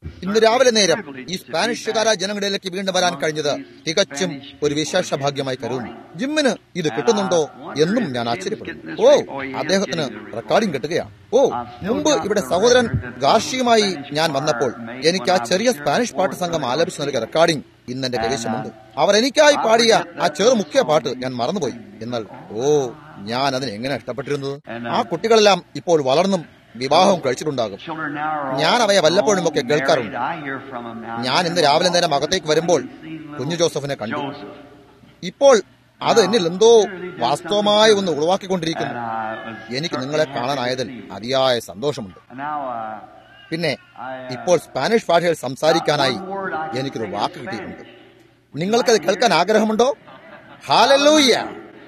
ഇന്ന് രാവിലെ നേരം ഈ സ്പാനിഷുകാരായ ജനങ്ങളിലേക്ക് വീണ്ടും വരാൻ കഴിഞ്ഞത് തികച്ചും ഒരു വിശേഷ ഭാഗ്യമായി കരുതുന്നു ജിമ്മിന് ഇത് കിട്ടുന്നുണ്ടോ എന്നും ഞാൻ ആശ്ചര്യപ്പെടുന്നു ഓ അദ്ദേഹത്തിന് റെക്കോർഡിംഗ് കിട്ടുകയാണ് ഓ മുമ്പ് ഇവിടെ സഹോദരൻ ഗാർഷിയുമായി ഞാൻ വന്നപ്പോൾ എനിക്ക് ആ ചെറിയ സ്പാനിഷ് പാട്ട് സംഘം ആലപിച്ചു നൽകിയ റെക്കോർഡിംഗ് ഇന്ന് എന്റെ കൈവശമുണ്ട് അവർ എനിക്കായി പാടിയ ആ ചെറു മുഖ്യ പാട്ട് ഞാൻ മറന്നുപോയി എന്നാൽ ഓ ഞാൻ അതിനെ എങ്ങനെ ഇഷ്ടപ്പെട്ടിരുന്നത് ആ കുട്ടികളെല്ലാം ഇപ്പോൾ വളർന്നും വിവാഹം കഴിച്ചിട്ടുണ്ടാകും ഞാൻ അവയെ വല്ലപ്പോഴും ഒക്കെ കേൾക്കാറുണ്ട് ഞാൻ ഇന്ന് രാവിലെ നേരം അകത്തേക്ക് വരുമ്പോൾ കുഞ്ഞു ജോസഫിനെ കണ്ടു ഇപ്പോൾ അത് എന്നിൽ എന്തോ വാസ്തവമായി ഒന്ന് ഉളവാക്കിക്കൊണ്ടിരിക്കുന്നു എനിക്ക് നിങ്ങളെ കാണാനായതിൽ അതിയായ സന്തോഷമുണ്ട് പിന്നെ ഇപ്പോൾ സ്പാനിഷ് ഭാഷയിൽ സംസാരിക്കാനായി എനിക്കൊരു വാക്ക് കിട്ടിയിട്ടുണ്ട് നിങ്ങൾക്കത് കേൾക്കാൻ ആഗ്രഹമുണ്ടോ ഹാലല്ലൂയ്യ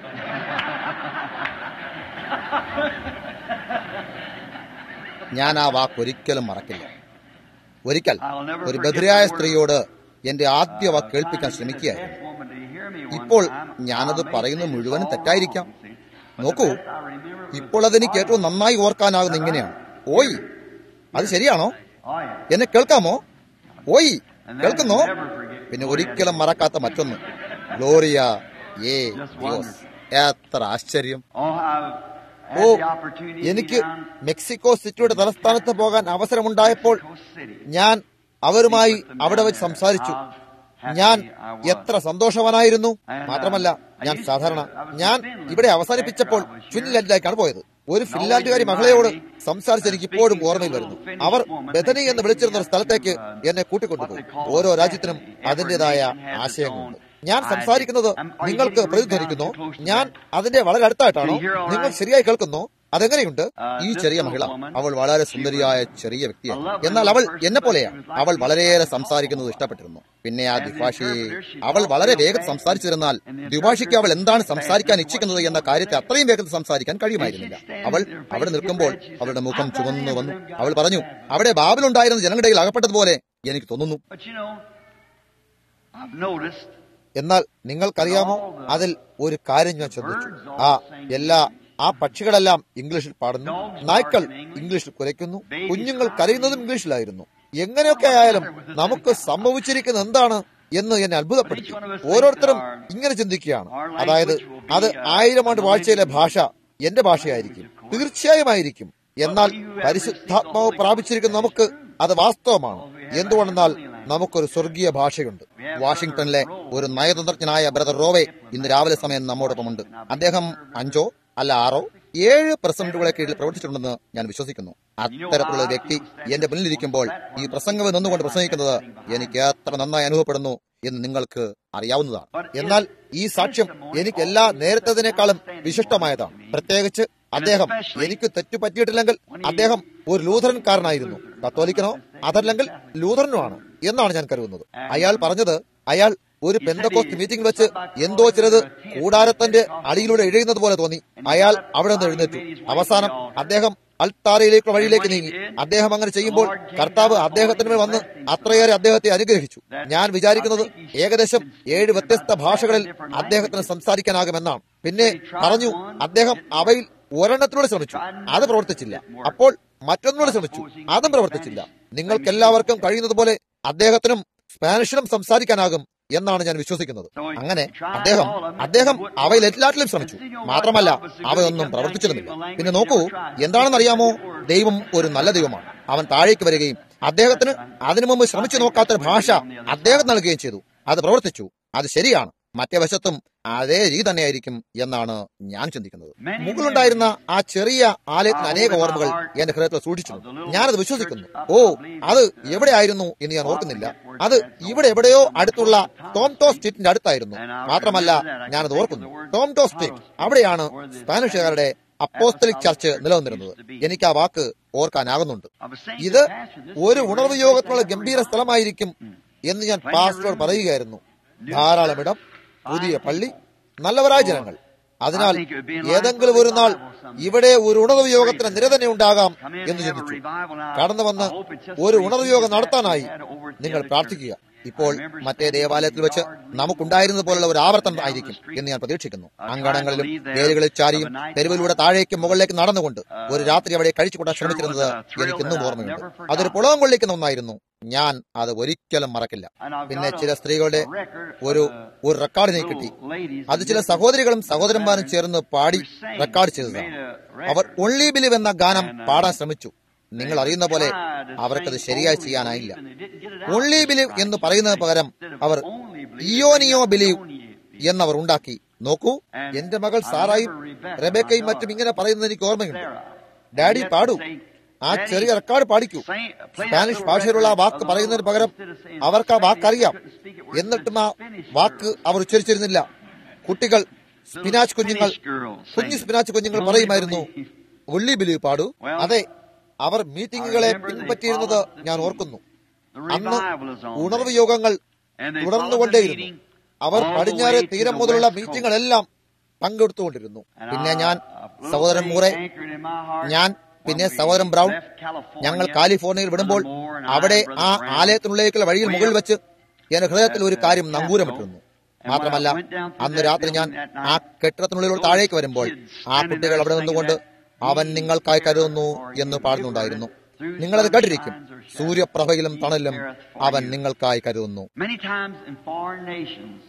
ഞാൻ ആ വാക്ക് ഒരിക്കലും മറക്കില്ല ഒരിക്കൽ ഒരു ബധിരയായ സ്ത്രീയോട് എന്റെ ആദ്യ വാക്ക് കേൾപ്പിക്കാൻ ശ്രമിക്കുകയായിരുന്നു ഇപ്പോൾ ഞാനത് പറയുന്നത് മുഴുവനും തെറ്റായിരിക്കാം നോക്കൂ ഇപ്പോൾ അതെനിക്ക് ഏറ്റവും നന്നായി ഓർക്കാനാകുന്ന ഇങ്ങനെയാണ് ഓയ് അത് ശരിയാണോ എന്നെ കേൾക്കാമോ ഓയ് കേൾക്കുന്നോ പിന്നെ ഒരിക്കലും മറക്കാത്ത മറ്റൊന്ന് ഗ്ലോറിയ ഏ ദിയോസ് എത്ര ആശ്ചര്യം ഓ എനിക്ക് മെക്സിക്കോ സിറ്റിയുടെ തലസ്ഥാനത്ത് പോകാൻ അവസരമുണ്ടായപ്പോൾ ഞാൻ അവരുമായി അവിടെ വെച്ച് സംസാരിച്ചു ഞാൻ എത്ര സന്തോഷവാനായിരുന്നു മാത്രമല്ല ഞാൻ സാധാരണ ഞാൻ ഇവിടെ അവസാനിപ്പിച്ചപ്പോൾ ഫിൻലാൻഡിലേക്കാണ് പോയത് ഒരു ഫിൻലാൻഡുകാരി മകളെയോട് സംസാരിച്ച് എനിക്ക് ഇപ്പോഴും ഓർമ്മയിൽ വരുന്നു അവർ ബഥനി എന്ന് വിളിച്ചിരുന്ന ഒരു സ്ഥലത്തേക്ക് എന്നെ കൂട്ടിക്കൊണ്ടുപോയി ഓരോ രാജ്യത്തിനും അതിന്റേതായ ആശയങ്ങളുണ്ട് ഞാൻ സംസാരിക്കുന്നത് നിങ്ങൾക്ക് പ്രതിധ്വനിക്കുന്നു ഞാൻ അതിന്റെ വളരെ അടുത്തായിട്ടാണോ നിങ്ങൾ ശരിയായി കേൾക്കുന്നോ അതെങ്ങനെയുണ്ട് ഈ ചെറിയ മഹിള അവൾ വളരെ സുന്ദരിയായ ചെറിയ വ്യക്തിയാണ് എന്നാൽ അവൾ എന്നെ പോലെയാണ് അവൾ വളരെയേറെ സംസാരിക്കുന്നത് ഇഷ്ടപ്പെട്ടിരുന്നു പിന്നെ ആ ദ്വിഭാഷയെ അവൾ വളരെ വേഗത്തിൽ സംസാരിച്ചിരുന്നാൽ ദ്വിഭാഷയ്ക്ക് അവൾ എന്താണ് സംസാരിക്കാൻ ഇച്ഛിക്കുന്നത് എന്ന കാര്യത്തെ അത്രയും വേഗത്തിൽ സംസാരിക്കാൻ കഴിയുമായിരുന്നില്ല അവൾ അവിടെ നിൽക്കുമ്പോൾ അവളുടെ മുഖം ചുവന്നു വന്നു അവൾ പറഞ്ഞു അവിടെ ബാബിലുണ്ടായിരുന്ന ജനങ്ങളുടെ അകപ്പെട്ടതുപോലെ എനിക്ക് തോന്നുന്നു എന്നാൽ നിങ്ങൾക്കറിയാമോ അതിൽ ഒരു കാര്യം ഞാൻ ശ്രദ്ധിച്ചു ആ എല്ലാ ആ പക്ഷികളെല്ലാം ഇംഗ്ലീഷിൽ പാടുന്നു നായ്ക്കൾ ഇംഗ്ലീഷിൽ കുരയ്ക്കുന്നു കുഞ്ഞുങ്ങൾ കരയുന്നതും ഇംഗ്ലീഷിലായിരുന്നു എങ്ങനെയൊക്കെ ആയാലും നമുക്ക് സംഭവിച്ചിരിക്കുന്നത് എന്താണ് എന്ന് എന്നെ അത്ഭുതപ്പെടുത്തി ഓരോരുത്തരും ഇങ്ങനെ ചിന്തിക്കുകയാണ് അതായത് അത് ആയിരം ആണ്ട് വാഴ്ചയിലെ ഭാഷ എന്റെ ഭാഷയായിരിക്കും തീർച്ചയായും ആയിരിക്കും എന്നാൽ പരിശുദ്ധാത്മാവ് പ്രാപിച്ചിരിക്കുന്ന നമുക്ക് അത് വാസ്തവമാണ് എന്തുകൊണ്ടെന്നാൽ നമുക്കൊരു സ്വർഗീയ ഭാഷയുണ്ട് വാഷിംഗ്ടണിലെ ഒരു നയതന്ത്രജ്ഞനായ ബ്രദർ റോവെ ഇന്ന് രാവിലെ സമയം നമ്മോടൊപ്പമുണ്ട് അദ്ദേഹം അഞ്ചോ അല്ല ആറോ ഏഴ് പ്രസിഡന്റുകളെ കീഴിൽ പ്രവർത്തിച്ചിട്ടുണ്ടെന്ന് ഞാൻ വിശ്വസിക്കുന്നു അത്തരത്തിലുള്ള ഒരു വ്യക്തി എന്റെ മുന്നിലിരിക്കുമ്പോൾ ഈ പ്രസംഗം നിന്നുകൊണ്ട് പ്രസംഗിക്കുന്നത് എനിക്ക് എത്ര നന്നായി അനുഭവപ്പെടുന്നു എന്ന് നിങ്ങൾക്ക് അറിയാവുന്നതാണ് എന്നാൽ ഈ സാക്ഷ്യം എനിക്ക് എല്ലാ നേരത്തതിനേക്കാളും വിശിഷ്ടമായതാണ് പ്രത്യേകിച്ച് അദ്ദേഹം എനിക്ക് തെറ്റു പറ്റിയിട്ടില്ലെങ്കിൽ അദ്ദേഹം ഒരു ലൂഥറൻകാരനായിരുന്നു കത്തോലിക്കനോ അതല്ലെങ്കിൽ ലൂഥറനോ ആണ് എന്നാണ് ഞാൻ കരുതുന്നത് അയാൾ പറഞ്ഞത് അയാൾ ഒരു പെന്തക്കോസ്റ്റ് മീറ്റിംഗ് വെച്ച് എന്തോ ചിലത് കൂടാരത്തിന്റെ അടിയിലൂടെ എഴുതുന്നത് പോലെ തോന്നി അയാൾ അവിടെ നിന്ന് എഴുന്നേറ്റു അവസാനം അദ്ദേഹം അൽത്താരയിലേക്ക് വഴിയിലേക്ക് നീങ്ങി അദ്ദേഹം അങ്ങനെ ചെയ്യുമ്പോൾ കർത്താവ് അദ്ദേഹത്തിന് മേൽ വന്ന് അത്രയേറെ അദ്ദേഹത്തെ അനുഗ്രഹിച്ചു ഞാൻ വിചാരിക്കുന്നത് ഏകദേശം ഏഴ് വ്യത്യസ്ത ഭാഷകളിൽ അദ്ദേഹത്തിന് സംസാരിക്കാനാകുമെന്നാണ് പിന്നെ പറഞ്ഞു അദ്ദേഹം അവയിൽ ഒരെണ്ണത്തിലൂടെ ശ്രമിച്ചു അത് പ്രവർത്തിച്ചില്ല അപ്പോൾ മറ്റൊന്നിലൂടെ ശ്രമിച്ചു അതും പ്രവർത്തിച്ചില്ല നിങ്ങൾക്ക് എല്ലാവർക്കും കഴിയുന്നത് പോലെ അദ്ദേഹത്തിനും സ്പാനിഷിലും സംസാരിക്കാനാകും എന്നാണ് ഞാൻ വിശ്വസിക്കുന്നത് അങ്ങനെ അദ്ദേഹം അദ്ദേഹം അവയിൽ എല്ലാറ്റിലും ശ്രമിച്ചു മാത്രമല്ല അവയൊന്നും പ്രവർത്തിച്ചിരുന്നില്ല പിന്നെ നോക്കൂ എന്താണെന്ന് അറിയാമോ ദൈവം ഒരു നല്ല ദൈവമാണ് അവൻ താഴേക്ക് വരികയും അദ്ദേഹത്തിന് അതിനു മുമ്പ് ശ്രമിച്ചു നോക്കാത്ത ഭാഷ അദ്ദേഹം നൽകുകയും ചെയ്തു അത് പ്രവർത്തിച്ചു അത് ശരിയാണ് മറ്റേ വശത്തും അതേ രീതി തന്നെയായിരിക്കും എന്നാണ് ഞാൻ ചിന്തിക്കുന്നത് മുകളിലുണ്ടായിരുന്ന ആ ചെറിയ ആലയത്തിന് അനേക ഓർമ്മകൾ എന്റെ ഹൃദയത്തിൽ സൂക്ഷിച്ചിട്ടുണ്ട് ഞാനത് വിശ്വസിക്കുന്നു ഓ അത് എവിടെയായിരുന്നു എന്ന് ഞാൻ ഓർക്കുന്നില്ല അത് ഇവിടെ എവിടെയോ അടുത്തുള്ള ടോംടോ സ്ട്രീറ്റിന്റെ അടുത്തായിരുന്നു മാത്രമല്ല ഞാനത് ഓർക്കുന്നു ടോംടോ സ്ട്രീറ്റ് അവിടെയാണ് സ്പാനിഷുകാരുടെ അപ്പോസ്തലിക് ചർച്ച് നിലനിന്നിരുന്നത് എനിക്ക് ആ വാക്ക് ഓർക്കാനാകുന്നുണ്ട് ഇത് ഒരു ഉണർവ് യോഗത്തിനുള്ള ഗംഭീര സ്ഥലമായിരിക്കും എന്ന് ഞാൻ പാസ്റ്ററോട് പറയുകയായിരുന്നു ധാരാളം ഇടം പുതിയ പള്ളി നല്ലവരായ ജനങ്ങൾ അതിനാൽ ഏതെങ്കിലും ഒരു നാൾ ഇവിടെ ഒരു ഉണർവ് യോഗത്തിന് നിര തന്നെ ഉണ്ടാകാം എന്ന് ചിന്തിച്ചു കടന്നു വന്ന് ഒരു ഉണർവ് യോഗം നടത്താനായി നിങ്ങൾ പ്രാർത്ഥിക്കുക ഇപ്പോൾ മറ്റേ ദേവാലയത്തിൽ വെച്ച് നമുക്കുണ്ടായിരുന്നത് പോലുള്ള ഒരു ആവർത്തനം ആയിരിക്കും എന്ന് ഞാൻ പ്രതീക്ഷിക്കുന്നു അങ്കണങ്ങളിലും വേരുകളിൽ ചാരിയും തെരുവിലൂടെ താഴേക്ക് മുകളിലേക്ക് നടന്നുകൊണ്ട് ഒരു രാത്രി അവിടെ കഴിച്ചുകൂട്ടാൻ ശ്രമിച്ചിരുന്നത് എനിക്ക് ഇന്നും ഓർമ്മയുണ്ട് അതൊരു പുളകം കൊള്ളിക്കുന്ന ഒന്നായിരുന്നു ഞാൻ അത് ഒരിക്കലും മറക്കില്ല And I've പിന്നെ got ചില a- സ്ത്രീകളുടെ a record ഒരു of, uh, ഒരു റെക്കോർഡ് എനിക്ക് കിട്ടി little ladies അത് in ചില this- സഹോദരികളും സഹോദരന്മാരും ചേർന്ന് പാടി റെക്കോർഡ് ചെയ്തതാണ് അവർ ഒൺലി ബിലിവ് എന്ന ഗാനം പാടാൻ ശ്രമിച്ചു നിങ്ങൾ അറിയുന്ന പോലെ അവർക്കത് ശരിയായി ചെയ്യാനായില്ല ഒൺലി ബിലീവ് എന്ന് പറയുന്നതിന് പകരം അവർ ഇയോനിയോ ബിലീവ് എന്നവർ ഉണ്ടാക്കി നോക്കൂ എന്റെ മകൾ സാറായും റെബേക്കയും മറ്റും ഇങ്ങനെ പറയുന്നത് എനിക്ക് ഓർമ്മയുണ്ട് ഡാഡി പാടൂ ആ ചെറിയ റെക്കോർഡ് പാടിക്കൂ സ്പാനിഷ് ഭാഷയിലുള്ള ആ വാക്ക് പറയുന്നതിന് പകരം അവർക്ക് ആ വാക്കറിയാം എന്നിട്ടും ആ വാക്ക് അവർ ഉച്ചരിച്ചിരുന്നില്ല കുട്ടികൾ സ്പിനാച്ച് കുഞ്ഞുങ്ങൾ കുഞ്ഞു സ്പിനാച്ച് കുഞ്ഞുങ്ങൾ പറയുമായിരുന്നു ഉള്ളി ബിലീവ് പാടൂ അതെ അവർ മീറ്റിംഗുകളെ പിൻപറ്റിയിരുന്നത് ഞാൻ ഓർക്കുന്നു അന്ന് ഉണർവ് യോഗങ്ങൾ തുടർന്നുകൊണ്ടേയിരുന്നു അവർ പടിഞ്ഞാറ് തീരം മുതലുള്ള മീറ്റിംഗുകളെല്ലാം പങ്കെടുത്തുകൊണ്ടിരുന്നു പിന്നെ ഞാൻ സഹോദരൻ മൂറെ ഞാൻ പിന്നെ സഹോദരൻ ബ്രൗൺ ഞങ്ങൾ കാലിഫോർണിയയിൽ വിടുമ്പോൾ അവിടെ ആ ആലയത്തിനുള്ളിലേക്കുള്ള വഴിയിൽ മുകളിൽ വെച്ച് എന്റെ ഹൃദയത്തിൽ ഒരു കാര്യം നങ്കൂരമിട്ടിരുന്നു മാത്രമല്ല അന്ന് രാത്രി ഞാൻ ആ കെട്ടിടത്തിനുള്ളിലൂടെ താഴേക്ക് വരുമ്പോൾ ആ കുട്ടികൾ അവിടെ നിന്നുകൊണ്ട് അവൻ നിങ്ങൾക്കായി കരുതുന്നു എന്ന് പാടുന്നുണ്ടായിരുന്നു നിങ്ങളത് കേട്ടിരിക്കും സൂര്യപ്രഭയിലും തണലിലും അവൻ നിങ്ങൾക്കായി കരുതുന്നു Many times in foreign nations,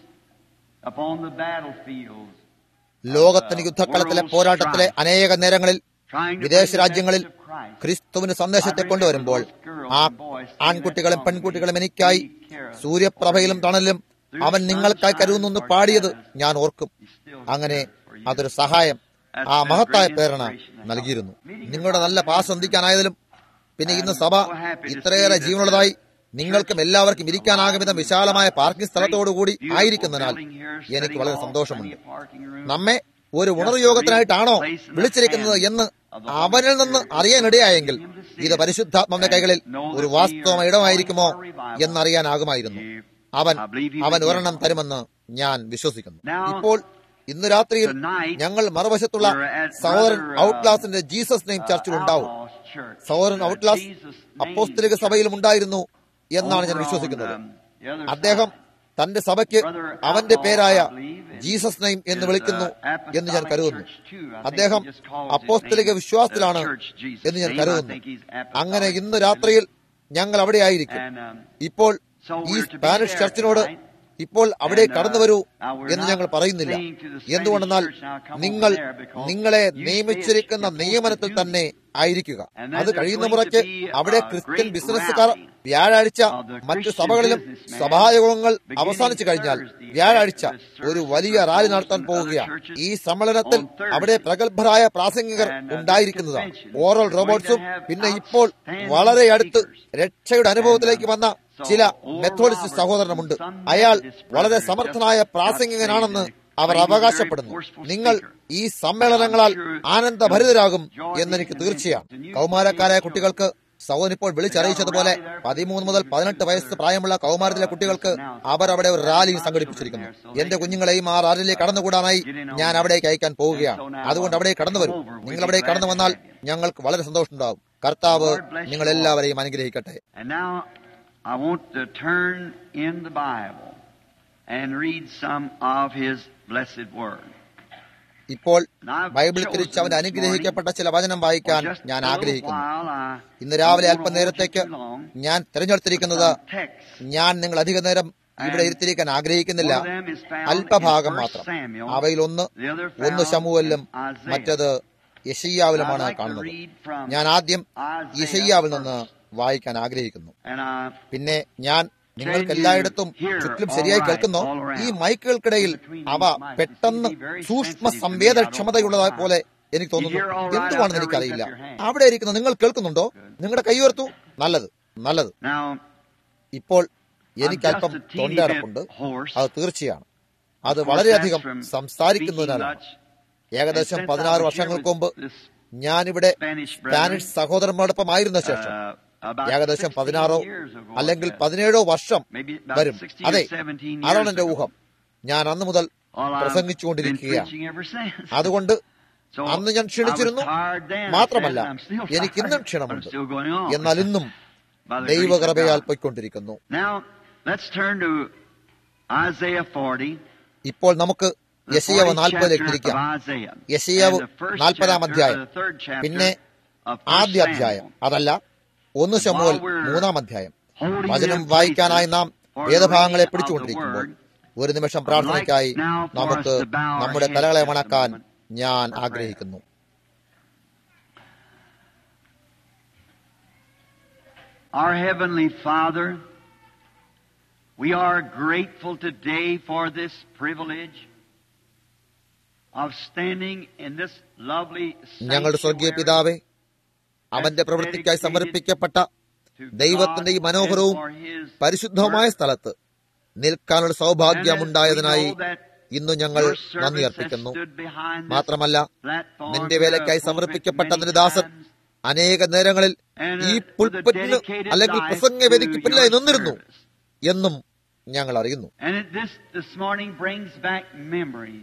upon the battlefields, ലോകത്തിന് യുദ്ധക്കളത്തിലെ പോരാട്ടത്തിലെ അനേക നേരങ്ങളിൽ trying to വിദേശ bring the രാജ്യങ്ങളിൽ message of Christ. ക്രിസ്തുവിന് സന്ദേശത്തെ കൊണ്ടുവരുമ്പോൾ ആ ആൺകുട്ടികളും പെൺകുട്ടികളും എനിക്കായി സൂര്യപ്രഭയിലും തണലിലും അവൻ നിങ്ങൾക്കായി കരുതുന്നു പാടിയത് ഞാൻ ഓർക്കും അങ്ങനെ അതൊരു സഹായം ആ മഹത്തായ പ്രേരണ നൽകിയിരുന്നു നിങ്ങളുടെ നല്ല പാസ് സന്ധിക്കാനായതിലും പിന്നെ ഇന്ന് സഭ ഇത്രയേറെ ജീവനുള്ളതായി നിങ്ങൾക്കും എല്ലാവർക്കും ഇരിക്കാനാകും വിധം വിശാലമായ പാർക്കിംഗ് സ്ഥലത്തോടുകൂടി ആയിരിക്കുന്നതിനാൽ എനിക്ക് വളരെ സന്തോഷമുണ്ട് നമ്മെ ഒരു ഉണർയോഗത്തിനായിട്ടാണോ വിളിച്ചിരിക്കുന്നത് എന്ന് അവനിൽ നിന്ന് അറിയാനിടയായെങ്കിൽ ഇത് പരിശുദ്ധാത്മാവിന്റെ കൈകളിൽ ഒരു വാസ്തവ ഇടമായിരിക്കുമോ എന്നറിയാനാകുമായിരുന്നു അവൻ അവൻ ഒരെണ്ണം തരുമെന്ന് ഞാൻ വിശ്വസിക്കുന്നു ഇപ്പോൾ ഇന്ന് രാത്രിയിൽ ഞങ്ങൾ മറുവശത്തുള്ള സഹോദരൻ ഔട്ട്ലാസിന്റെ ജീസസ് നെയിം ചർച്ചിൽ ഉണ്ടാവും സഹോദരൻ ഔട്ട്ലാസ് അപ്പോസ്തലിക സഭയിലും ഉണ്ടായിരുന്നു എന്നാണ് ഞാൻ വിശ്വസിക്കുന്നത് അദ്ദേഹം തന്റെ സഭയ്ക്ക് അവന്റെ പേരായ ജീസസ് നെയിം എന്ന് വിളിക്കുന്നു എന്ന് ഞാൻ കരുതുന്നു അദ്ദേഹം അപ്പോസ്തലിക വിശ്വാസത്തിലാണ് എന്ന് ഞാൻ കരുതുന്നു അങ്ങനെ ഇന്ന് രാത്രിയിൽ ഞങ്ങൾ അവിടെ ആയിരിക്കും ഇപ്പോൾ ഈ സ്പാനിഷ് ചർച്ചിനോട് ഇപ്പോൾ അവിടെ കടന്നു വരൂ എന്ന് ഞങ്ങൾ പറയുന്നില്ല എന്തുകൊണ്ടെന്നാൽ നിങ്ങൾ നിങ്ങളെ നിയമിച്ചിരിക്കുന്ന നിയമനത്തിൽ തന്നെ ആയിരിക്കുക അത് കഴിയുന്ന മുറയ്ക്ക് അവിടെ ക്രിസ്ത്യൻ ബിസിനസ്സുകാർ വ്യാഴാഴ്ച മറ്റു സഭകളിലും സഭായോഗങ്ങൾ അവസാനിച്ചു കഴിഞ്ഞാൽ വ്യാഴാഴ്ച ഒരു വലിയ റാലി നടത്താൻ പോവുകയാണ് ഈ സമ്മേളനത്തിൽ അവിടെ പ്രഗത്ഭരായ പ്രാസംഗികർ ഉണ്ടായിരിക്കുന്നതാണ് ഓറൽ റോബോട്ട്സും പിന്നെ ഇപ്പോൾ വളരെ അടുത്ത് രക്ഷയുടെ അനുഭവത്തിലേക്ക് വന്ന ചില മെത്തോഡിസ്റ്റ് സഹോദരനുമുണ്ട് അയാൾ വളരെ സമർത്ഥനായ പ്രാസംഗികനാണെന്ന് അവർ അവകാശപ്പെടുന്നു നിങ്ങൾ ഈ സമ്മേളനങ്ങളാൽ ആനന്ദഭരിതരാകും എന്നെനിക്ക് തീർച്ചയാണ് കൗമാരക്കാരായ കുട്ടികൾക്ക് സൗൻ ഇപ്പോൾ വിളിച്ചറിയിച്ചതുപോലെ പതിമൂന്ന് മുതൽ പതിനെട്ട് വയസ്സ് പ്രായമുള്ള കൗമാരത്തിലെ കുട്ടികൾക്ക് അവർ അവിടെ ഒരു റാലി സംഘടിപ്പിച്ചിരിക്കുന്നു എന്റെ കുഞ്ഞുങ്ങളെയും ആ റാലിയിലേക്ക് കടന്നുകൂടാനായി ഞാൻ അവിടേക്ക് അയക്കാൻ പോവുകയാണ് അതുകൊണ്ട് അവിടെ കടന്നു വരും നിങ്ങൾ അവിടെ കടന്നു വന്നാൽ ഞങ്ങൾക്ക് വളരെ സന്തോഷമുണ്ടാവും കർത്താവ് നിങ്ങൾ എല്ലാവരെയും അനുഗ്രഹിക്കട്ടെ And now I want to turn in the Bible and read some of His blessed Word. ഇപ്പോൾ And I've ബൈബിൾ chosen തിരിച്ച് അവൻ this അനുഗ്രഹിക്കപ്പെട്ട ചില വചനം വായിക്കാൻ morning, for just ഞാൻ a little ആഗ്രഹിക്കുന്നു while, I ഇന്ന് രാവിലെ don't wanna അല്പനേരത്തേക്ക് hold you too long. ഞാൻ തിരഞ്ഞെടുത്തിരിക്കുന്നത് Some texts. ഞാൻ നിങ്ങൾ അധിക നേരം ഇവിടെ ഇരുത്തിരിക്കാൻ ആഗ്രഹിക്കുന്നില്ല One of them is found അല്പഭാഗം in മാത്രം 1 Samuel. അവയിൽ ഒന്ന് The other ഒന്ന് found ശമുവലിലും in Isaiah. മറ്റത് യശയ്യാവിലുമാണ് I'd like to കാണുന്നത് read from ഞാൻ ആദ്യം Isaiah യശയ്യാവിൽ നിന്ന് first. വായിക്കാൻ ആഗ്രഹിക്കുന്നു And I പിന്നെ ഞാൻ നിങ്ങൾക്ക് എല്ലായിടത്തും ചുറ്റും ശരിയായി കേൾക്കുന്നോ ഈ മൈക്കുകൾക്കിടയിൽ അവ പെട്ടെന്ന് സൂക്ഷ്മ സംവേദനക്ഷമതയുള്ളതായ പോലെ എനിക്ക് തോന്നുന്നു എന്തുവാണെന്ന് എനിക്കറിയില്ല അവിടെ ഇരിക്കുന്ന നിങ്ങൾ കേൾക്കുന്നുണ്ടോ നിങ്ങളുടെ കൈ ഉയർത്തു നല്ലത് നല്ലത് now ഇപ്പോൾ I'm എനിക്ക് just അല്പം a teeny തൊണ്ടയടപ്പുണ്ട് bit hoarse. അത് തീർച്ചയാണ് അത് Of course, വളരെയധികം that's from സംസാരിക്കുന്നതിനാലാണ് speaking much. ഏകദേശം And since I പതിനാറ് was here വർഷങ്ങൾക്ക് with മുമ്പ് this, ഞാനിവിടെ Spanish brethren, സ്പാനിഷ് സഹോദരന്മാരോടൊപ്പം ആയിരുന്ന ശേഷം uh, about ഏകദേശം 16 പതിനാറോ years ago, അല്ലെങ്കിൽ I guess. പതിനേഴോ വർഷം Maybe about വരും 16 or അതെ 17 years അതാണ് എന്റെ ago. ഊഹം ഞാൻ അന്ന് മുതൽ Well, I've been പ്രസംഗിച്ചുകൊണ്ടിരിക്കുകയാണ് preaching ever since. അതുകൊണ്ട് So, അന്ന് ഞാൻ I was ക്ഷണിച്ചിരുന്നു tired then, I മാത്രമല്ല said, I'm still എനിക്ക് ഇന്നും tired, ക്ഷീണമുണ്ട് but I'm still going on. എന്നാൽ ഇന്നും By the grace of ദൈവകൃപയാൽ God. പൊയ്ക്കൊണ്ടിരിക്കുന്നു Now, let's turn to Isaiah 40. ഇപ്പോൾ നമുക്ക് the യശയാവ് 40th നാൽപ്പതിലേക്ക് chapter തിരിക്കാം of Isaiah. യശയാവ് And the first നാൽപ്പതാം chapter, അധ്യായം or the third chapter പിന്നെ of First ആദ്യ അധ്യായം Samuel. അതല്ല ഒന്ന് ശമുവൽ While we're മൂന്നാം അധ്യായം holding വചനം them വായിക്കാനായി നാം places for the വേദഭാഗങ്ങളെ reading of the പിടിച്ചുകൊണ്ടിരിക്കുമ്പോൾ word. ഒരു നിമിഷം പ്രാർത്ഥനയ്ക്കായി നമുക്ക് നമ്മുടെ തലകളെ വണക്കാൻ ഞാൻ ആഗ്രഹിക്കുന്നു Our Heavenly Father, we are grateful today for this privilege of standing in this lovely ഞങ്ങളുടെ സ്വർഗീയ sanctuary പിതാവേ അവന്റെ പ്രവൃത്തിക്കായി സമർപ്പിക്കപ്പെട്ട ദൈവത്തിന്റെ ഈ മനോഹരവും പരിശുദ്ധവുമായ സ്ഥലത്ത് നിൽക്കാനുള്ള സൗഭാഗ്യമുണ്ടായതിനായി ഇന്ന് ഞങ്ങൾ നന്ദി അർപ്പിക്കുന്നു മാത്രമല്ല നിന്റെ വേലയ്ക്കായി സമർപ്പിക്കപ്പെട്ട നിന്റെ ദാസൻ അനേക നേരങ്ങളിൽ ഈ പുൽപ്പറ്റിന് അല്ലെങ്കിൽ പ്രസംഗവേദിക്ക് പിന്നിലായി നിന്നിരുന്നു എന്നും ഞങ്ങൾ അറിയുന്നു And it, this this morning brings back memories.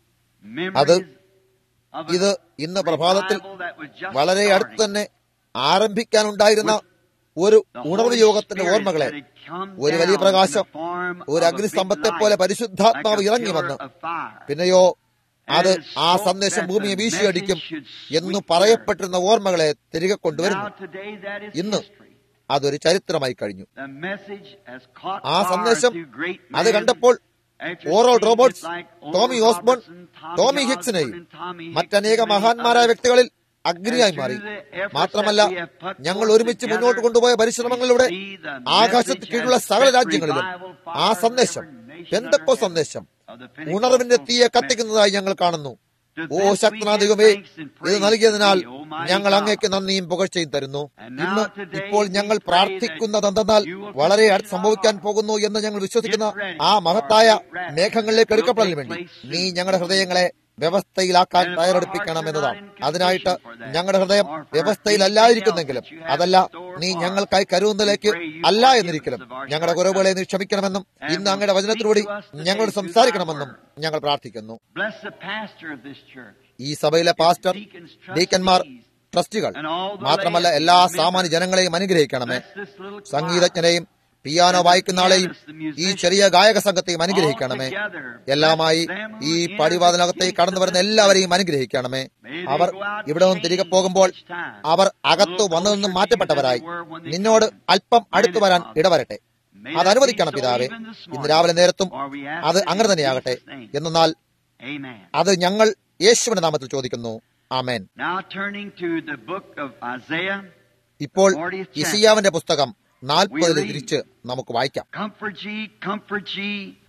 അത് Memories of a ഇത് ഇന്ന് പ്രഭാതത്തിൽ revival that was just വളരെ starting. അടുത്ത് തന്നെ ആരംഭിക്കാനുണ്ടായിരുന്ന ഒരു The ഉണർവ് Holy യോഗത്തിന്റെ Spirit ഓർമ്മകളെ that had come ഒരു വലിയ down പ്രകാശം in the form ഒരു of a അഗ്നിസ്തംഭത്തെ big പോലെ light, പരിശുദ്ധാത്മാവ് like a ഇറങ്ങി pillar വന്ന് of fire. പിന്നെയോ അത് And ആ spoke സന്ദേശം that ഭൂമിയെ the വീശിയടിക്കും message should എന്ന് sweep the പറയപ്പെട്ടിരുന്ന ഓർമ്മകളെ തിരികെ Now കൊണ്ടുവരുന്നു today that is ഇന്ന് history. അതൊരു ചരിത്രമായി കഴിഞ്ഞു The message has caught ആ fire സന്ദേശം through great അത് men കണ്ടപ്പോൾ after Oral speakers Roberts like Oral Tommy Osborne Robertson, Tommy Tommy Osborne, ഹിക്സിനെയും and Tommy Hicks മറ്റനേക and many മഹാന്മാരായ others. വ്യക്തികളിൽ അഗ്നിയായി മാറി മാത്രമല്ല ഞങ്ങൾ ഒരുമിച്ച് മുന്നോട്ട് കൊണ്ടുപോയ പരിശ്രമങ്ങളിലൂടെ ആകാശത്ത് കീഴിലുള്ള സകല രാജ്യങ്ങളിലും ആ സന്ദേശം എന്തൊക്കെ സന്ദേശം ഉണർവിന്റെ തീയെ കത്തിക്കുന്നതായി ഞങ്ങൾ കാണുന്നു ഓ ശക്തനാധികമേ ഇത് നൽകിയതിനാൽ ഞങ്ങൾ അങ്ങേക്ക് നന്ദിയും പുകഴ്ചയും തരുന്നു ഇന്ന് ഇപ്പോൾ ഞങ്ങൾ പ്രാർത്ഥിക്കുന്നതെന്തെന്നാൽ വളരെ അടുത്ത് സംഭവിക്കാൻ പോകുന്നു എന്ന് ഞങ്ങൾ വിശ്വസിക്കുന്ന ആ മഹത്തായ മേഘങ്ങളിലേക്ക് എടുക്കപ്പെടാൻ വേണ്ടി നീ ഞങ്ങളുടെ ഹൃദയങ്ങളെ വ്യവസ്ഥയിലാക്കാൻ തയ്യാറെടുപ്പിക്കണം എന്നതാണ് അതിനായിട്ട് ഞങ്ങളുടെ ഹൃദയം വ്യവസ്ഥയിലല്ലായിരിക്കുന്നെങ്കിലും അതല്ല നീ ഞങ്ങൾക്കായി കരുതുന്നതിലേക്ക് അല്ല എന്നിരിക്കലും ഞങ്ങളുടെ കുറവുകളെ നീ ക്ഷമിക്കണമെന്നും ഇന്ന് അങ്ങയുടെ വചനത്തിലൂടെ ഞങ്ങളോട് സംസാരിക്കണമെന്നും ഞങ്ങൾ പ്രാർത്ഥിക്കുന്നു Bless the pastor of this church. ഈ സഭയിലെ പാസ്റ്റർ ഡീക്കന്മാർ ട്രസ്റ്റികൾ മാത്രമല്ല എല്ലാ സാമാന്യ ജനങ്ങളെയും അനുഗ്രഹിക്കണമേ Bless this little choir. സംഗീതജ്ഞനെയും പിയാനോ വായിക്കുന്ന ആളെയും ഈ ചെറിയ ഗായക സംഘത്തെയും അനുഗ്രഹിക്കണമേ എല്ലാമായി ഈ പടിവാതിനകത്തേക്ക് കടന്നു വരുന്ന എല്ലാവരെയും അനുഗ്രഹിക്കണമേ അവർ ഇവിടെ നിന്ന് തിരികെ പോകുമ്പോൾ അവർ അകത്തു വന്നു നിന്നും മാറ്റപ്പെട്ടവരായി നിന്നോട് അല്പം അടുത്തു വരാൻ ഇടവരട്ടെ അത് അനുവദിക്കണം പിതാവേ ഇന്ന് രാവിലെ നേരത്തും അത് അങ്ങനെ തന്നെയാകട്ടെ എന്നാൽ Amen. അത് ഞങ്ങൾ യേശുവിന്റെ നാമത്തിൽ ചോദിക്കുന്നു ആമേൻ Now turning to the book of Isaiah, ഇപ്പോൾ ഇസിയാവിന്റെ പുസ്തകം നാൽപ്പതിൽ തിരിച്ച് നമുക്ക് വായിക്കാം comfort ye, comfort ye,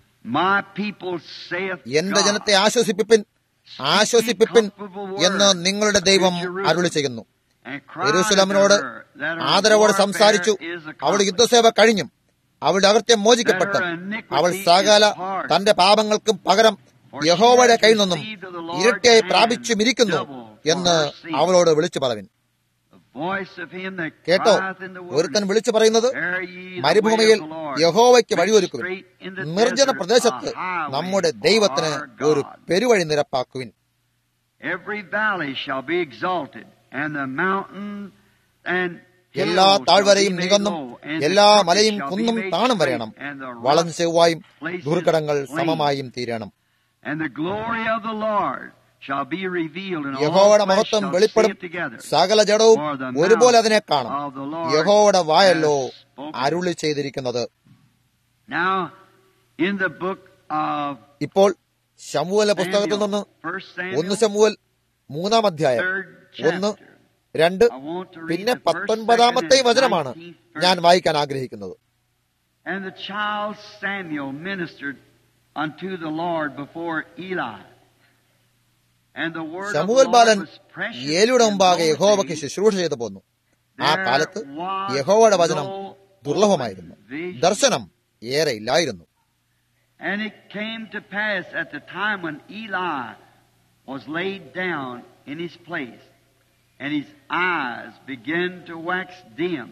my people saith എന്റെ God. ജനത്തെ ആശ്വസിപ്പിപ്പിൻ ആശ്വസിപ്പിപ്പിൻ എന്ന് നിങ്ങളുടെ ദൈവം അരുളി ചെയ്യുന്നു And cry യെരൂശലേമിനോട് unto her that her ആദരവോടെ warfare സംസാരിച്ചു is അവളുടെ accomplished. യുദ്ധസേവ കഴിഞ്ഞും അവളുടെ അകൃത്യം മോചിക്കപ്പെട്ട് അവൾ സകല തന്റെ പാപങ്ങൾക്കും പകരം യഹോവയുടെ കയ്യിൽ നിന്നും ഇരട്ടിയായി പ്രാപിച്ചുമിരിക്കുന്നു എന്ന് അവളോട് വിളിച്ചു പറവിൻ The voice of him that കേട്ടോ crieth in the ഒരുത്തൻ wilderness, വിളിച്ചു പറയുന്നത് "Prepare ye the മരുഭൂമിയിൽ way of the Lord. യഹോവയ്ക്ക് Make വഴിയൊരുക്കുവിൻ straight in the നിർജ്ജന desert പ്രദേശത്ത് a highway നമ്മുടെ for ദൈവത്തിന് our ഒരു God. പെരുവഴി നിരപ്പാക്കുവിൻ Every valley shall be exalted, and the mountain and hills എല്ലാ shall be താഴ്വരയും made നികന്നും low, and the എല്ലാ crooked മലയും shall be കുന്നും made താണും straight, വരയണം and the rough വളഞ്ഞു ചെവ്വായും places ദുർഘടങ്ങൾ plain. സമമായും തീരണം And the glory of the Lord shall be revealed, and all യഹോവയുടെ flesh മഹത്വം shall വെളിപ്പെടും see it together. സകല ജഡവും For the ഒരുപോലെ mouth അതിനെ കാണും of the Lord യഹോവയുടെ വായല്ലോ has spoken. അരുളി ചെയ്തിരിക്കുന്നത് Now, in the book of ഇപ്പോൾ ശമുവലിന്റെ പുസ്തകത്തിൽ Samuel, നിന്ന് First ഒന്ന് Samuel, ശമുവൽ മൂന്നാം അധ്യായം third ഒന്ന് chapter, രണ്ട് I want to read പിന്നെ the first, പത്തൊൻപതാമത്തെ second, and വചനമാണ് 19th ഞാൻ verse. വായിക്കാൻ ആഗ്രഹിക്കുന്നത് And the child Samuel ministered unto the Lord before Eli. And the word of the Samuel Lord Balan was precious ഏലിയുടെ in മുമ്പാകെ those യഹോവയ്ക്ക് days. ശുശ്രൂഷ ചെയ്തു പോന്നു ആ There കാലത്ത് was യഹോവയുടെ വചനം no ദുർലഭമായിരുന്നു open vision. ദർശനം ഏറെ ഇല്ലായിരുന്നു And it came to pass at the time when Eli was laid down in his place, and his eyes began to wax dim,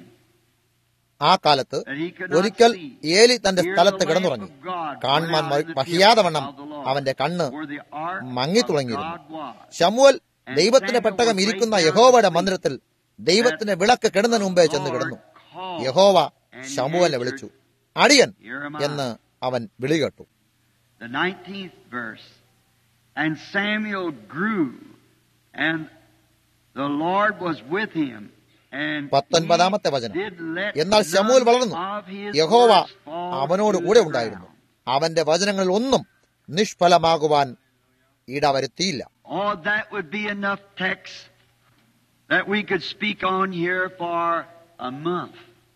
ആ കാലത്ത് that he could not ഒരിക്കൽ see. ഏലി തന്റെ Here സ്ഥലത്ത് the lamp കിടന്നുറങ്ങി of God കാണുവാൻ went out in the വഹിയാതെ temple വണ്ണം of the Lord, അവന്റെ കണ്ണ് where the ark മങ്ങി of തുടങ്ങിയിരുന്നു God was. ശമുവൽ ദൈവത്തിന്റെ പെട്ടകം ഇരിക്കുന്ന യഹോവയുടെ മന്ദിരത്തിൽ ദൈവത്തിന്റെ വിളക്ക് കിടന്നതിന് മുമ്പേ ചെന്ന് കിടന്നു യഹോവ ശമുവലിനെ വിളിച്ചു അടിയൻ എന്ന് അവൻ വിളി കേട്ടു The 19th verse. And Samuel grew, and the Lord was with him, And പത്തൊൻപതാമത്തെ he വചനം did let എന്നാൽ ശമൂൽ none വളർന്നു of his യഹോവ words fall അവനോട് to കൂടെ the ഉണ്ടായിരുന്നു ground. അവന്റെ വചനങ്ങളിൽ ഒന്നും നിഷ്ഫലമാകുവാൻ ഇടവരുത്തിയില്ല Oh, that would be enough text that we could speak on here for a month.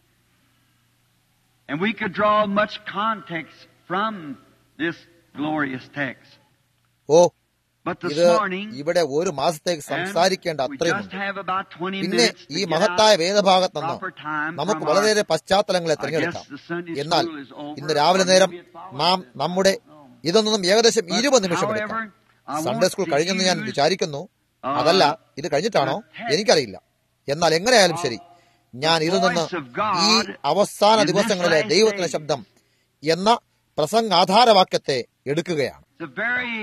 And we could draw much context from this glorious text. Oh But this ഇത് morning, ഇവിടെ ഒരു മാസത്തേക്ക് and സംസാരിക്കേണ്ട we അത്രയുമുണ്ട് just have about 20 പിന്നെ minutes to ഈ get മഹത്തായ out വേദഭാഗത്ത് നിന്ന് proper time നമുക്ക് from our വളരെയേറെ പശ്ചാത്തലങ്ങളെ I തിരഞ്ഞെടുക്കാം guess the Sunday എന്നാൽ school is over. ഇന്ന് രാവിലെ നേരം Maybe it follows നാം it. നമ്മുടെ ഇതൊന്നും ഏകദേശം But ഇരുപത് നിമിഷം however, എടുക്കാം I Sunday want school to കഴിഞ്ഞെന്ന് ഞാൻ use, വിചാരിക്കുന്നു uh, അതല്ല ഇത് കഴിഞ്ഞിട്ടാണോ the text എനിക്കറിയില്ല എന്നാൽ എങ്ങനെയായാലും ശരി ഞാൻ ഇതിൽ നിന്ന് voice of God ഈ അവസാന in this ദിവസങ്ങളിലെ last ദൈവത്തിന്റെ days. ശബ്ദം എന്ന പ്രസംഗാധാരവാക്യത്തെ എടുക്കുകയാണ് It's a very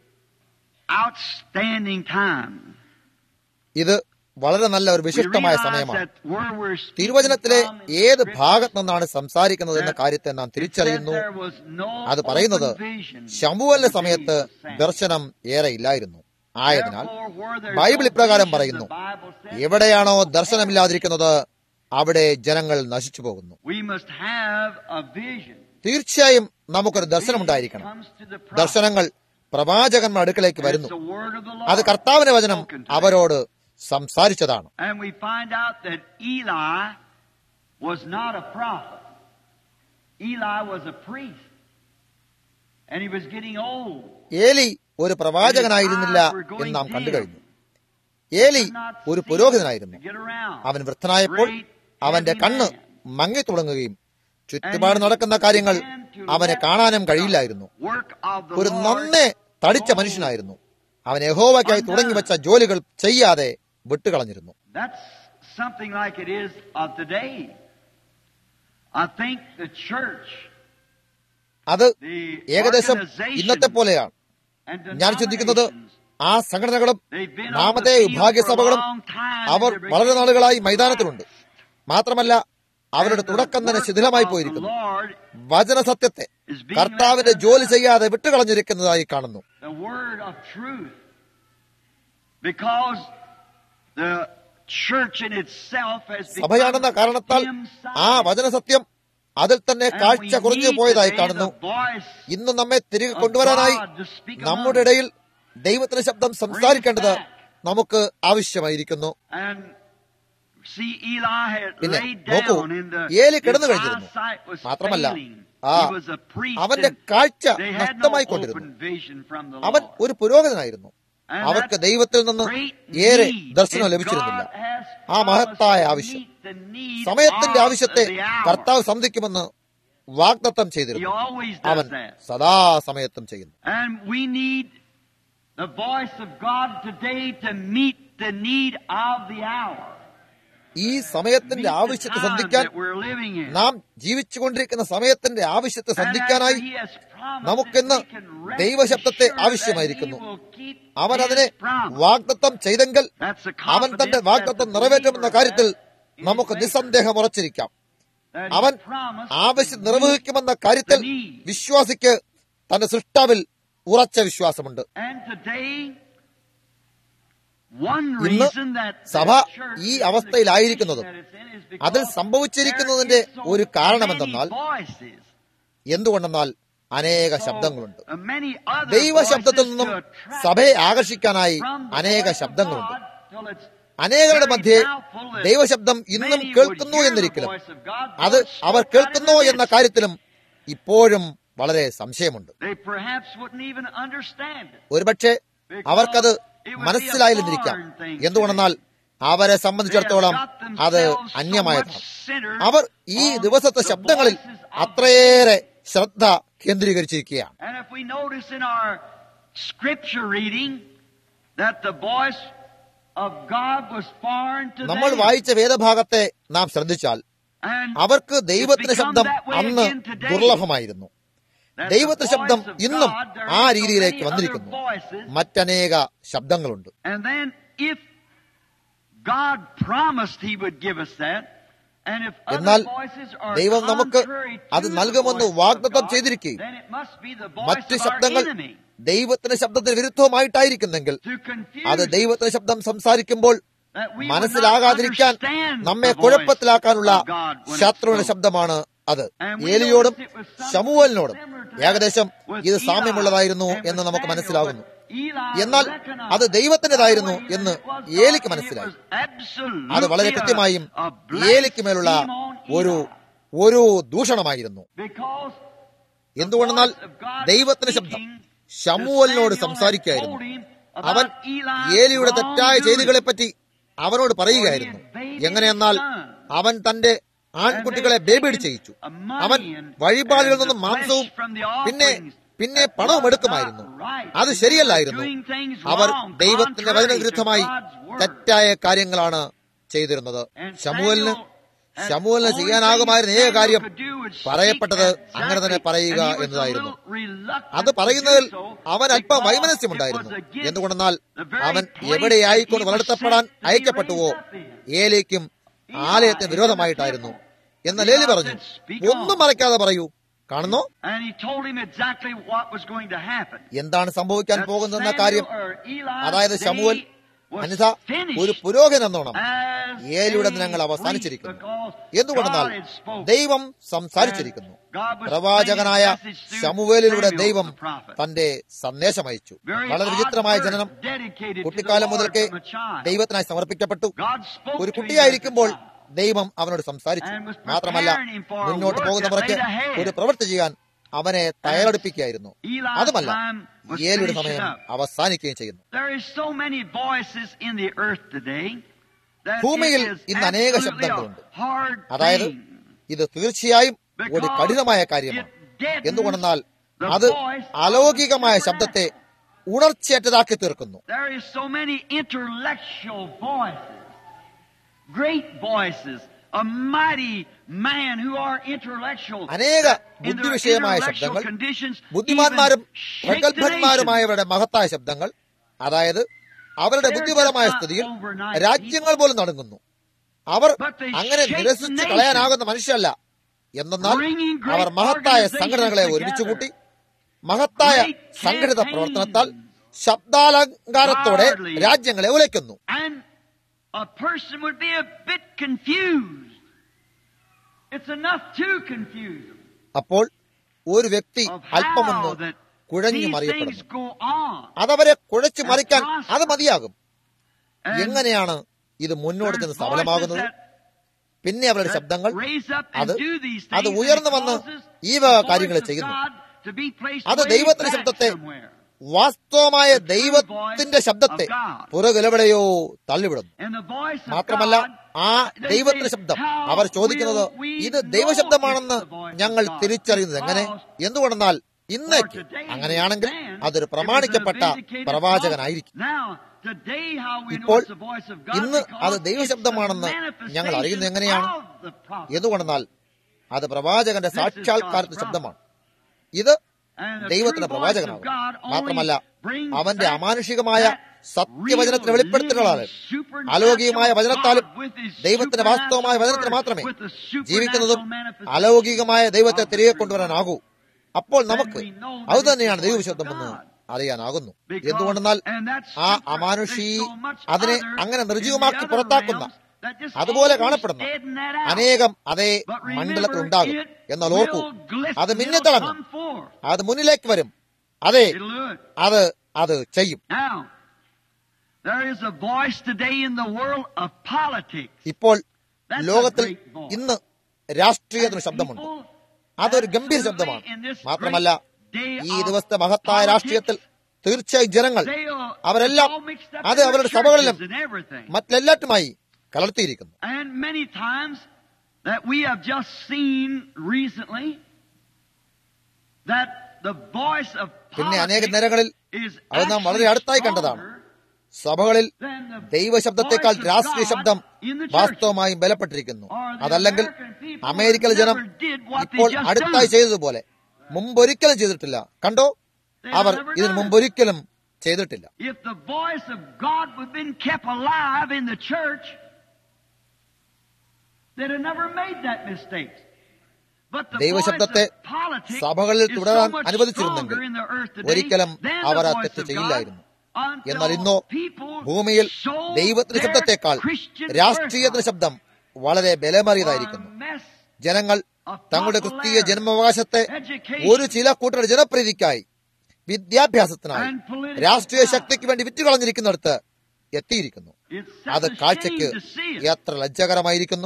outstanding time. ഇത് വളരെ നല്ല ഒരു We വിശിഷ്ടമായ realize സമയമാണ് that where we're speaking തിരുവചനത്തിലെ from in ഏത് Scripture, ഭാഗത്ത് നിന്നാണ് സംസാരിക്കുന്നത് എന്ന that കാര്യത്തെ നാം it said തിരിച്ചറിയുന്നു there was no അത് പറയുന്നത് open vision ശമുവലിന്റെ in the സമയത്ത് days of Samuel. ദർശനം ഏറെ ഇല്ലായിരുന്നു ആയതിനാൽ Therefore, where there's Bible no ഇപ്രകാരം vision, പറയുന്നു the Bible says എവിടെയാണോ ദർശനമില്ലാതിരിക്കുന്നത് അവിടെ ജനങ്ങൾ നശിച്ചു പോകുന്നു we must have a vision. തീർച്ചയായും നമുക്കൊരു ദർശനമുണ്ടായിരിക്കണം Vision comes to the prophet. ദർശനങ്ങൾ പ്രവാചകന്മാരുടെ അടുക്കലേക്ക് വരുന്നു It's the word of the അത് Lord കർത്താവിന്റെ വചനം spoken to them. അവരോട് സംസാരിച്ചതാണ് And we find out that Eli was not a prophet. Eli was a priest. And he was getting old. ഏലി ഒരു പ്രവാചകനായിരുന്നില്ല എന്ന് നാം കണ്ടു കഴിഞ്ഞു ഏലി ഒരു പുരോഹിതനായിരുന്നു To get around. അവൻ വൃദ്ധനായപ്പോൾ അവന്റെ കണ്ണ് മങ്ങി തുടങ്ങുകയും ചുറ്റുപാട് നടക്കുന്ന കാര്യങ്ങൾ അവനെ കാണാനും കഴിയില്ലായിരുന്നു Work of the ഒരു Lord. നന്നേ തടിച്ച മനുഷ്യനായിരുന്നു അവൻ യഹോവയ്ക്കായി തുടങ്ങി വെച്ച ജോലികൾ ചെയ്യാതെ വിട്ടുകളഞ്ഞിരുന്നു That's something like it is of today. I think the church, അത് the ഏകദേശം organization, ഇന്നത്തെ പോലെയാണ് and ഞാൻ ചിന്തിക്കുന്നത് denominations, ആ സംഘടനകളും they've been on നാമത്തെ the field വിഭാഗീയ for a സഭകളും long time, our and they're വളരെ നാളുകളായി beginning to മൈതാനത്തിലുണ്ട് മാത്രമല്ല അവരുടെ And the തുടക്കം തന്നെ work ശിഥിലമായി of the പോയിരിക്കുന്നു Lord വചന സത്യത്തെ is being കർത്താവിന്റെ left ജോലി undone. ചെയ്യാതെ വിട്ടുകളഞ്ഞിരിക്കുന്നതായി കാണുന്നു the word of truth. Because the church in itself has സഭയാണെന്ന become കാരണത്താൽ ആ dim-sighted. വചന സത്യം അതിൽ തന്നെ And കാഴ്ച we കുറഞ്ഞു need പോയതായി today കാണുന്നു the voice ഇന്ന് നമ്മെ തിരികെ of കൊണ്ടുവരാനായി God to speak among നമ്മുടെ us. ഇടയിൽ ദൈവത്തിന്റെ ശബ്ദം സംസാരിക്കേണ്ടത് back. നമുക്ക് ആവശ്യമായിരിക്കുന്നു And see, Eli had പിന്നെ laid നോക്കൂ, down in the ഏലി his കിടന്നു കഴിഞ്ഞിരുന്നു. eyesight was മാത്രമല്ല, failing. ആ He was a priest അവന്റെ and കാഴ്ച they had no നഷ്ടമായിക്കൊണ്ടിരുന്നു open vision from the അവൻ Lord. ഒരു പുരോഹിതനായിരുന്നു And അവർക്ക് that ദൈവത്തിൽ നിന്ന് great ഏറെ need ദർശനം is ലഭിച്ചിരുന്നില്ല God has ആ മഹത്തായ promised to ആവശ്യം meet the need സമയത്തിന്റെ of ആവശ്യത്തെ the hour. കർത്താവ് സന്ധിക്കുമെന്ന് വാഗ്ദത്തം He ചെയ്തിരുന്നു always അവൻ does that. സദാസമയത്തും ചെയ്യുന്നു And we need the voice of God today to meet the need of the hour. ഈ സമയത്തിന്റെ Meet the ആവശ്യത്തെ time സന്ധിക്കാൻ that we're living in. നാം ജീവിച്ചുകൊണ്ടിരിക്കുന്ന സമയത്തിന്റെ ആവശ്യത്തെ And സന്ധിക്കാനായി after he has promised നമുക്കിന്ന് it, we can rest ദൈവശബ്ദത്തെ assured that ആവശ്യമായിരിക്കുന്നു. he will keep അവൻ his അതിനെ promise. വാഗ്ദത്തം ചെയ്തെങ്കിൽ That's the അവൻ തന്റെ confidence വാഗ്ദത്തം that the നിറവേറ്റുമെന്ന believer കാര്യത്തിൽ has in നമുക്ക് his faith. നിസ്സന്ദേഹം ഉറച്ചിരിക്കാം That he അവൻ promised ആവശ്യം to നിർവഹിക്കുമെന്ന കാര്യത്തിൽ the need. വിശ്വാസിക്ക് തന്റെ സൃഷ്ടാവിൽ ഉറച്ച വിശ്വാസമുണ്ട് And today, one ഇന്ന് reason that the സഭ church ഈ is in the അവസ്ഥയിലായിരിക്കുന്നത് condition that it's in is because അതിൽ സംഭവിച്ചിരിക്കുന്നതിന്റെ there is so ഒരു കാരണം many എന്തെന്നാൽ voices, എന്തുകൊണ്ടെന്നാൽ അനേക so ശബ്ദങ്ങളുണ്ട് many other ദൈവശബ്ദത്തിൽ voices നിന്നും to attract സഭയെ ആകർഷിക്കാനായി from the അനേക voice of ശബ്ദങ്ങളുണ്ട് God till it's അനേകരുടെ very മധ്യേ doubtful that ദൈവശബ്ദം ഇന്നും many would കേൾക്കുന്നു hear the എന്നിരിക്കലും voice of God, അത് though it's our spoken കേൾക്കുന്നോ in the എന്ന midst. കാര്യത്തിലും ഇപ്പോഴും വളരെ സംശയമുണ്ട് They perhaps wouldn't even understand it. ഒരുപക്ഷെ അവർക്കത് മനസ്സിലായില്ലെന്നിരിക്കാം എന്തുകൊണ്ടെന്നാൽ അവരെ സംബന്ധിച്ചിടത്തോളം അത് അന്യമായതാണ് അവർ ഈ ദിവസത്തെ ശബ്ദങ്ങളിൽ അത്രയേറെ ശ്രദ്ധ കേന്ദ്രീകരിച്ചിരിക്കുകയാണ് And if we notice in our scripture reading that the voice of God was foreign to നമ്മൾ them, വായിച്ച വേദഭാഗത്തെ നാം ശ്രദ്ധിച്ചാൽ and അവർക്ക് ദൈവത്തിന്റെ ശബ്ദം അന്ന് ദുർലഭമായിരുന്നു that ദൈവത്തിന്റെ the ശബ്ദം voice of ഇന്നും God, there ആ is so രീതിയിലേക്ക് many other വന്നിരിക്കുന്നു voices, മറ്റനേക ശബ്ദങ്ങളുണ്ട് And then if God promised He would give us that, and if എന്നാൽ other voices are ദൈവം നമുക്ക് contrary to അത് the നൽകുമെന്ന് voice of വാഗ്ദത്തം God, ചെയ്തിരിക്കുകയും then it must be the voice മറ്റ് of our ശബ്ദങ്ങൾ enemy ദൈവത്തിന്റെ ശബ്ദത്തിന് വിരുദ്ധമായിട്ടായിരിക്കുന്നെങ്കിൽ to confuse അത് us. ദൈവത്തിന്റെ ശബ്ദം സംസാരിക്കുമ്പോൾ മനസ്സിലാകാതിരിക്കാൻ നമ്മെ കുഴപ്പത്തിലാക്കാനുള്ള ശത്രുവിന്റെ ശബ്ദമാണ് അത് ഏലിയോടും ശമുവലിനോടും ഏകദേശം ഇത് സാമ്യമുള്ളതായിരുന്നു എന്ന് നമുക്ക് മനസ്സിലാകുന്നു എന്നാൽ അത് ദൈവത്തിൻ്റെതായിരുന്നു എന്ന് ഏലിക്ക് മനസ്സിലായി അത് വളരെ കൃത്യമായും ഏലിക്ക് മേലുള്ള ഒരു ഒരു ദൂഷണമായിരുന്നു എന്തുകൊണ്ടെന്നാൽ ദൈവത്തിന്റെ ശബ്ദം ഷമുവലിനോട് സംസാരിക്കുകയായിരുന്നു അവൻ ഏലിയുടെ തെറ്റായ ചെയ്തികളെപ്പറ്റി അവനോട് പറയുകയായിരുന്നു എങ്ങനെയെന്നാൽ അവൻ തന്റെ ആൺകുട്ടികളെ ബേബീഡ് ചെയ്യിച്ചു അവൻ വഴിപാടുകളിൽ നിന്നും മാംസവും പിന്നെ പിന്നെ പണവും എടുക്കുമായിരുന്നു അത് ശരിയല്ലായിരുന്നു അവർ ദൈവത്തിന്റെ വചന വിരുദ്ധമായി തെറ്റായ കാര്യങ്ങളാണ് ചെയ്തിരുന്നത് ശമുവലിന് ശമുവലിന് ചെയ്യാനാകുമായിരുന്ന ഏക കാര്യം പറയപ്പെട്ടത് അങ്ങനെ തന്നെ പറയുക എന്നതായിരുന്നു അത് പറയുന്നതിൽ അവൻ അല്പം വൈമനസ്യമുണ്ടായിരുന്നു എന്തുകൊണ്ടെന്നാൽ അവൻ എവിടെയായിക്കൊണ്ട് വളർത്തപ്പെടാൻ അയക്കപ്പെട്ടുവോ ഏലേക്കും ആലയത്തിന് വിരോധമായിട്ടായിരുന്നു എന്നാൽ ഏലി പറഞ്ഞു ഒന്നും മറയ്ക്കാതെ പറയൂ കാണുന്നോ എന്താണ് സംഭവിക്കാൻ പോകുന്നതെന്ന കാര്യം അതായത് ശമുവൽ അനിത ഒരു പുരോഹിതൻ എന്നോണം ഏലിയുടെ ദിനങ്ങൾ അവസാനിച്ചിരിക്കുന്നു എന്തുകൊണ്ടെന്നാൽ ദൈവം സംസാരിച്ചിരിക്കുന്നു പ്രവാചകനായ ശമുവേലിലൂടെ ദൈവം തന്റെ സന്ദേശം അയച്ചു വളരെ വിചിത്രമായ ജനനം കുട്ടിക്കാലം മുതൽക്കേ ദൈവത്തിനായി സമർപ്പിക്കപ്പെട്ടു ഒരു കുട്ടിയായിരിക്കുമ്പോൾ ദൈവം അവനോട് സംസാരിച്ചു മാത്രമല്ല മുന്നോട്ട് പോകുന്നവർക്ക് ഒരു പ്രവൃത്തി ചെയ്യാൻ അവനെ തയ്യാറെടുപ്പിക്കുകയായിരുന്നു അതുമല്ല ഏലിയുടെ സമയം അവസാനിക്കുകയും ചെയ്യുന്നു ഭൂമിയിൽ ഇന്ന് അനേക ശബ്ദങ്ങളുണ്ട് അതായത് ഇത് തീർച്ചയായും ഒരു കഠിനമായ കാര്യമാണ് എന്തുകൊണ്ടെന്നാൽ അത് അലൗകികമായ ശബ്ദത്തെ ഉണർച്ചയറ്റതാക്കി തീർക്കുന്നു great voices, a mighty man who are intellectual. അനേക ബുദ്ധിവിഷയമായ ശബ്ദങ്ങൾ ബുദ്ധിമാന്മാരും പ്രഗത്ഭന്മാരുമായവരുടെ മഹത്തായ ശബ്ദങ്ങൾ അതായത് അവരുടെ ബുദ്ധിപരമായ സ്ഥിതിയിൽ രാജ്യങ്ങൾ പോലും നടുങ്ങുന്നു അവർ അങ്ങനെ നിരസിച്ച് കളയാനാകുന്ന മനുഷ്യരല്ല എന്നാൽ അവർ മഹത്തായ സംഘടനകളെ ഒരുമിച്ച് കൂട്ടി മഹത്തായ സംഘടിത പ്രവർത്തനത്താൽ ശബ്ദാലങ്കാരത്തോടെ രാജ്യങ്ങളെ ഉലയ്ക്കുന്നു a person would be a bit confused. It's enough to confuse them. അപ്പോൾ ഒരു വ്യക്തി അല്പമൊന്ന് കുഴഞ്ഞു മറിയപ്പെടുന്നു അതവരെ കുഴച്ചു മറിക്കാൻ അത് മതിയാകും എങ്ങനെയാണ് ഇത് മുന്നോട്ട് ചെന്ന് സഫലമാകുന്നത് പിന്നെ അവരുടെ ശബ്ദങ്ങൾ അത് അത് ഉയർന്നു വന്ന് ഈ വക കാര്യങ്ങൾ ചെയ്യുന്നു അത് ദൈവത്തിന്റെ ശബ്ദത്തെ വാസ്തവമായ ദൈവത്തിന്റെ ശബ്ദത്തെ പുറകിലെവിടെയോ തള്ളിവിടുന്നു മാത്രമല്ല ആ ദൈവത്തിന്റെ ശബ്ദം അവർ ചോദിക്കുന്നത് ഇത് ദൈവശബ്ദമാണെന്ന് ഞങ്ങൾ തിരിച്ചറിയുന്നത് എങ്ങനെ എന്തുകൊണ്ടെന്നാൽ ഇന്നേക്ക് അങ്ങനെയാണെങ്കിൽ അതൊരു പ്രമാണിക്കപ്പെട്ട പ്രവാചകനായിരിക്കും ഇപ്പോൾ ഇന്ന് അത് ദൈവശബ്ദമാണെന്ന് ഞങ്ങൾ അറിയുന്നത് എങ്ങനെയാണ് എന്തുകൊണ്ടെന്നാൽ അത് പ്രവാചകന്റെ സാക്ഷാത്കാരത്തിന്റെ ശബ്ദമാണ് ഇത് ദൈവത്തിന്റെ പ്രവാചകനാകും മാത്രമല്ല അവന്റെ അമാനുഷികമായ സത്യവചനത്തിന് വെളിപ്പെടുത്തലുകളാണ് അലൗകികമായ വചനത്താലും ദൈവത്തിന്റെ വാസ്തവമായ വചനത്തിന് മാത്രമേ ജീവിക്കുന്നതും അലൗകികമായ ദൈവത്തെ തിരികെ കൊണ്ടുവരാനാകൂ അപ്പോൾ നമുക്ക് അത് തന്നെയാണ് ദൈവവിശുദ്ധമെന്ന് അറിയാനാകുന്നു എന്തുകൊണ്ടെന്നാൽ ആ അമാനുഷി അതിനെ അങ്ങനെ നിർജീവമാക്കി പുറത്താക്കുന്ന അതുപോലെ കാണപ്പെടുന്ന അനേകം അതേ മണ്ഡലത്തിൽ ഉണ്ടാകും എന്നാൽ ഓർക്കൂ അത് മിന്നിത്തിളങ്ങും അത് മുന്നിലേക്ക് വരും അതെ അത് അത് ചെയ്യും ഇപ്പോൾ ലോകത്തിൽ ഇന്ന് രാഷ്ട്രീയത്തിന് ശബ്ദമുണ്ട് അതൊരു ഗംഭീര ശബ്ദമാണ് മാത്രമല്ല ഈ ദിവസത്തെ മഹത്തായ രാഷ്ട്രീയത്തിൽ തീർച്ചയായും ജനങ്ങൾ അവരെല്ലാം അത് അവരുടെ സഭകളിലും മറ്റെല്ലാറ്റുമായി കലർത്തിയിരിക്കുന്നു പിന്നെ അനേക നേരങ്ങളിൽ അത് നാം വളരെ അടുത്തായി കണ്ടതാണ് സഭകളിൽ ദൈവശബ്ദത്തെക്കാൾ രാഷ്ട്രീയ ശബ്ദം വാസ്തവമായും ബലപ്പെട്ടിരിക്കുന്നു അതല്ലെങ്കിൽ അമേരിക്കയിലെ ജനം ഇപ്പോൾ അടുത്തായി ചെയ്തതുപോലെ മുമ്പൊരിക്കലും ചെയ്തിട്ടില്ല കണ്ടോ അവർ ഇതിനു മുമ്പൊരിക്കലും ചെയ്തിട്ടില്ല ദൈവശബ്ദത്തെ സഭകളിൽ തുടരാൻ അനുവദിച്ചിരുന്നെങ്കിൽ ഒരിക്കലും അവർ ആ തെറ്റ് ചെയ്യില്ലായിരുന്നു എന്നാൽ ഇന്നോ ഭൂമിയിൽ ദൈവത്തിന്റെ ശബ്ദത്തെക്കാൾ രാഷ്ട്രീയത്തിന്റെ ശബ്ദം വളരെ ബലമേറിയതായിരിക്കുന്നു ജനങ്ങൾ തങ്ങളുടെ ക്രിസ്തീയ ജന്മാവകാശത്തെ ഒരു ചില കൂട്ടരുടെ ജനപ്രീതിക്കായി വിദ്യാഭ്യാസത്തിനായി രാഷ്ട്രീയ ശക്തിക്ക് വേണ്ടി വിറ്റുകളഞ്ഞിരിക്കുന്നിടത്ത് എത്തിയിരിക്കുന്നു അത് കാഴ്ചയ്ക്ക് എത്ര ലജ്ജകരമായിരിക്കുന്നു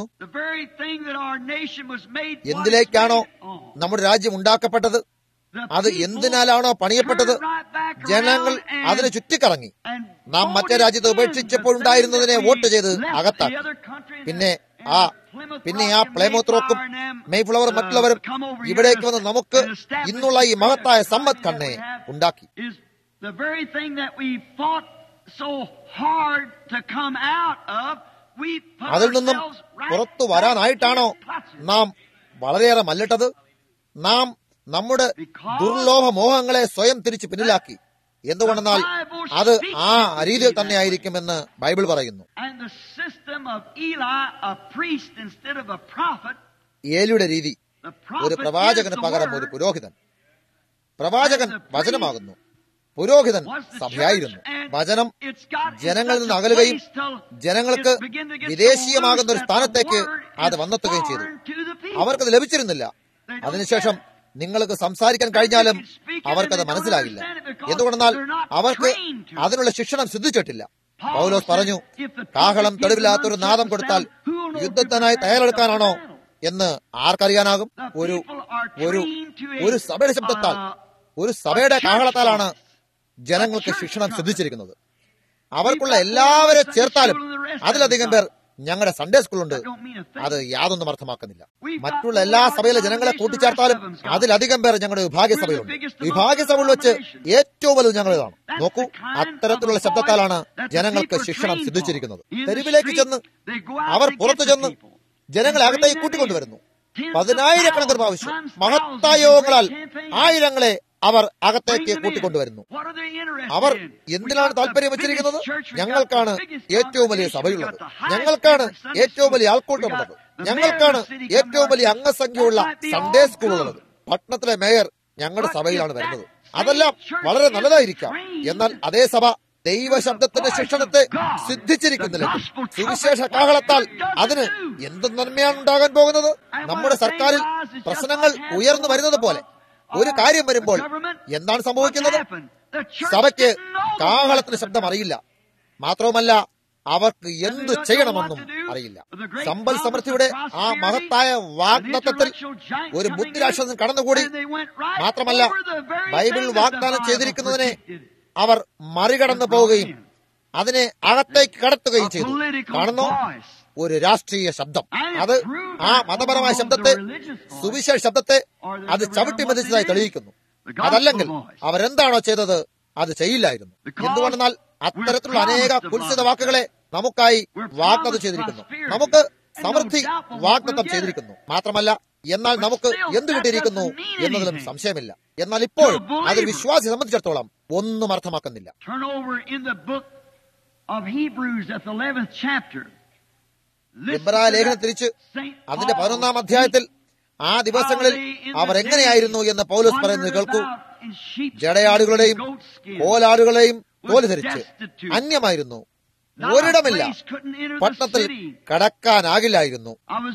എന്തിലേക്കാണോ നമ്മുടെ രാജ്യം ഉണ്ടാക്കപ്പെട്ടത് അത് എന്തിനാലാണോ പണിയപ്പെട്ടത് ജനങ്ങൾ അതിന് ചുറ്റിക്കറങ്ങി നാം മറ്റേ രാജ്യത്ത് ഉപേക്ഷിച്ചപ്പോൾ ഉണ്ടായിരുന്നതിനെ വോട്ട് ചെയ്ത് അകത്താക്കി പിന്നെ ആ പിന്നെ ആ പ്ലേമോത്ത് റോക്കും മെയ്ഫ്ലവറും മറ്റുള്ളവരും ഇവിടേക്ക് വന്ന് നമുക്ക് ഇന്നുള്ള ഈ മഹത്തായ സമ്പദ് ഖണ്ണയെ ഉണ്ടാക്കി അതിൽ നിന്നും പുറത്തു വരാനായിട്ടാണോ നാം വളരെയേറെ മല്ലിട്ടത് നാം നമ്മുടെ ദുർലോഭ മോഹങ്ങളെ സ്വയം തിരിച്ച് പിന്നിലാക്കി എന്തുകൊണ്ടെന്നാൽ അത് ആ രീതിയിൽ തന്നെ ആയിരിക്കുമെന്ന് ബൈബിൾ പറയുന്നു ഏലിയുടെ രീതി ഒരു പ്രവാചകന് പകരം ഒരു പുരോഹിതൻ പ്രവാചകൻ വചനമാകുന്നു പുരോഹിതൻ സഭയായിരുന്നു വചനം ജനങ്ങളിൽ നിന്ന് അകലുകയും ജനങ്ങൾക്ക് വിദേശീയമാകുന്ന ഒരു സ്ഥാനത്തേക്ക് അത് വന്നെത്തുകയും ചെയ്തു അവർക്കത് ലഭിച്ചിരുന്നില്ല അതിനുശേഷം നിങ്ങൾക്ക് സംസാരിക്കാൻ കഴിഞ്ഞാലും അവർക്കത് മനസ്സിലാകില്ല എന്തുകൊണ്ടെന്നാൽ അവർക്ക് അതിനുള്ള ശിക്ഷണം സിദ്ധിച്ചിട്ടില്ല പൗലോസ് പറഞ്ഞു കാഹളം തെളിവില്ലാത്തൊരു നാദം കൊടുത്താൽ യുദ്ധത്തിനായി തയ്യാറെടുക്കാനാണോ എന്ന് ആർക്കറിയാനാകും ഒരു ഒരു ഒരു സഭയുടെ ശബ്ദത്താൽ ഒരു സഭയുടെ കാഹളത്താലാണ് ജനങ്ങൾക്ക് ശിക്ഷണം സിദ്ധിച്ചിരിക്കുന്നത് അവർക്കുള്ള എല്ലാവരെ ചേർത്താലും അതിലധികം പേർ ഞങ്ങളുടെ സൺഡേ സ്കൂളുണ്ട് അത് യാതൊന്നും അർത്ഥമാക്കുന്നില്ല മറ്റുള്ള എല്ലാ സഭയിലെ ജനങ്ങളെ കൂട്ടിച്ചേർത്താലും അതിലധികം പേർ ഞങ്ങളുടെ വിഭാഗ്യസഭയിലുണ്ട് വിഭാഗ്യസഭയിൽ വെച്ച് ഏറ്റവും വലുത് ഞങ്ങളുടേതാണ് നോക്കൂ അത്തരത്തിലുള്ള ശബ്ദത്താലാണ് ജനങ്ങൾക്ക് ശിക്ഷണം സിദ്ധിച്ചിരിക്കുന്നത് തെരുവിലേക്ക് ചെന്ന് അവർ പുറത്തു ചെന്ന് ജനങ്ങളെ അകത്തേക്ക് കൂട്ടിക്കൊണ്ടുവരുന്നു പതിനായിരക്കണക്കിന് പ്രാവശ്യം മഹത്തായ യോഗങ്ങളാൽ ആയിരങ്ങളെ അവർ അകത്തേക്ക് കൂട്ടിക്കൊണ്ടുവരുന്നു അവർ എന്തിനാണ് താല്പര്യം വെച്ചിരിക്കുന്നത് ഞങ്ങൾക്കാണ് ഏറ്റവും വലിയ സഭയുള്ളത് ഞങ്ങൾക്കാണ് ഏറ്റവും വലിയ ആൾക്കൂട്ടമുള്ളത് ഞങ്ങൾക്കാണ് ഏറ്റവും വലിയ അംഗസംഖ്യയുള്ള സൺഡേ സ്കൂളുള്ളത് പട്ടണത്തിലെ മേയർ ഞങ്ങളുടെ സഭയിലാണ് വരുന്നത് അതെല്ലാം വളരെ നല്ലതായിരിക്കാം എന്നാൽ അതേ സഭ ദൈവശബ്ദത്തിന്റെ ശിക്ഷണത്തെ സിദ്ധിച്ചിരിക്കുന്നില്ല സുവിശേഷ കാഹളത്താൽ അതിന് എന്ത് നന്മയാണ് ഉണ്ടാകാൻ പോകുന്നത് നമ്മുടെ സർക്കാരിൽ പ്രശ്നങ്ങൾ ഉയർന്നു വരുന്നത് പോലെ ഒരു കാര്യം വരുമ്പോൾ എന്താണ് സംഭവിക്കുന്നത് സഭയ്ക്ക് കാഹളത്തിന് ശബ്ദം അറിയില്ല മാത്രവുമല്ല അവർക്ക് എന്തു ചെയ്യണമെന്നും അറിയില്ല സമ്പൽ സമൃദ്ധിയുടെ ആ മഹത്തായ വാഗ്ദത്തത്തിൽ ഒരു ബുദ്ധിരാക്ഷസൻ കടന്നുകൂടി മാത്രമല്ല ബൈബിൾ വാഗ്ദാനം ചെയ്തിരിക്കുന്നതിനെ അവർ മറികടന്നു പോവുകയും അതിനെ അകത്തേക്ക് കടത്തുകയും ചെയ്തു കാണുന്നു ഒരു രാഷ്ട്രീയ ശബ്ദം അത് ആ മതപരമായ ശബ്ദത്തെ സുവിശേഷ ശബ്ദത്തെ അത് ചവിട്ടി മതിച്ചതായി തെളിയിക്കുന്നു അതല്ലെങ്കിൽ അവരെന്താണോ ചെയ്തത് അത് ചെയ്യില്ലായിരുന്നു എന്തുകൊണ്ടെന്നാൽ അത്തരത്തിലുള്ള അനേക കുൽസിത വാക്കുകളെ നമുക്കായി വാഗ്ദത്തം ചെയ്തിരിക്കുന്നു നമുക്ക് സമൃദ്ധി വാഗ്ദത്തം ചെയ്തിരിക്കുന്നു മാത്രമല്ല എന്നാൽ നമുക്ക് എന്ത് കിട്ടിയിരിക്കുന്നു എന്നതിലും സംശയമില്ല എന്നാൽ ഇപ്പോൾ അത് വിശ്വാസി സംബന്ധിച്ചിടത്തോളം ഒന്നും അർത്ഥമാക്കുന്നില്ല ഇബ്രായ ലേഖനം തിരിച്ച് അതിന്റെ പതിനൊന്നാം അധ്യായത്തിൽ ആ ദിവസങ്ങളിൽ അവർ എങ്ങനെയായിരുന്നു എന്ന് പൗലോസ് പറയുന്നത് കേൾക്കൂ ജടയാടുകളുടെയും കോലാടുകളെയും തോല് ധരിച്ച് അന്യമായിരുന്നു ഒരിടമില്ല പട്ടണത്തിൽ കടക്കാനാകില്ലായിരുന്നു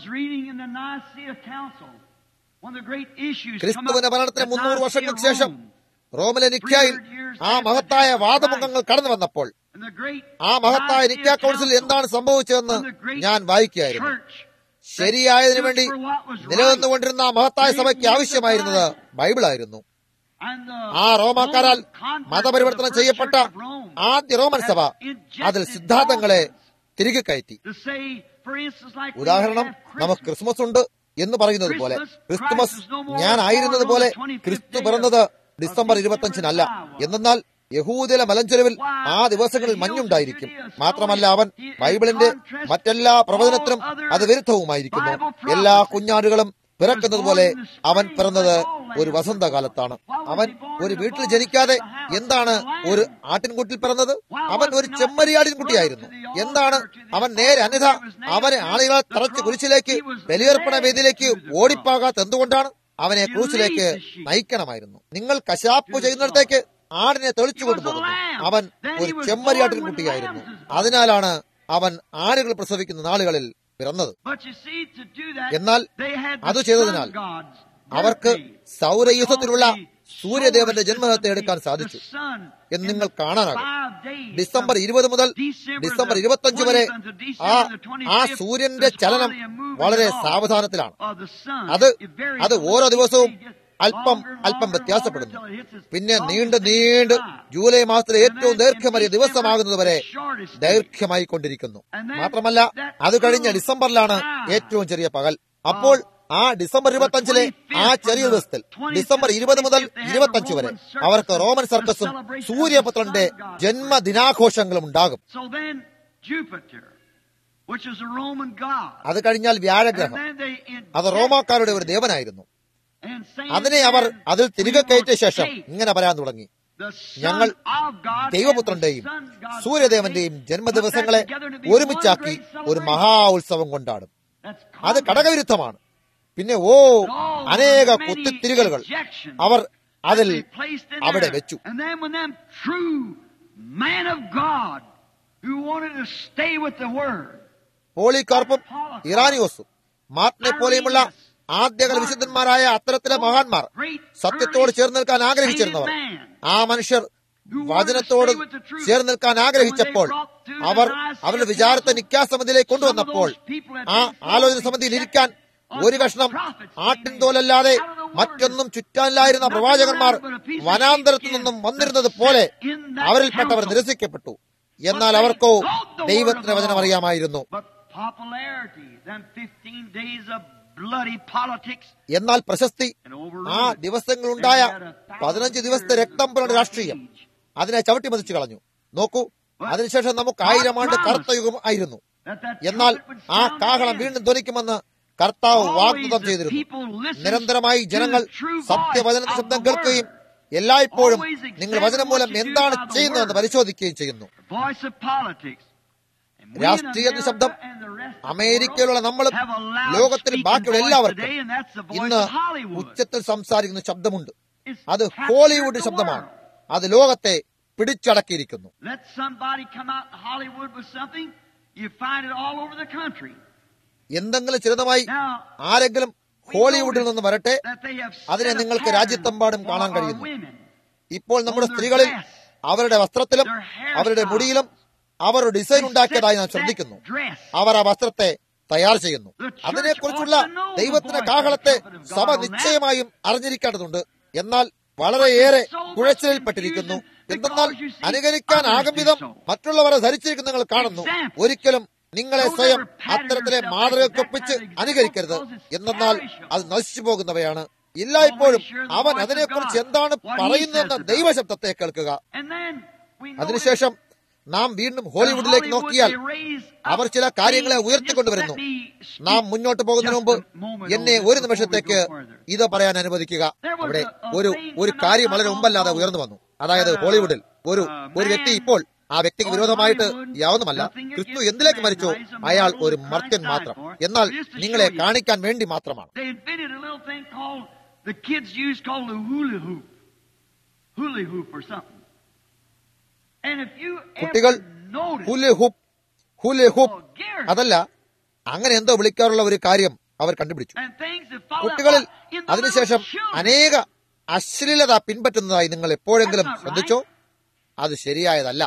ക്രിസ്തുവിന്റെ മരണത്തിന് മുന്നൂറ് വർഷങ്ങൾക്ക് ശേഷം റോമിലെ നിക്കായിൽ ആ മഹത്തായ വാദമുഖങ്ങൾ കടന്നു വന്നപ്പോൾ ആ മഹത്തായ നിക്ക കൗൺസിൽ എന്താണ് സംഭവിച്ചതെന്ന് ഞാൻ വായിക്കുകയായിരുന്നു ശരിയായതിനു വേണ്ടി നിലനിന്നുകൊണ്ടിരുന്ന ആ മഹത്തായ സഭയ്ക്ക് ആവശ്യമായിരുന്നത് ബൈബിളായിരുന്നു ആ റോമാക്കാരാൽ മതപരിവർത്തനം ചെയ്യപ്പെട്ട ആദ്യ റോമൻ സഭ അതിൽ സിദ്ധാന്തങ്ങളെ തിരികെ കയറ്റി ഉദാഹരണം നമുക്ക് ക്രിസ്മസ് ഉണ്ട് എന്ന് പറയുന്നത് പോലെ ക്രിസ്തുമസ് ഞാൻ ആയിരുന്നത് പോലെ ക്രിസ്തു പിറന്നത് ഡിസംബർ ഇരുപത്തഞ്ചിനല്ല എന്നാൽ യഹൂദിലെ മലഞ്ചെരുവിൽ ആ ദിവസങ്ങളിൽ മഞ്ഞുണ്ടായിരിക്കും മാത്രമല്ല അവൻ ബൈബിളിന്റെ മറ്റെല്ലാ പ്രവചനത്തിനും അത് വിരുദ്ധവുമായിരിക്കുന്നു എല്ലാ കുഞ്ഞാടുകളും പിറക്കുന്നത് പോലെ അവൻ പിറന്നത് ഒരു വസന്തകാലത്താണ് അവൻ ഒരു വീട്ടിൽ ജനിക്കാതെ എന്താണ് ഒരു ആട്ടിൻകുട്ടിൽ പിറന്നത് അവൻ ഒരു ചെമ്മരിയാടിൻകുട്ടിയായിരുന്നു എന്താണ് അവൻ നേരെ അന്യഥ അവനെ ആളുകളെ തറച്ച് കുരിശിലേക്ക് ബലിയർപ്പണ വേദിയിലേക്ക് ഓടിപ്പാകാത്ത എന്തുകൊണ്ടാണ് അവനെ ക്രൂശിലേക്ക് നയിക്കണമായിരുന്നു നിങ്ങൾ കശാപ്പ് ചെയ്യുന്നിടത്തേക്ക് ആടിനെ തെളിച്ചു കൊണ്ടുപോകുന്നു അവൻ ഒരു ചെമ്മരിയാട്ടിൻ കുട്ടിയായിരുന്നു അതിനാലാണ് അവൻ ആടുകൾ പ്രസവിക്കുന്ന നാളുകളിൽ പിറന്നത് എന്നാൽ അത് ചെയ്തതിനാൽ അവർക്ക് സൗരയൂഥത്തിലുള്ള സൂര്യദേവന്റെ ജന്മദിനത്തെ എടുക്കാൻ സാധിച്ചു എന്ന് നിങ്ങൾ കാണാനാകും ഡിസംബർ ഇരുപത് മുതൽ ഡിസംബർ ഇരുപത്തഞ്ച് വരെ ആ ആ സൂര്യന്റെ ചലനം വളരെ സാവധാനത്തിലാണ് അത് അത് ഓരോ ദിവസവും അല്പം അല്പം വ്യത്യാസപ്പെടുന്നു പിന്നെ നീണ്ട് നീണ്ട് ജൂലൈ മാസത്തിലെ ഏറ്റവും ദൈർഘ്യമേറിയ ദിവസമാകുന്നത് വരെ ദൈർഘ്യമായി കൊണ്ടിരിക്കുന്നു മാത്രമല്ല അത് കഴിഞ്ഞ ഡിസംബറിലാണ് ഏറ്റവും ചെറിയ പകൽ അപ്പോൾ ആ ഡിസംബർ ഇരുപത്തഞ്ചിലെ ആ ചെറിയ ദിവസത്തിൽ ഡിസംബർ ഇരുപത് മുതൽ ഇരുപത്തഞ്ച് വരെ അവർക്ക് റോമൻ സർക്കസും സൂര്യപുത്രന്റെ ജന്മദിനാഘോഷങ്ങളും ഉണ്ടാകും അത് കഴിഞ്ഞാൽ വ്യാഴഗ്രഹം അത് റോമാക്കാരുടെ ഒരു ദേവനായിരുന്നു അതിനെ അവർ അതിൽ തിരികെ കയറ്റിയ ശേഷം ഇങ്ങനെ പറയാൻ തുടങ്ങി ഞങ്ങൾ ദൈവപുത്രന്റെയും സൂര്യദേവന്റെയും ജന്മദിവസങ്ങളെ ഒരുമിച്ചാക്കി ഒരു മഹാ ഉത്സവം കൊണ്ടാടും അത് കടകവിരുദ്ധമാണ് പിന്നെ ഓ അനേക കുത്തിത്തിരികളുകൾ അവർ അതിൽ അവിടെ വെച്ചു പോളികാർപ്പും ഇറാനിയോസും മാർട്ടിനെ പോലെയുമുള്ള ആദ്യകാല വിശുദ്ധന്മാരായ അത്തരത്തിലെ മഹാന്മാർ സത്യത്തോട് ചേർന്ന് നിൽക്കാൻ ആഗ്രഹിച്ചിരുന്നവർ ആ മനുഷ്യർ വചനത്തോട് ചേർന്ന് നിൽക്കാൻ ആഗ്രഹിച്ചപ്പോൾ അവർ അവരുടെ വിചാരത്തെ നിക്കാസമിതിയിലേക്ക് കൊണ്ടുവന്നപ്പോൾ ആ ആലോചന സമിതിയിൽ ഇരിക്കാൻ ഒരു കഷ്ണം ആട്ടിൻ തോലല്ലാതെ മറ്റൊന്നും ചുറ്റാനില്ലായിരുന്ന പ്രവാചകന്മാർ വനാന്തരത്തു നിന്നും വന്നിരുന്നത് പോലെ അവരിൽപ്പെട്ടവർ നിരസിക്കപ്പെട്ടു എന്നാൽ അവർക്കോ ദൈവത്തിന്റെ വചനം അറിയാമായിരുന്നു എന്നാൽ പ്രശസ്തി ആ ദിവസങ്ങളുണ്ടായ പതിനഞ്ച് ദിവസത്തെ രക്തം പുരണ്ട രാഷ്ട്രീയം അതിനെ ചവിട്ടി മതിച്ചു കളഞ്ഞു നോക്കൂ അതിനുശേഷം നമുക്ക് ആയിരം ആണ്ട് കറുത്ത യുഗം ആയിരുന്നു എന്നാൽ ആ കാഹളം വീണ്ടും ധ്വനിക്കുമെന്ന് കർത്താവ് വാഗ്ദത്തം ചെയ്തിരുന്നു നിരന്തരമായി ജനങ്ങൾ സത്യവചനത്തിന്റെ ശബ്ദം കേൾക്കുകയും എല്ലായ്പ്പോഴും നിങ്ങൾ വചനം മൂലം എന്താണ് ചെയ്യുന്നതെന്ന് പരിശോധിക്കുകയും ചെയ്യുന്നു രാഷ്ട്രീയത്തിന്റെ ശബ്ദം അമേരിക്കയിലുള്ള നമ്മളും ലോകത്തിൽ ബാക്കിയുള്ള എല്ലാവർക്കും ഇന്ന് ഉച്ചത്തിൽ സംസാരിക്കുന്ന ശബ്ദമുണ്ട് അത് ഹോളിവുഡ് ശബ്ദമാണ് അത് ലോകത്തെ പിടിച്ചടക്കിയിരിക്കുന്നു എന്തെങ്കിലും ചിലതുമായി ആരെങ്കിലും ഹോളിവുഡിൽ നിന്ന് വരട്ടെ അതിനെ നിങ്ങൾക്ക് രാജ്യത്തെമ്പാടും കാണാൻ കഴിയുന്നു ഇപ്പോൾ നമ്മുടെ സ്ത്രീകളിൽ അവരുടെ വസ്ത്രത്തിലും അവരുടെ മുടിയിലും അവർ ഡിസൈൻ ഉണ്ടാക്കിയതായി നാം ശ്രദ്ധിക്കുന്നു അവർ ആ വസ്ത്രത്തെ തയ്യാർ ചെയ്യുന്നു അതിനെക്കുറിച്ചുള്ള ദൈവത്തിന്റെ കാഹളത്തെ സഭ നിശ്ചയമായും അറിഞ്ഞിരിക്കേണ്ടതുണ്ട് എന്നാൽ വളരെയേറെ കുഴച്ചിലിൽപ്പെട്ടിരിക്കുന്നു എന്തെന്നാൽ അനുകരിക്കാൻ ആകും വിധം മറ്റുള്ളവരെ ധരിച്ചിരിക്കുന്ന നിങ്ങൾ കാണുന്നു ഒരിക്കലും നിങ്ങളെ സ്വയം അത്തരത്തിലെ മാതൃകക്കൊപ്പിച്ച് അനുകരിക്കരുത് എന്നാൽ അത് നശിച്ചു പോകുന്നവയാണ് എല്ലായ്പ്പോഴും അവൻ അതിനെക്കുറിച്ച് എന്താണ് പറയുന്നതെന്ന ദൈവശബ്ദത്തെ കേൾക്കുക അതിനുശേഷം നാം വീണ്ടും ഹോളിവുഡിലേക്ക് നോക്കിയാൽ അവർ ചില കാര്യങ്ങളെ ഉയർത്തിക്കൊണ്ടുവരുന്നു നാം മുന്നോട്ട് പോകുന്നതിന് മുമ്പ് എന്നെ ഒരു നിമിഷത്തേക്ക് ഇത് പറയാൻ അനുവദിക്കുക അവിടെ ഒരു ഒരു കാര്യം വളരെ മുമ്പല്ലാതെ ഉയർന്നു വന്നു അതായത് ഹോളിവുഡിൽ ഒരു ഒരു വ്യക്തി ഇപ്പോൾ ആ വ്യക്തിക്ക് വിരോധമായിട്ട് യാവുന്നുമല്ല ക്രിസ്തു എന്തിലേക്ക് മരിച്ചോ അയാൾ ഒരു മർത്യൻ മാത്രം എന്നാൽ നിങ്ങളെ കാണിക്കാൻ വേണ്ടി മാത്രമാണ് The kids use called the hula hoop. Hula hoop or something. കുട്ടികൾ ഹുലെ ഹുപ്പ് ഹുലെ ഹുപ്പ് അതല്ല അങ്ങനെ എന്തോ വിളിക്കാറുള്ള ഒരു കാര്യം അവർ കണ്ടുപിടിച്ചു കുട്ടികളിൽ അതിനുശേഷം അനേക അശ്ലീലത പിൻപറ്റുന്നതായി നിങ്ങൾ എപ്പോഴെങ്കിലും ശ്രദ്ധിച്ചോ അത് ശരിയായതല്ല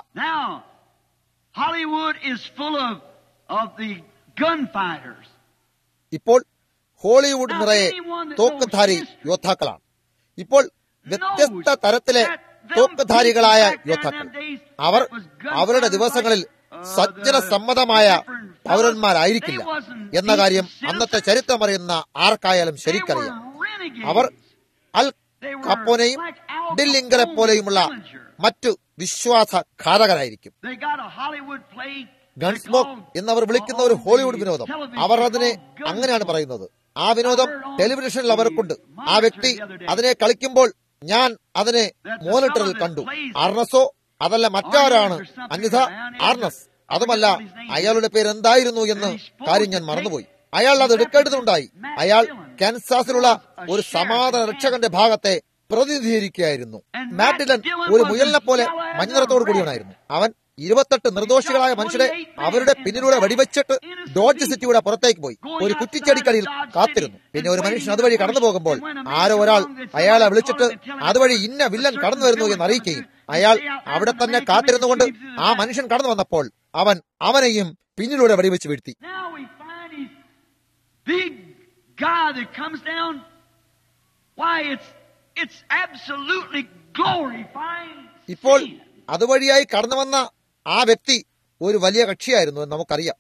ഇപ്പോൾ ഹോളിവുഡ് നിറയെ തോക്കുധാരി യോദ്ധാക്കളാണ് ഇപ്പോൾ വ്യത്യസ്ത തരത്തിലെ തോക്കുധാരികളായ യോദ്ധാക്കൾ അവർ അവരുടെ ദിവസങ്ങളിൽ സജ്ജന സമ്മതമായ പൗരന്മാരായിരിക്കില്ല എന്ന കാര്യം അന്നത്തെ ചരിത്രം അറിയുന്ന ആർക്കായാലും ശരിക്കറിയാം അവർ അൽ കപ്പോനെയും ഡില്ലിങ്കറെ പോലെയുമുള്ള മറ്റു വിശ്വാസ ഘാതകരായിരിക്കും ഗൺസ്മോക്ക് എന്നവർ വിളിക്കുന്ന ഒരു ഹോളിവുഡ് വിനോദം അവർ അതിനെ അങ്ങനെയാണ് പറയുന്നത് ആ വിനോദം ടെലിവിഷനിൽ അവർക്കുണ്ട് ആ വ്യക്തി അതിനെ കളിക്കുമ്പോൾ ഞാൻ അതിനെ മോണിറ്ററിൽ കണ്ടു ആർണസോ അതല്ല മറ്റാരാണ് അന്യഥ ആർണസ് അതുമല്ല അയാളുടെ പേര് എന്തായിരുന്നു എന്ന് കാര്യം ഞാൻ മറന്നുപോയി അയാൾ അത് എടുക്കേണ്ടതുണ്ടായി അയാൾ കാൻസാസിലുള്ള ഒരു സമാധാന രക്ഷകന്റെ ഭാഗത്തെ പ്രതിനിധീകരിക്കുകയായിരുന്നു മാറ്റിലൻ ഒരു മുയലിനെ പോലെ മഞ്ഞനിറത്തോടു കൂടിയവനായിരുന്നു അവൻ ഇരുപത്തെട്ട് നിർദോഷികളായ മനുഷ്യരെ അവരുടെ പിന്നിലൂടെ വെടിവെച്ചിട്ട് ഡോഡ്ജ് സിറ്റിയുടെ പുറത്തേക്ക് പോയി ഒരു കുറ്റിച്ചെടിക്കടിയിൽ കാത്തിരുന്നു പിന്നെ ഒരു മനുഷ്യൻ അതുവഴി കടന്നു പോകുമ്പോൾ ആരോ ഒരാൾ അയാളെ വിളിച്ചിട്ട് അതുവഴി ഇന്ന വില്ലൻ കടന്നു വരുന്നു എന്ന് അറിയിക്കുകയും അയാൾ അവിടെ തന്നെ കാത്തിരുന്നുകൊണ്ട് ആ മനുഷ്യൻ കടന്നു വന്നപ്പോൾ അവൻ അവനെയും പിന്നിലൂടെ വെടിവെച്ച് വീഴ്ത്തി Now we find his big guy that comes down. Why, it's it's absolutely glorifying. ഇപ്പോൾ sin. അതുവഴിയായി കടന്നു വന്ന ആ വ്യക്തി ഒരു വലിയ കക്ഷിയായിരുന്നു എന്ന് നമുക്കറിയാം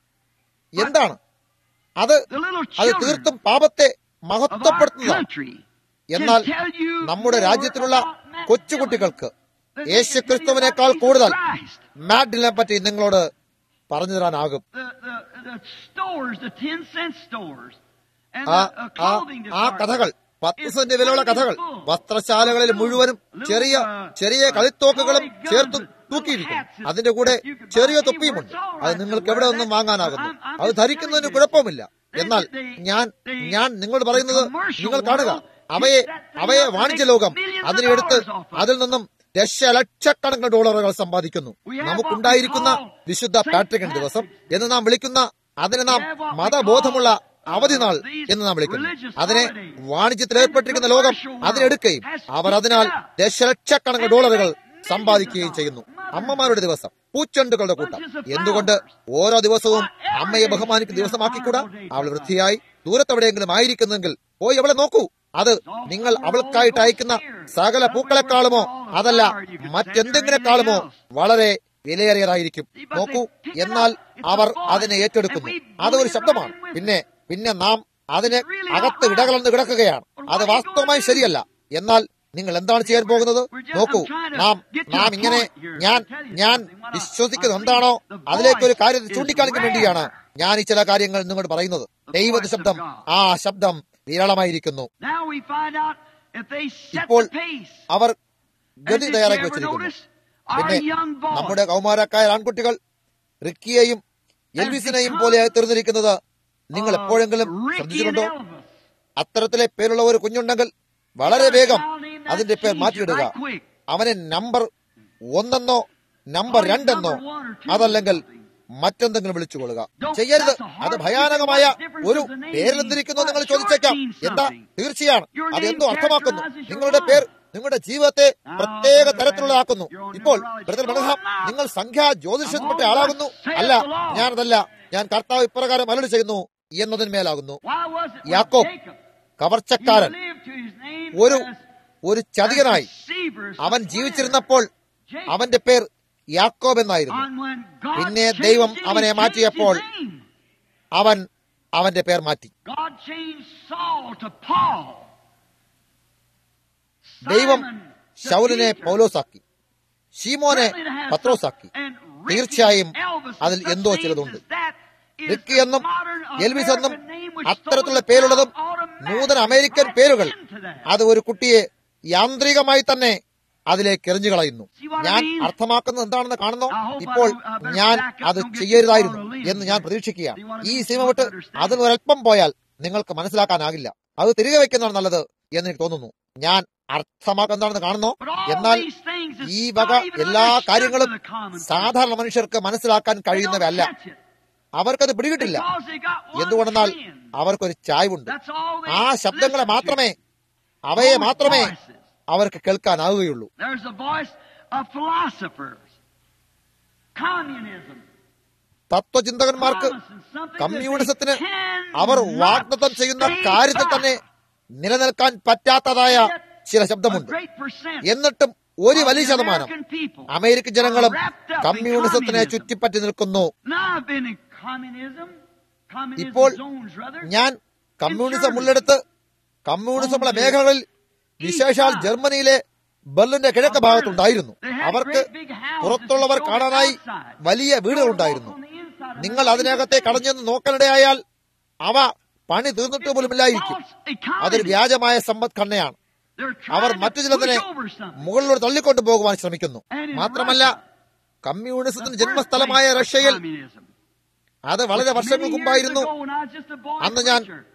എന്താണ് അത് The little അത് children തീർത്തും പാപത്തെ of our മഹത്വപ്പെടുത്തുന്നതാണ് country എന്നാൽ can tell you നമ്മുടെ more രാജ്യത്തിലുള്ള about Matt കൊച്ചുകുട്ടികൾക്ക് Dillon than they Yeshu can tell you ക്രിസ്തുവിനേക്കാൾ about Jesus കൂടുതൽ Christ. മാഡിനെ പറ്റി നിങ്ങളോട് പറഞ്ഞു തരാനാകും The, the, the stores, the 10 cent stores, and ആ the uh, ആ clothing ആ കഥകൾ department. പത്ത് സെന്റ് വിലയുള്ള കഥകൾ വസ്ത്രശാലകളിൽ മുഴുവനും ചെറിയ ചെറിയ കളിത്തോക്കുകളും ചേർത്ത് തൂക്കിയിരിക്കുന്നു അതിന്റെ കൂടെ ചെറിയ തൊപ്പിയുമുണ്ട് അത് നിങ്ങൾക്ക് എവിടെ നിന്നും വാങ്ങാനാകുന്നു അത് ധരിക്കുന്നതിന് കുഴപ്പമില്ല എന്നാൽ ഞാൻ ഞാൻ നിങ്ങളോട് പറയുന്നത് നിങ്ങൾ കാണുക അവയെ അവയെ വാണിജ്യ ലോകം അതിനെടുത്ത് അതിൽ നിന്നും ദശലക്ഷക്കണക്കിന് ഡോളറുകൾ സമ്പാദിക്കുന്നു നമുക്കുണ്ടായിരിക്കുന്ന വിശുദ്ധ പാട്രിക്കൻ ദിവസം എന്ന് നാം വിളിക്കുന്ന അതിനെ നാം മതബോധമുള്ള അവധി നാൾ എന്ന് നാം വിളിക്കുന്നു അതിനെ വാണിജ്യത്തിൽ ഏർപ്പെട്ടിരിക്കുന്ന ലോകം അതിനെടുക്കുകയും അവർ അതിനാൽ ദശലക്ഷക്കണക്കിന് ഡോളറുകൾ സമ്പാദിക്കുകയും ചെയ്യുന്നു അമ്മമാരുടെ ദിവസം പൂച്ചെണ്ടുകളുടെ കൂട്ടം എന്തുകൊണ്ട് ഓരോ ദിവസവും അമ്മയെ ബഹുമാനിക്കുന്ന ദിവസമാക്കിക്കൂടാ അവൾ വൃത്തിയായി ദൂരത്തെവിടെയെങ്കിലും ആയിരിക്കുന്നെങ്കിൽ പോയി അവളെ നോക്കൂ അത് നിങ്ങൾ അവൾക്കായിട്ട് അയക്കുന്ന സകല പൂക്കളെക്കാളുമോ അതല്ല മറ്റെന്തെങ്കിനെക്കാളുമോ വളരെ വിലയേറിയതായിരിക്കും നോക്കൂ എന്നാൽ അവർ അതിനെ ഏറ്റെടുക്കുന്നു അതൊരു ശബ്ദമാണ് പിന്നെ പിന്നെ നാം അതിന് അകത്ത് ഇടകളെന്ന് കിടക്കുകയാണ് അത് വാസ്തവമായി ശരിയല്ല എന്നാൽ നിങ്ങൾ എന്താണ് ചെയ്യാൻ പോകുന്നത് നോക്കൂ നാം നാം ഇങ്ങനെ ഞാൻ ഞാൻ വിശ്വസിക്കുന്നത് എന്താണോ അതിലേക്ക് ഒരു കാര്യം ചൂണ്ടിക്കാണിക്കാൻ വേണ്ടിയാണ് ഞാൻ ഈ ചില കാര്യങ്ങൾ നിങ്ങളോട് പറയുന്നത് ദൈവ ശബ്ദം ആ ശബ്ദം വിരളമായിരിക്കുന്നു Now we find out if they set ഇപ്പോൾ the pace. അവർ And ഗതി did you തയ്യാറാക്കി ever വെച്ചിരിക്കുന്നു notice our പിന്നെ young boys? നമ്മുടെ കൗമാരക്കായ ആൺകുട്ടികൾ റിക്കിയെയും എൽവിസിനെയും പോലെ തീർന്നിരിക്കുന്നത് നിങ്ങൾ uh, എപ്പോഴെങ്കിലും Ricky and ശ്രദ്ധിച്ചിട്ടുണ്ടോ Elvis. അത്തരത്തിലെ പേരുള്ള ഒരു കുഞ്ഞുണ്ടെങ്കിൽ വളരെ വേഗം അതിന്റെ പേർ മാറ്റിയിടുക Right quick. അവനെ നമ്പർ ഒന്നെന്നോ നമ്പർ രണ്ടെന്നോ അതല്ലെങ്കിൽ മറ്റെന്തെങ്കിലും വിളിച്ചുകൊള്ളുക ചെയ്യരുത് അത് ഭയാനകമായ ഒരു പേരിലെന്തിരിക്കുന്നു നിങ്ങൾ ചോദിച്ചേക്കാം എന്താ തീർച്ചയാണ് അത് എന്തോ അർത്ഥമാക്കുന്നു നിങ്ങളുടെ പേർ നിങ്ങളുടെ ജീവിതത്തെ പ്രത്യേക തരത്തിലുള്ളതാക്കുന്നു ഇപ്പോൾ ബ്രദർ ബ്രഹ്മാം നിങ്ങൾ സംഖ്യാ ജ്യോതിഷത്തിൽപ്പെട്ട ആളാകുന്നു അല്ല ഞാനതല്ല ഞാൻ കർത്താവ് ഇപ്രകാരം അലട് ചെയ്യുന്നു എന്നതിന്മേലാകുന്നു Why was it when യാക്കോബ് Jacob, he കവർച്ചക്കാരൻ lived to his name ഒരു as ഒരു ചതികനായി deceivers അവൻ of ജീവിച്ചിരുന്നപ്പോൾ Jacob. അവന്റെ പേർ യാക്കോബ് എന്നായിരുന്നു And when God പിന്നെ changed ദൈവം him, he അവനെ changed മാറ്റിയപ്പോൾ his name. അവൻ അവന്റെ പേർ മാറ്റി God changed Saul to Paul. ദൈവം Simon to ശൗലിനെ Peter. പൗലോസാക്കി ഷീമോനെ Certainly to have പത്രോസാക്കി some- and Ricky, തീർച്ചയായും Elvis, അതിൽ such എന്തോ names ചിലതുണ്ട് as that is Ricky the എന്നും modern എൽവിസ് എന്നും American name which അത്തരത്തിലുള്ള throws പേരുള്ളതും us automatically നൂതന അമേരിക്കൻ right പേരുകൾ into that. അത് ഒരു കുട്ടിയെ യാന്ത്രികമായി തന്നെ അതിലേക്ക് എറിഞ്ഞു കളയുന്നു ഞാൻ അർത്ഥമാക്കുന്നത് എന്താണെന്ന് കാണുന്നോ ഇപ്പോൾ ഞാൻ അത് ചെയ്യരുതായിരുന്നു എന്ന് ഞാൻ പ്രതീക്ഷിക്കുകയാണ് ഈ സിനിമ വിട്ട് അതിന് ഒരല്പം പോയാൽ നിങ്ങൾക്ക് മനസ്സിലാക്കാനാകില്ല അത് തിരികെ വെക്കുന്നതാണ് നല്ലത് എന്ന് എനിക്ക് തോന്നുന്നു ഞാൻ അർത്ഥമാക്കുന്നത് എന്താണെന്ന് കാണുന്നോ But all എന്നാൽ these things is ഈ വക not even എല്ലാ understood കാര്യങ്ങളും by the common person. സാധാരണ മനുഷ്യർക്ക് മനസ്സിലാക്കാൻ They don't കഴിയുന്നവയല്ല catch it. അവർക്കത് പിടികിട്ടില്ല Because they got one എന്തുകൊണ്ടെന്നാൽ trend. അവർക്കൊരു ചായ്വുണ്ട് That's all they ആ ശബ്ദങ്ങളെ listen to. മാത്രമേ അവയെ Those മാത്രമേ voices. അവർക്ക് കേൾക്കാനാവുകയുള്ളൂ There's a voice of philosophers. Communism. തത്വചിന്തകന്മാർക്ക് promising something that കമ്മ്യൂണിസത്തിന് they cannot അവർ വാഗ്ദത്തം ചെയ്യുന്ന stay കാര്യത്തിൽ by. തന്നെ നിലനിൽക്കാൻ പറ്റാത്തതായ ചില A ശബ്ദമുണ്ട് great percent എന്നിട്ടും ഒരു of വലിയ the ശതമാനം American people അമേരിക്കൻ ജനങ്ങളും are wrapped up in കമ്മ്യൂണിസത്തിനെ communism. ചുറ്റിപ്പറ്റി നിൽക്കുന്നു Now I've been in communism, communism ഇപ്പോൾ zones rather. ഞാൻ കമ്മ്യൂണിസം ഉള്ളെടുത്ത് കമ്മ്യൂണിസമുള്ള മേഖലകളിൽ വിശേഷാൽ ജർമ്മനിയിലെ ബെർലിന്റെ കിഴക്ക് ഭാഗത്തുണ്ടായിരുന്നു അവർക്ക് പുറത്തുള്ളവർ കാണാനായി വലിയ വീടുകളുണ്ടായിരുന്നു നിങ്ങൾ അതിനകത്തെ കടഞ്ഞെന്ന് നോക്കാനിടയായാൽ അവ പണി തീർന്നിട്ട് പോലുമില്ലായിരിക്കും അതൊരു വ്യാജമായ സമ്പദ്ഘടനയാണ് അവർ മറ്റു ചിലതിനെ മുകളിലൂടെ തള്ളിക്കൊണ്ടു പോകുവാൻ ശ്രമിക്കുന്നു മാത്രമല്ല കമ്മ്യൂണിസത്തിന് ജന്മസ്ഥലമായ റഷ്യയിൽ അത് വളരെ വർഷങ്ങൾക്ക് മുമ്പായിരുന്നു അന്ന് ഞാൻ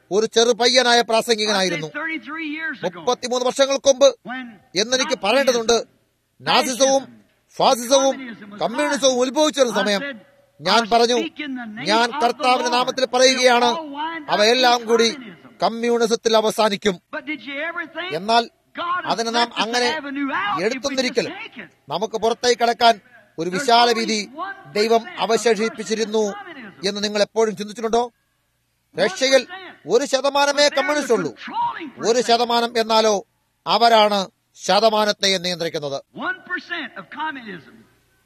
ഒരു ചെറു പയ്യനായ I പ്രാസംഗികനായിരുന്നു said 33 years ago മുപ്പത്തിമൂന്ന് വർഷങ്ങൾക്ക് മുമ്പ് when എന്നെനിക്ക് പറയേണ്ടതുണ്ട് നാസിസവും ഫാസിസവും കമ്മ്യൂണിസവും ഉത്ഭവിച്ചു വരുന്ന സമയം ഞാൻ പറഞ്ഞു ഞാൻ കർത്താവിന്റെ നാമത്തിൽ പറയുകയാണ് അവയെല്ലാം കൂടി കമ്മ്യൂണിസത്തിൽ അവസാനിക്കും But did you ever think എന്നാൽ God has അതിനെ നാം left us അങ്ങനെ an avenue out if we just എടുത്തുന്നിരിക്കൽ take it? നമുക്ക് പുറത്തേക്ക് കടക്കാൻ ഒരു വിശാല വീതി ദൈവം അവശേഷിപ്പിച്ചിരുന്നു എന്ന് നിങ്ങൾ എപ്പോഴും ചിന്തിച്ചിട്ടുണ്ടോ റഷ്യയിൽ ഒരു ശതമാനമേ കമ്മ്യൂണിസ്റ്റ് ഉള്ളൂ ഒരു ശതമാനം എന്നാലോ അവരാണ് ശതമാനത്തെ നിയന്ത്രിക്കുന്നത് 1% of communism.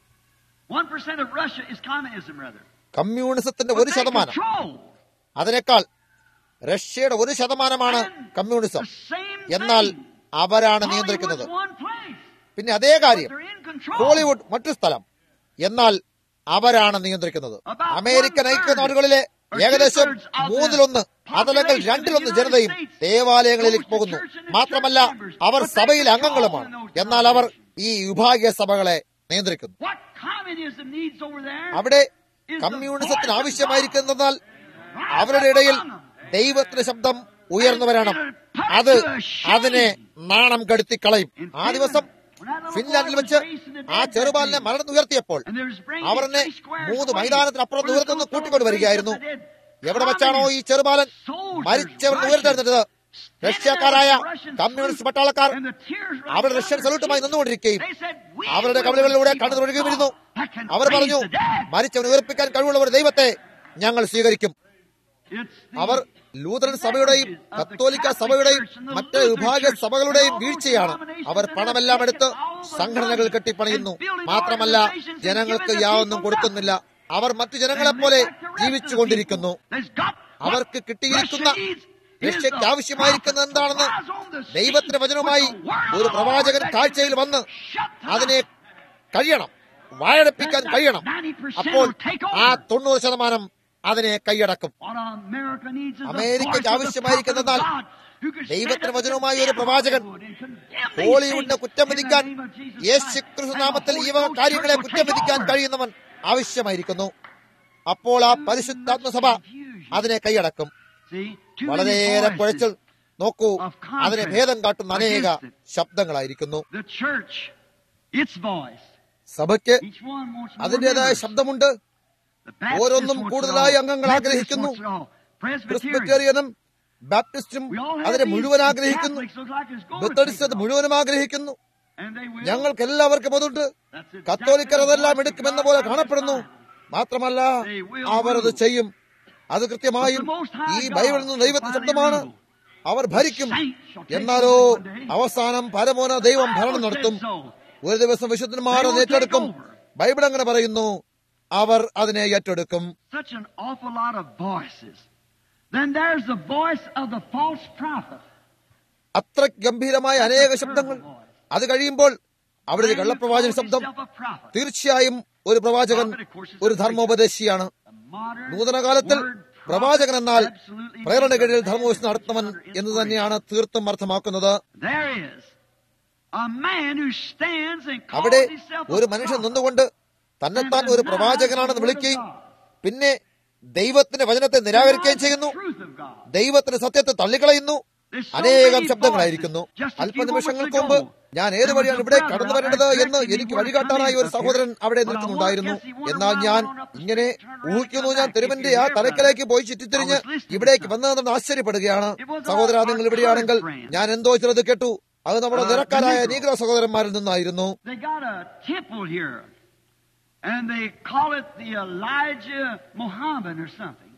1% of Russia is communism, rather. കമ്മ്യൂണിസത്തിന്റെ But ഒരു they ശതമാനം control അതിനേക്കാൾ റഷ്യയുടെ ഒരു ശതമാനമാണ് കമ്മ്യൂണിസം the same എന്നാൽ thing. അവരാണ് Hollywood's നിയന്ത്രിക്കുന്നത് one place, പിന്നെ അതേ but കാര്യം they're in control. ഹോളിവുഡ് മറ്റു സ്ഥലം എന്നാൽ അവരാണ് നിയന്ത്രിക്കുന്നത് അമേരിക്കൻ ഐക്യനാടുകളിലെ ഏകദേശം മൂന്നിലൊന്ന് അതല്ലെങ്കിൽ രണ്ടിലൊന്ന് ജനതയും ദേവാലയങ്ങളിലേക്ക് പോകുന്നു മാത്രമല്ല അവർ സഭയിലെ അംഗങ്ങളുമാണ് എന്നാൽ അവർ ഈ വിഭാഗീയ സഭകളെ നിയന്ത്രിക്കുന്നു What communism needs over there അവിടെ is the കമ്മ്യൂണിസത്തിന് voice of ആവശ്യമായിരിക്കുന്നതിനാൽ God. അവരുടെ ഇടയിൽ ദൈവത്തിന്റെ ശബ്ദം ഉയർന്നു വരണം അത് അതിനെ നാണം കെടുത്തി കളയും ആ ദിവസം ഫിൻലാൻഡിൽ വെച്ച് ആ ചെറുപാലിനെ മരണം ഉയർത്തിയപ്പോൾ And there's bringing അവർ എന്നെ three squares മൂന്ന് away മൈതാനത്തിനപ്പുറം from the ദൂരത്തുനിന്ന് those കൂട്ടിക്കൊണ്ട് വരികയായിരുന്നു of the dead. എവിടെ വെച്ചാണോ ഈ ചെറുപാലൻ മരിച്ചവർ ഉയർത്തെഴുന്നത് റഷ്യക്കാരായ കമ്മ്യൂണിസ്റ്റ് പട്ടാളക്കാർ And the tears running അവിടെ down റഷ്യൻ their സല്യൂട്ടുമായി cheeks. നിന്നുകൊണ്ടിരിക്കുകയും They said, "We അവരുടെ will കവിളുകളിലൂടെ receive കണ്ണു a ഒഴുകി വരുന്നു God that can അവർ പറഞ്ഞു raise the dead." മരിച്ചവനെ ഉയർപ്പിക്കാൻ കഴിവുള്ള ഒരു ദൈവത്തെ ഞങ്ങൾ സ്വീകരിക്കും It's the അവർ ലൂതറൻ സഭയുടെയും കത്തോലിക്ക സഭയുടെയും മറ്റ് വിഭാഗ സഭകളുടെയും വീഴ്ചയാണ് അവർ പണമെല്ലാം എടുത്ത് സംഘടനകൾ കെട്ടിപ്പണിയുന്നു മാത്രമല്ല ജനങ്ങൾക്ക് യാതൊന്നും കൊടുക്കുന്നില്ല അവർ മറ്റു ജനങ്ങളെപ്പോലെ ജീവിച്ചുകൊണ്ടിരിക്കുന്നു അവർക്ക് കിട്ടിയിരിക്കുന്ന രക്ഷയ്ക്ക് ആവശ്യമായിരിക്കുന്നത് എന്താണെന്ന് ദൈവത്തിന്റെ വചനവുമായി ഒരു പ്രവാചകൻ കാഴ്ചയിൽ വന്ന് അതിനെ കഴിയണം വായടപ്പിക്കാൻ കഴിയണം അപ്പോൾ ആ തൊണ്ണൂറ് ശതമാനം അതിനെ കൈയടക്കും അമേരിക്കയ്ക്ക് ആവശ്യമായിരിക്കുന്നതാൽ ദൈവത്തിന്റെ വചനവുമായി ഒരു പ്രവാചകൻ ഹോളിവുഡിനെ കുറ്റം വിധിക്കാൻ യേശു നാമത്തിൽ ഈ വക കാര്യങ്ങളെ കുറ്റം വിധിക്കാൻ കഴിയുന്നവൻ ആവശ്യമായിരിക്കുന്നു അപ്പോൾ ആ പരിശുദ്ധാത്മസഭ അതിനെ കൈയടക്കും വളരെയേറെ കുഴച്ചിൽ നോക്കൂ അതിനെ ഭേദം കാട്ടുന്ന അനേക ശബ്ദങ്ങളായിരിക്കുന്നു The church, its voice. സഭയ്ക്ക് Each one wants more അതിന്റേതായ members. ശബ്ദമുണ്ട് The Baptist ഓരോന്നും wants it കൂടുതലായി all. അംഗങ്ങൾ Methodist ആഗ്രഹിക്കുന്നു. wants it all. Presbyterian. ക്രിസ്ബറ്റേറിയനും ബാപ്റ്റിസ്റ്റും We all have അതിനെ these. മുഴുവൻ ആഗ്രഹിക്കുന്നു Catholics look like it's going to ബത്തഡിസ്റ്റ് take അത് it all. മുഴുവനും ആഗ്രഹിക്കുന്നു And they will. ഞങ്ങൾക്ക് എല്ലാവർക്കും അതുണ്ട് That's exactly കത്തോലിക്കർ the അതെല്ലാം voice of എടുക്കുമെന്ന God പോലെ by കാണപ്പെടുന്നു the Bible. മാത്രമല്ല They will അവർ അത് rule. ചെയ്യും അത് കൃത്യമായും But the Most High ഈ God ബൈബിളിൽ നിന്ന് ദൈവത്തിന്റെ shall ശബ്ദമാണ് finally അവർ ഭരിക്കും Saints shall take എന്നാലോ over one day. അവസാനം പരമോന ദൈവം ഭരണം Bible നടത്തും says so. ഒരു ദിവസം വിശുദ്ധന്മാർ They അത് will ഏറ്റെടുക്കും take over. ബൈബിൾ അങ്ങനെ പറയുന്നു അവർ അതിനെ ഏറ്റെടുക്കും Such an awful lot of voices. Then there's the voice of the false prophet. അത്ര ഗംഭീരമായ അനേക ശബ്ദങ്ങൾ അത് കഴിയുമ്പോൾ അവിടെ ഒരു കള്ളപ്രവാചക ശബ്ദം Himself a prophet. തീർച്ചയായും ഒരു പ്രവാചകൻ ഒരു ധർമ്മോപദേശിയാണ് A modern നൂതന കാലത്തിൽ word പ്രവാചകൻ എന്നാൽ absolutely പ്രേരണ കീഴിൽ means ധർമ്മോപദേശം നടത്തുന്നവൻ എന്ന് തന്നെയാണ് തീർത്തും അർത്ഥമാക്കുന്നത് There is a man who stands and calls അവിടെ himself a ഒരു മനുഷ്യൻ prophet. നിന്നുകൊണ്ട് തന്നെത്താൻ ഒരു പ്രവാചകനാണെന്ന് വിളിക്കുകയും പിന്നെ ദൈവത്തിന്റെ വചനത്തെ നിരാകരിക്കുകയും ചെയ്യുന്നു Truth of God. ദൈവത്തിന്റെ സത്യത്തെ തള്ളിക്കളയുന്നു അനേകം ശബ്ദങ്ങളായിരിക്കുന്നു അല്പനിമിഷങ്ങൾക്ക് മുമ്പ് ഞാൻ ഏത് വഴിയാണ് ഇവിടെ കടന്നു വരേണ്ടത് എന്ന് എനിക്ക് വഴികാട്ടാനായി ഒരു സഹോദരൻ അവിടെ നിൽക്കുന്നുണ്ടായിരുന്നു എന്നാൽ ഞാൻ ഇങ്ങനെ ഊഹിക്കുന്നു ഞാൻ തെരുവിന്റെ ആ തലക്കലേക്ക് പോയി ചുറ്റിത്തിരിഞ്ഞ് ഇവിടേക്ക് വന്നതെന്ന് ആശ്ചര്യപ്പെടുകയാണ് സഹോദര നിങ്ങൾ ഇവിടെയാണെങ്കിൽ ഞാൻ എന്തോ ചിലത് കേട്ടു അത് നമ്മുടെ നിരക്കാരായ നീഗ്ര സഹോദരന്മാരിൽ നിന്നായിരുന്നു They got a temple here, and they call it the Elijah Muhammad or something.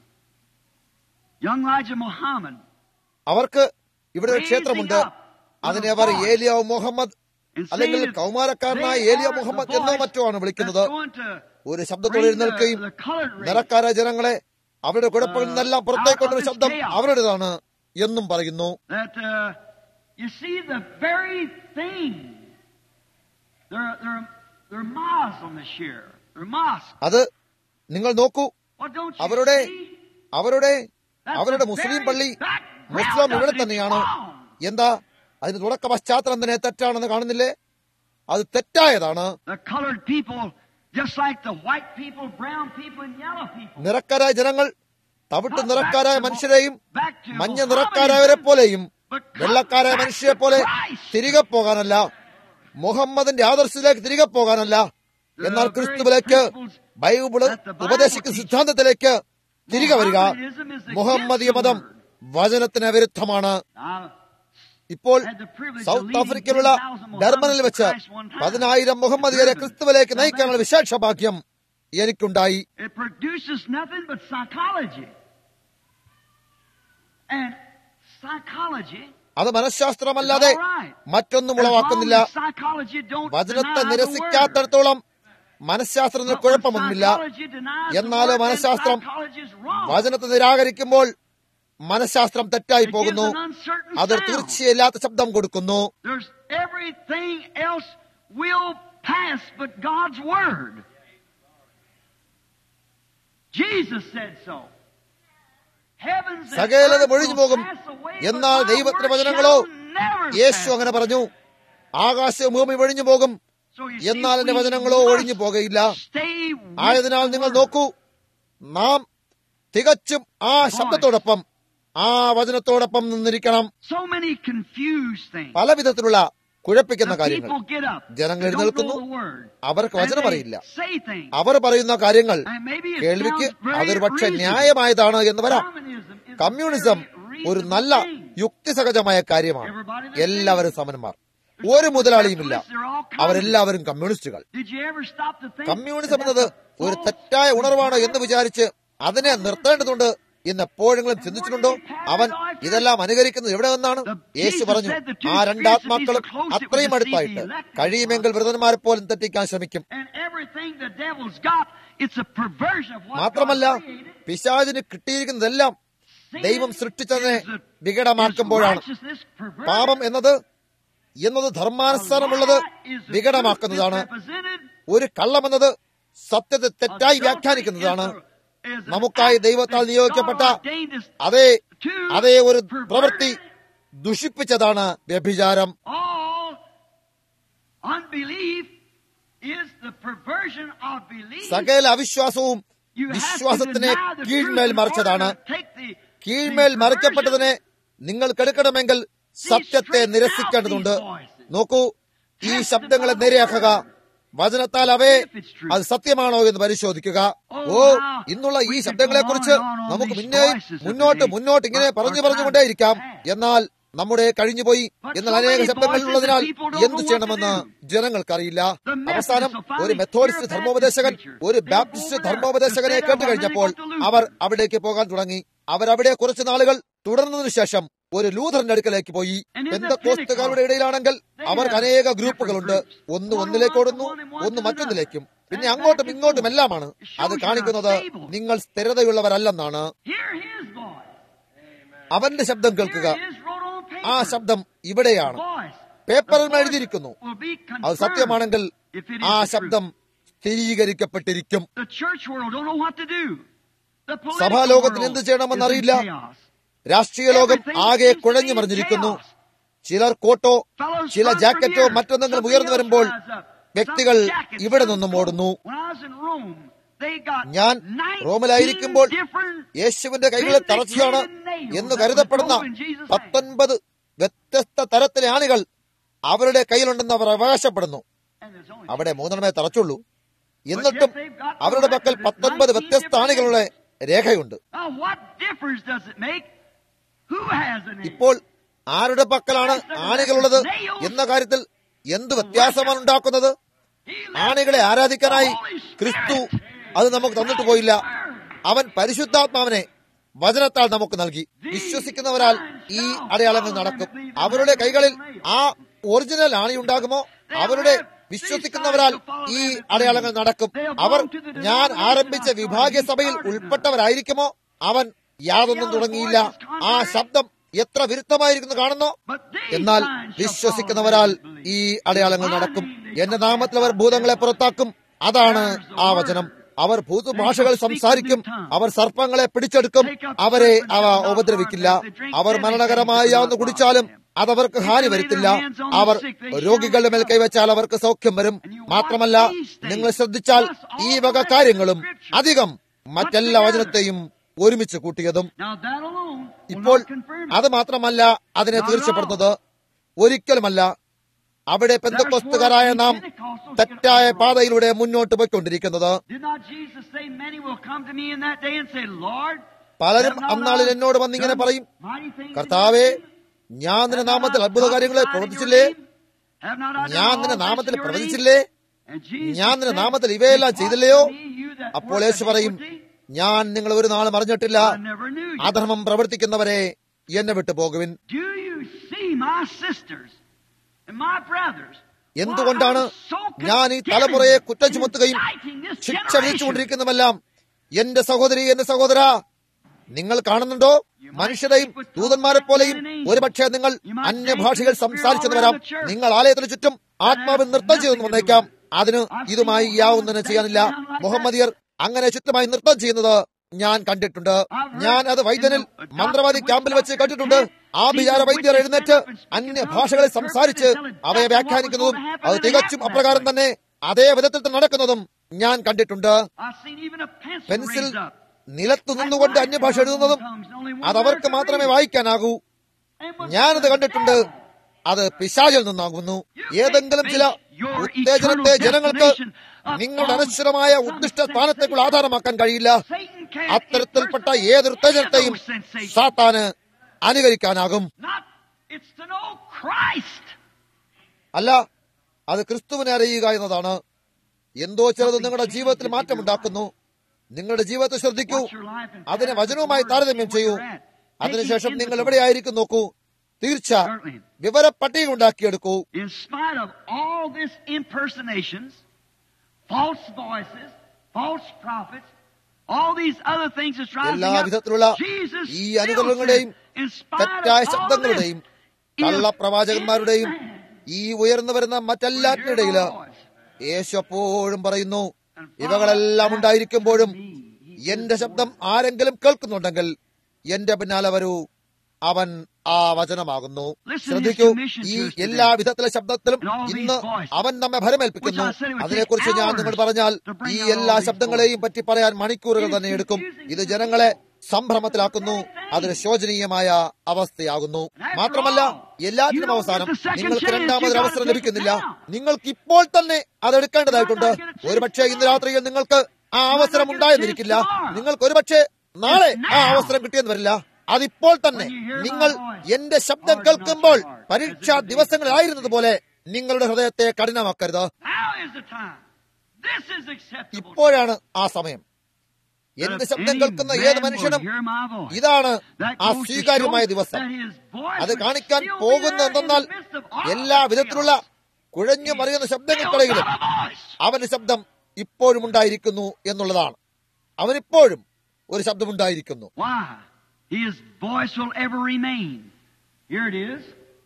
Young Elijah Muhammad. അവർക്ക് ഇവിടെ ഒരു ക്ഷേത്രമുണ്ട് അതിനെ അവർ ഏലിയ മുഹമ്മദ് And അല്ലെങ്കിൽ saying that കൗമാരക്കാരനായ they Eliya are the Muhammad എന്നോ voice മറ്റോ ആണ് വിളിക്കുന്നത് that's going to ഒരു ശബ്ദത്തോടെ bring the- എഴുന്നേൽക്കുകയും the colored race നിറക്കാര ജനങ്ങളെ അവരുടെ കുഴപ്പങ്ങളിൽ നിന്നെല്ലാം പുറത്തേക്കൊണ്ടൊരു ശബ്ദം അവരുടേതാണ് എന്നും പറയുന്നു that uh, you see the very thing. They're they're they're Muslims here. They're mosques. അത് നിങ്ങൾ നോക്കൂ What don't you അവരുടെ see? അവരുടെ That's അവരുടെ the മുസ്ലിം very പള്ളി background മുസ്ലിം of ഇവിടെ it. It's തന്നെയാണ് wrong. എന്താ അതിന് തുടക്ക പശ്ചാത്തലം തന്നെ തെറ്റാണെന്ന് കാണുന്നില്ലേ അത് തെറ്റായതാണ് The colored people, just like the white people, brown people, and yellow people. നിറക്കാരായ ജനങ്ങൾ തവിട്ട് നിറക്കാരായ മനുഷ്യരെയും മഞ്ഞ നിറക്കാരായവരെ പോലെയും വെള്ളക്കാരായ മനുഷ്യരെ പോലെ തിരികെ പോകാനല്ല മുഹമ്മദിന്റെ ആദർശത്തിലേക്ക് തിരികെ പോകാനല്ല എന്നാൽ ക്രിസ്തുവിലേക്ക് ബൈബിള് ഉപദേശിക്കുന്ന സിദ്ധാന്തത്തിലേക്ക് തിരികെ വരിക മുഹമ്മദീയ മതം വചനത്തിന് വിരുദ്ധമാണ് ഇപ്പോൾ സൗത്ത് ആഫ്രിക്കയിലുള്ള ഡർബനിൽ വെച്ച് പതിനായിരം മുഹമ്മദിയരെ ക്രിസ്തുവിലേക്ക് നയിക്കാനുള്ള വിശേഷ ഭാഗ്യം എനിക്കുണ്ടായി It produces nothing but psychology. And psychology അത് മനഃശാസ്ത്രമല്ലാതെ മറ്റൊന്നും ഉളവാക്കുന്നില്ല വചനത്തെ നിരസിക്കാത്തടത്തോളം മനഃശാസ്ത്രത്തിന് കുഴപ്പമൊന്നുമില്ല എന്നാലോ മനഃശാസ്ത്രം വചനത്തെ നിരാകരിക്കുമ്പോൾ മനഃശാസ്ത്രം തെറ്റായി പോകുന്നു അതൊരു തീർച്ചയില്ലാത്ത ശബ്ദം കൊടുക്കുന്നു There's everything else will pass but God's word. Jesus said so. Heavens and സകലത് earth ഒഴിഞ്ഞു will പോകും pass away, but എന്നാൽ my ദൈവത്തിന്റെ word വചനങ്ങളോ shall never യേശു pass. അങ്ങനെ പറഞ്ഞു ആകാശവും ഭൂമി ഒഴിഞ്ഞു പോകും So you see, എന്നാൽ എന്റെ we വചനങ്ങളോ must ഒഴിഞ്ഞു പോകയില്ല stay with ആയതിനാൽ the നിങ്ങൾ word. നോക്കൂ നാം തികച്ചും ആ ശബ്ദത്തോടൊപ്പം ആ വചനത്തോടൊപ്പം നിന്നിരിക്കണം So many confused things. പല വിധത്തിലുള്ള കുഴപ്പിക്കുന്ന The കാര്യങ്ങൾ people get up. ജനങ്ങൾ They don't എഴുന്നേൽക്കുന്നു. know the word. അവർക്ക് And വചനം they അറിയില്ല say things. അവർ പറയുന്ന കാര്യങ്ങൾ And maybe it കേൾവിക്ക് sounds very അതൊരു പക്ഷെ reasonable. ന്യായമായതാണ് എന്ന് വരാം Communism is a communism very ഒരു reasonable നല്ല thing. യുക്തിസഹജമായ കാര്യമാണ് Everybody that's എല്ലാവരും സമന്മാർ ഒരു മുതലാളിയുമില്ല They're all communists. അവരെല്ലാവരും കമ്മ്യൂണിസ്റ്റുകൾ Did you ever stop to think communism that എന്നത് that's a ഒരു false തെറ്റായ ഉണർവാണ് എന്ന് വിചാരിച്ച് അതിനെ നിർത്തേണ്ടതുണ്ട് എന്ന് എപ്പോഴെങ്കിലും ചിന്തിച്ചിട്ടുണ്ടോ അവൻ ഇതെല്ലാം അനുകരിക്കുന്നത് എവിടെ നിന്നാണ് യേശു പറഞ്ഞു ആ രണ്ടാത്മാക്കളും അത്രയും അടുത്തായിട്ട് കഴിയുമെങ്കിൽ വ്രതന്മാരെ പോലും തെറ്റിക്കാൻ ശ്രമിക്കും And everything the devil's got, it's a perversion of what മാത്രമല്ല God created. പിശാചിന് കിട്ടിയിരിക്കുന്നതെല്ലാം Sin ദൈവം സൃഷ്ടിച്ചതിനെ is a- വികടമാക്കുമ്പോഴാണ് is righteousness perverted. പാപം എന്നത് എന്നത് ധർമാനുസാരമുള്ളത് A lie is the truth വികടമാക്കുന്നതാണ് misrepresented. ഒരു കള്ളമെന്നത് സത്യത്തെ തെറ്റായി Adultery വ്യാഖ്യാനിക്കുന്നതാണ് is a- is an നമുക്കായി act ദൈവത്താൽ that നിയോഗിക്കപ്പെട്ട God ordained us അതേ to അതേ ഒരു pervert പ്രവൃത്തി ദുഷിപ്പിച്ചതാണ് വ്യഭിചാരം All unbelief is the perversion of belief. സകല അവിശ്വാസവും You have to വിശ്വാസത്തിനെ deny the കീഴ്മേൽ truth in മറിച്ചതാണ് order to take the- കീഴ്മേൽ the മറിക്കപ്പെട്ടതിനെ നിങ്ങൾ കെടുക്കണമെങ്കിൽ സത്യത്തെ നിരസിക്കേണ്ടതുണ്ട് നോക്കൂ ഈ ശബ്ദങ്ങളെ നേരെയാക്കുക വചനത്താൽ അവയെ അത് സത്യമാണോ എന്ന് പരിശോധിക്കുക ഓ ഇന്നുള്ള ഈ ശബ്ദങ്ങളെ കുറിച്ച് നമുക്ക് മുന്നേയും മുന്നോട്ട് മുന്നോട്ട് ഇങ്ങനെ പറഞ്ഞു പറഞ്ഞുകൊണ്ടേയിരിക്കാം എന്നാൽ നമ്മുടെ കഴിഞ്ഞുപോയി എന്നാൽ അനേക ശബ്ദങ്ങളിലുള്ളതിനാൽ എന്തു ചെയ്യണമെന്ന് ജനങ്ങൾക്കറിയില്ല അവസാനം ഒരു മെത്തോഡിസ്റ്റ് ധർമ്മോപദേശകൻ ഒരു ബാപ്റ്റിസ്റ്റ് ധർമ്മോപദേശകനെ കേട്ടു കഴിഞ്ഞപ്പോൾ അവർ അവിടേക്ക് പോകാൻ തുടങ്ങി അവരവിടെ കുറച്ചു നാളുകൾ തുടർന്നതിനു ശേഷം ഒരു ലൂഥറിന്റെ അടുക്കലേക്ക് പോയി പെന്തക്കോസ്തുകാരുടെ ഇടയിലാണെങ്കിൽ അവർക്ക് അനേക ഗ്രൂപ്പുകളുണ്ട് ഒന്ന് ഒന്നിലേക്ക് ഓടുന്നു ഒന്ന് മറ്റൊന്നിലേക്കും പിന്നെ അങ്ങോട്ടും ഇങ്ങോട്ടും എല്ലാമാണ് അത് കാണിക്കുന്നത് നിങ്ങൾ സ്ഥിരതയുള്ളവരല്ലെന്നാണ് Hear his voice. അവന്റെ ശബ്ദം കേൾക്കുക Hear his wrote on paper. ആ ശബ്ദം ഇവിടെയാണ് Voice. പേപ്പറിൽ The voice എഴുതിയിരിക്കുന്നു will be അത് confirmed സത്യമാണെങ്കിൽ if it is ആ the truth. ശബ്ദം സ്ഥിരീകരിക്കപ്പെട്ടിരിക്കും The church world don't know what to do. The political സഭാലോകത്തിന് world എന്ത് ചെയ്യണമെന്ന് is in അറിയില്ല. chaos. രാഷ്ട്രീയ ലോകം Everything ആകെ seems to കുഴഞ്ഞു be in മറിഞ്ഞിരിക്കുന്നു chaos. ചിലർ കോട്ടോ Fellows ചില run from ജാക്കറ്റോ here. മറ്റൊന്നെങ്കിലും Something ഉയർന്നു else വരുമ്പോൾ rise up. വ്യക്തികൾ Some jackets, ഇവിടെ some നിന്നും coats. ഓടുന്നു When I was in Rome, they got ഞാൻ 19 റോമിലായിരിക്കുമ്പോൾ different യേശുവിന്റെ കൈകളിൽ തറച്ചതാണ് എന്ന് കരുതപ്പെടുന്ന പത്തൊൻപത് വ്യത്യസ്ത തരത്തിലെ ആണികൾ അവരുടെ കയ്യിലുണ്ടെന്ന് അവർ അവകാശപ്പെടുന്നു and there's only അവിടെ മൂന്നെണ്ണമേ തറച്ചുള്ളൂ എന്നിട്ടും അവരുടെ പക്കൽ പത്തൊൻപത് വ്യത്യസ്ത ആണികളുടെ രേഖയുണ്ട് Now, what difference does it make? Who has an ഇപ്പോൾ ആരുടെ പക്കലാണ് ആണികളുള്ളത് എന്ന കാര്യത്തിൽ എന്ത് വ്യത്യാസമാണ് ഉണ്ടാക്കുന്നത് ആണികളെ ആരാധിക്കാനായി ക്രിസ്തു അത് നമുക്ക് തന്നിട്ട് പോയില്ല അവൻ പരിശുദ്ധാത്മാവിനെ വചനത്താൽ നമുക്ക് നൽകി വിശ്വസിക്കുന്നവരാൽ ഈ അടയാളങ്ങൾ നടക്കും അവരുടെ കൈകളിൽ ആ ഒറിജിനൽ ആണിയുണ്ടാകുമോ അവരുടെ വിശ്വസിക്കുന്നവരാൽ ഈ അടയാളങ്ങൾ നടക്കും അവർ ഞാൻ ആരംഭിച്ച വിഭാഗീയ സഭയിൽ ഉൾപ്പെട്ടവരായിരിക്കുമോ അവൻ യാതൊന്നും തുടങ്ങിയില്ല ആ ശബ്ദം എത്ര വിരുദ്ധമായിരിക്കുന്നു കാണുന്നോ But these എന്നാൽ signs shall വിശ്വസിക്കുന്നവരാൽ follow them that ഈ believe. അടയാളങ്ങൾ നടക്കും എന്റെ നാമത്തിൽ അവർ ഭൂതങ്ങളെ പുറത്താക്കും അതാണ് ആ വചനം അവർ ഭൂതഭാഷകൾ സംസാരിക്കും അവർ സർപ്പങ്ങളെ പിടിച്ചെടുക്കും അവരെ അവ ഉപദ്രവിക്കില്ല അവർ മരണകരമായ യാതൊന്ന് കുടിച്ചാലും അതവർക്ക് ഹാനി വരുത്തില്ല അവർ രോഗികളുടെ മേൽ കൈവച്ചാൽ അവർക്ക് സൗഖ്യം വരും മാത്രമല്ല നിങ്ങൾ ശ്രദ്ധിച്ചാൽ ഈ വക കാര്യങ്ങളും അധികം മറ്റെല്ലാ വചനത്തെയും ഒരുമിച്ച് കൂട്ടിയതും Now that alone will ഇപ്പോൾ not confirm it. അത് മാത്രമല്ല അതിനെ തീർച്ചപ്പെടുന്നത് ഒരിക്കലുമല്ല അവിടെ പെന്തക്കൊസ്തുകാരായ നാം തെറ്റായ പാതയിലൂടെ മുന്നോട്ട് പോയിക്കൊണ്ടിരിക്കുന്നത് Did not Jesus say, Many will come to me in that day and say, Lord, പലരും have not അന്നാളിൽ I എന്നോട് വന്നിങ്ങനെ done പറയും mighty things in കർത്താവേ your name? ഞാൻ നിന്റെ Have not നാമത്തിൽ I അത്ഭുത കാര്യങ്ങളെ prophesied in your പ്രവർത്തിച്ചില്ലേ name? Have not I done ഞാൻ all നിന്റെ this നാമത്തിൽ in your name? പ്രവചിച്ചില്ലേ And Jesus ഞാൻ നിന്റെ said, നാമത്തിൽ ഇവയെല്ലാം "Depart ചെയ്തില്ലയോ from me, you that അപ്പോൾ work യേശു പറയും iniquity, ഞാൻ നിങ്ങൾ ഒരു നാളും അറിഞ്ഞിട്ടില്ല I never knew you." അധർമ്മം പ്രവർത്തിക്കുന്നവരെ എന്നെ വിട്ടു പോകുവിൻ Do you see my sisters and my brothers? എന്തുകൊണ്ടാണ് Why I'm so ഞാൻ ഈ condemning തലമുറയെ കുറ്റം ചുമത്തുകയും indicting this ശിക്ഷ generation? വിധിച്ചുകൊണ്ടിരിക്കുന്നതെല്ലാം എന്റെ സഹോദരി എന്റെ സഹോദര നിങ്ങൾ കാണുന്നുണ്ടോ മനുഷ്യരെയും ദൂതന്മാരെ പോലെയും ഒരുപക്ഷെ നിങ്ങൾ അന്യഭാഷകൾ സംസാരിച്ചെന്ന് വരാം നിങ്ങൾ ആലയത്തിന് ചുറ്റും ആത്മാവിൽ നൃത്തം ചെയ്തെന്ന് വന്നേക്കാം അതിന് ഇതുമായി യാതൊന്നിനും ചെയ്യാനില്ല മുഹമ്മദിയർ അങ്ങനെ ചുറ്റുമായി നൃത്തം ചെയ്യുന്നത് ഞാൻ കണ്ടിട്ടുണ്ട് ഞാൻ അത് വൈദ്യനിൽ മന്ത്രവാദി ക്യാമ്പിൽ വെച്ച് കണ്ടിട്ടുണ്ട് ആ വിചാര വൈദ്യർ എഴുന്നേറ്റ് അന്യഭാഷകളെ സംസാരിച്ച് അവയെ വ്യാഖ്യാനിക്കുന്നതും അത് തികച്ചും അപ്രകാരം തന്നെ അതേ വിധത്തിൽ തന്നെ നടക്കുന്നതും ഞാൻ കണ്ടിട്ടുണ്ട് I've seen even a pencil pencil raised up. നിലത്തു നിന്നുകൊണ്ട് അന്യഭാഷ എഴുതുന്നതും അതവർക്ക് മാത്രമേ വായിക്കാനാകൂ ഞാനത് കണ്ടിട്ടുണ്ട് അത് പിശാചിൽ നിന്നാകുന്നു ഏതെങ്കിലും ചില ഉത്തേജനത്തെ ജനങ്ങൾക്ക് നിങ്ങളുടെ അനശ്വരമായ ഉദ്ദിഷ്ട സ്ഥാനത്തേക്കുള്ള ആധാരമാക്കാൻ കഴിയില്ല അത്തരത്തിൽപ്പെട്ട ഏതൊരു ഉത്തേജനത്തെയും സാത്താന് അനുകരിക്കാനാകും Not, it's to know Christ. അല്ല അത് ക്രിസ്തുവിനെ അറിയുക എന്നതാണ് എന്തോ ചിലത് നിങ്ങളുടെ ജീവിതത്തിൽ മാറ്റമുണ്ടാക്കുന്നു നിങ്ങളുടെ ജീവിതത്തെ ശ്രദ്ധിക്കൂ Watch your life and അതിനെ pattern വചനവുമായി the word താരതമ്യം where ചെയ്യൂ you're at. അതിനുശേഷം Taking നിങ്ങൾ inventory. എവിടെയായിരിക്കും നോക്കൂ തീർച്ച Certainly. വിവര പട്ടിക ഉണ്ടാക്കിയെടുക്കൂ In spite of all this impersonations, false voices, false prophets, all these other things that's rising എല്ലാ up, വിധത്തിലുള്ള Jesus ഈ still അനുകരണങ്ങളുടെയും said, in spite of തെറ്റായ all ശബ്ദങ്ങളുടെയും this, കള്ളപ്രവാചകന്മാരുടെയും if any ഈ ഉയർന്നു വരുന്ന man മറ്റെല്ലാറ്റിനിടയില് will hear my voice യേശു എപ്പോഴും പറയുന്നു ഇവകളെല്ലാം ഉണ്ടായിരിക്കുമ്പോഴും എന്റെ ശബ്ദം ആരെങ്കിലും കേൾക്കുന്നുണ്ടെങ്കിൽ എന്റെ പിന്നാലെ വരൂ അവൻ ആ വചനമാകുന്നു ശ്രദ്ധിക്കൂ ഈ എല്ലാ വിധത്തിലെ ശബ്ദത്തിലും ഇന്ന് അവൻ നമ്മെ ഭരമേൽപ്പിക്കുന്നു അതിനെക്കുറിച്ച് ഞാൻ നിങ്ങൾ പറഞ്ഞാൽ ഈ എല്ലാ ശബ്ദങ്ങളെയും പറ്റി പറയാൻ മണിക്കൂറുകൾ തന്നെ എടുക്കും ഇത് ജനങ്ങളെ സംഭ്രമത്തിലാക്കുന്നു അതൊരു ശോചനീയമായ അവസ്ഥയാകുന്നു മാത്രമല്ല എല്ലാറ്റിനും അവസാനം നിങ്ങൾക്ക് രണ്ടാമതൊരു അവസരം ലഭിക്കുന്നില്ല നിങ്ങൾക്ക് ഇപ്പോൾ തന്നെ അതെടുക്കേണ്ടതായിട്ടുണ്ട് ഒരുപക്ഷെ ഇന്ന് രാത്രിയിൽ നിങ്ങൾക്ക് ആ അവസരം ഉണ്ടായെന്നിരിക്കില്ല നിങ്ങൾക്ക് ഒരുപക്ഷെ നാളെ ആ അവസരം കിട്ടിയെന്ന് വരില്ല അതിപ്പോൾ തന്നെ നിങ്ങൾ എന്റെ ശബ്ദം കേൾക്കുമ്പോൾ പരീക്ഷാ ദിവസങ്ങളിലായിരുന്നത് പോലെ നിങ്ങളുടെ ഹൃദയത്തെ കഠിനമാക്കരുത് Now is the time. This is acceptable. ഇപ്പോഴാണ് ആ സമയം That എന്റെ if ശബ്ദം any കേൾക്കുന്ന man ഏത് will മനുഷ്യനും hear my voice, ഇതാണ് that ആ goes to സ്വീകാര്യമായ show ദിവസം that his voice അത് would കാണിക്കാൻ still be പോകുന്ന there in the എന്തെന്നാൽ midst of all എല്ലാ the വിധത്തിലുള്ള കുഴഞ്ഞു മറിയുന്ന chaos. ശബ്ദങ്ങൾക്കിടയിലും Still got a voice. അവന്റെ ശബ്ദം ഇപ്പോഴും ഉണ്ടായിരിക്കുന്നു എന്നുള്ളതാണ് അവനിപ്പോഴും ഒരു ശബ്ദമുണ്ടായിരിക്കുന്നു Why? His voice will ever remain. Here it is.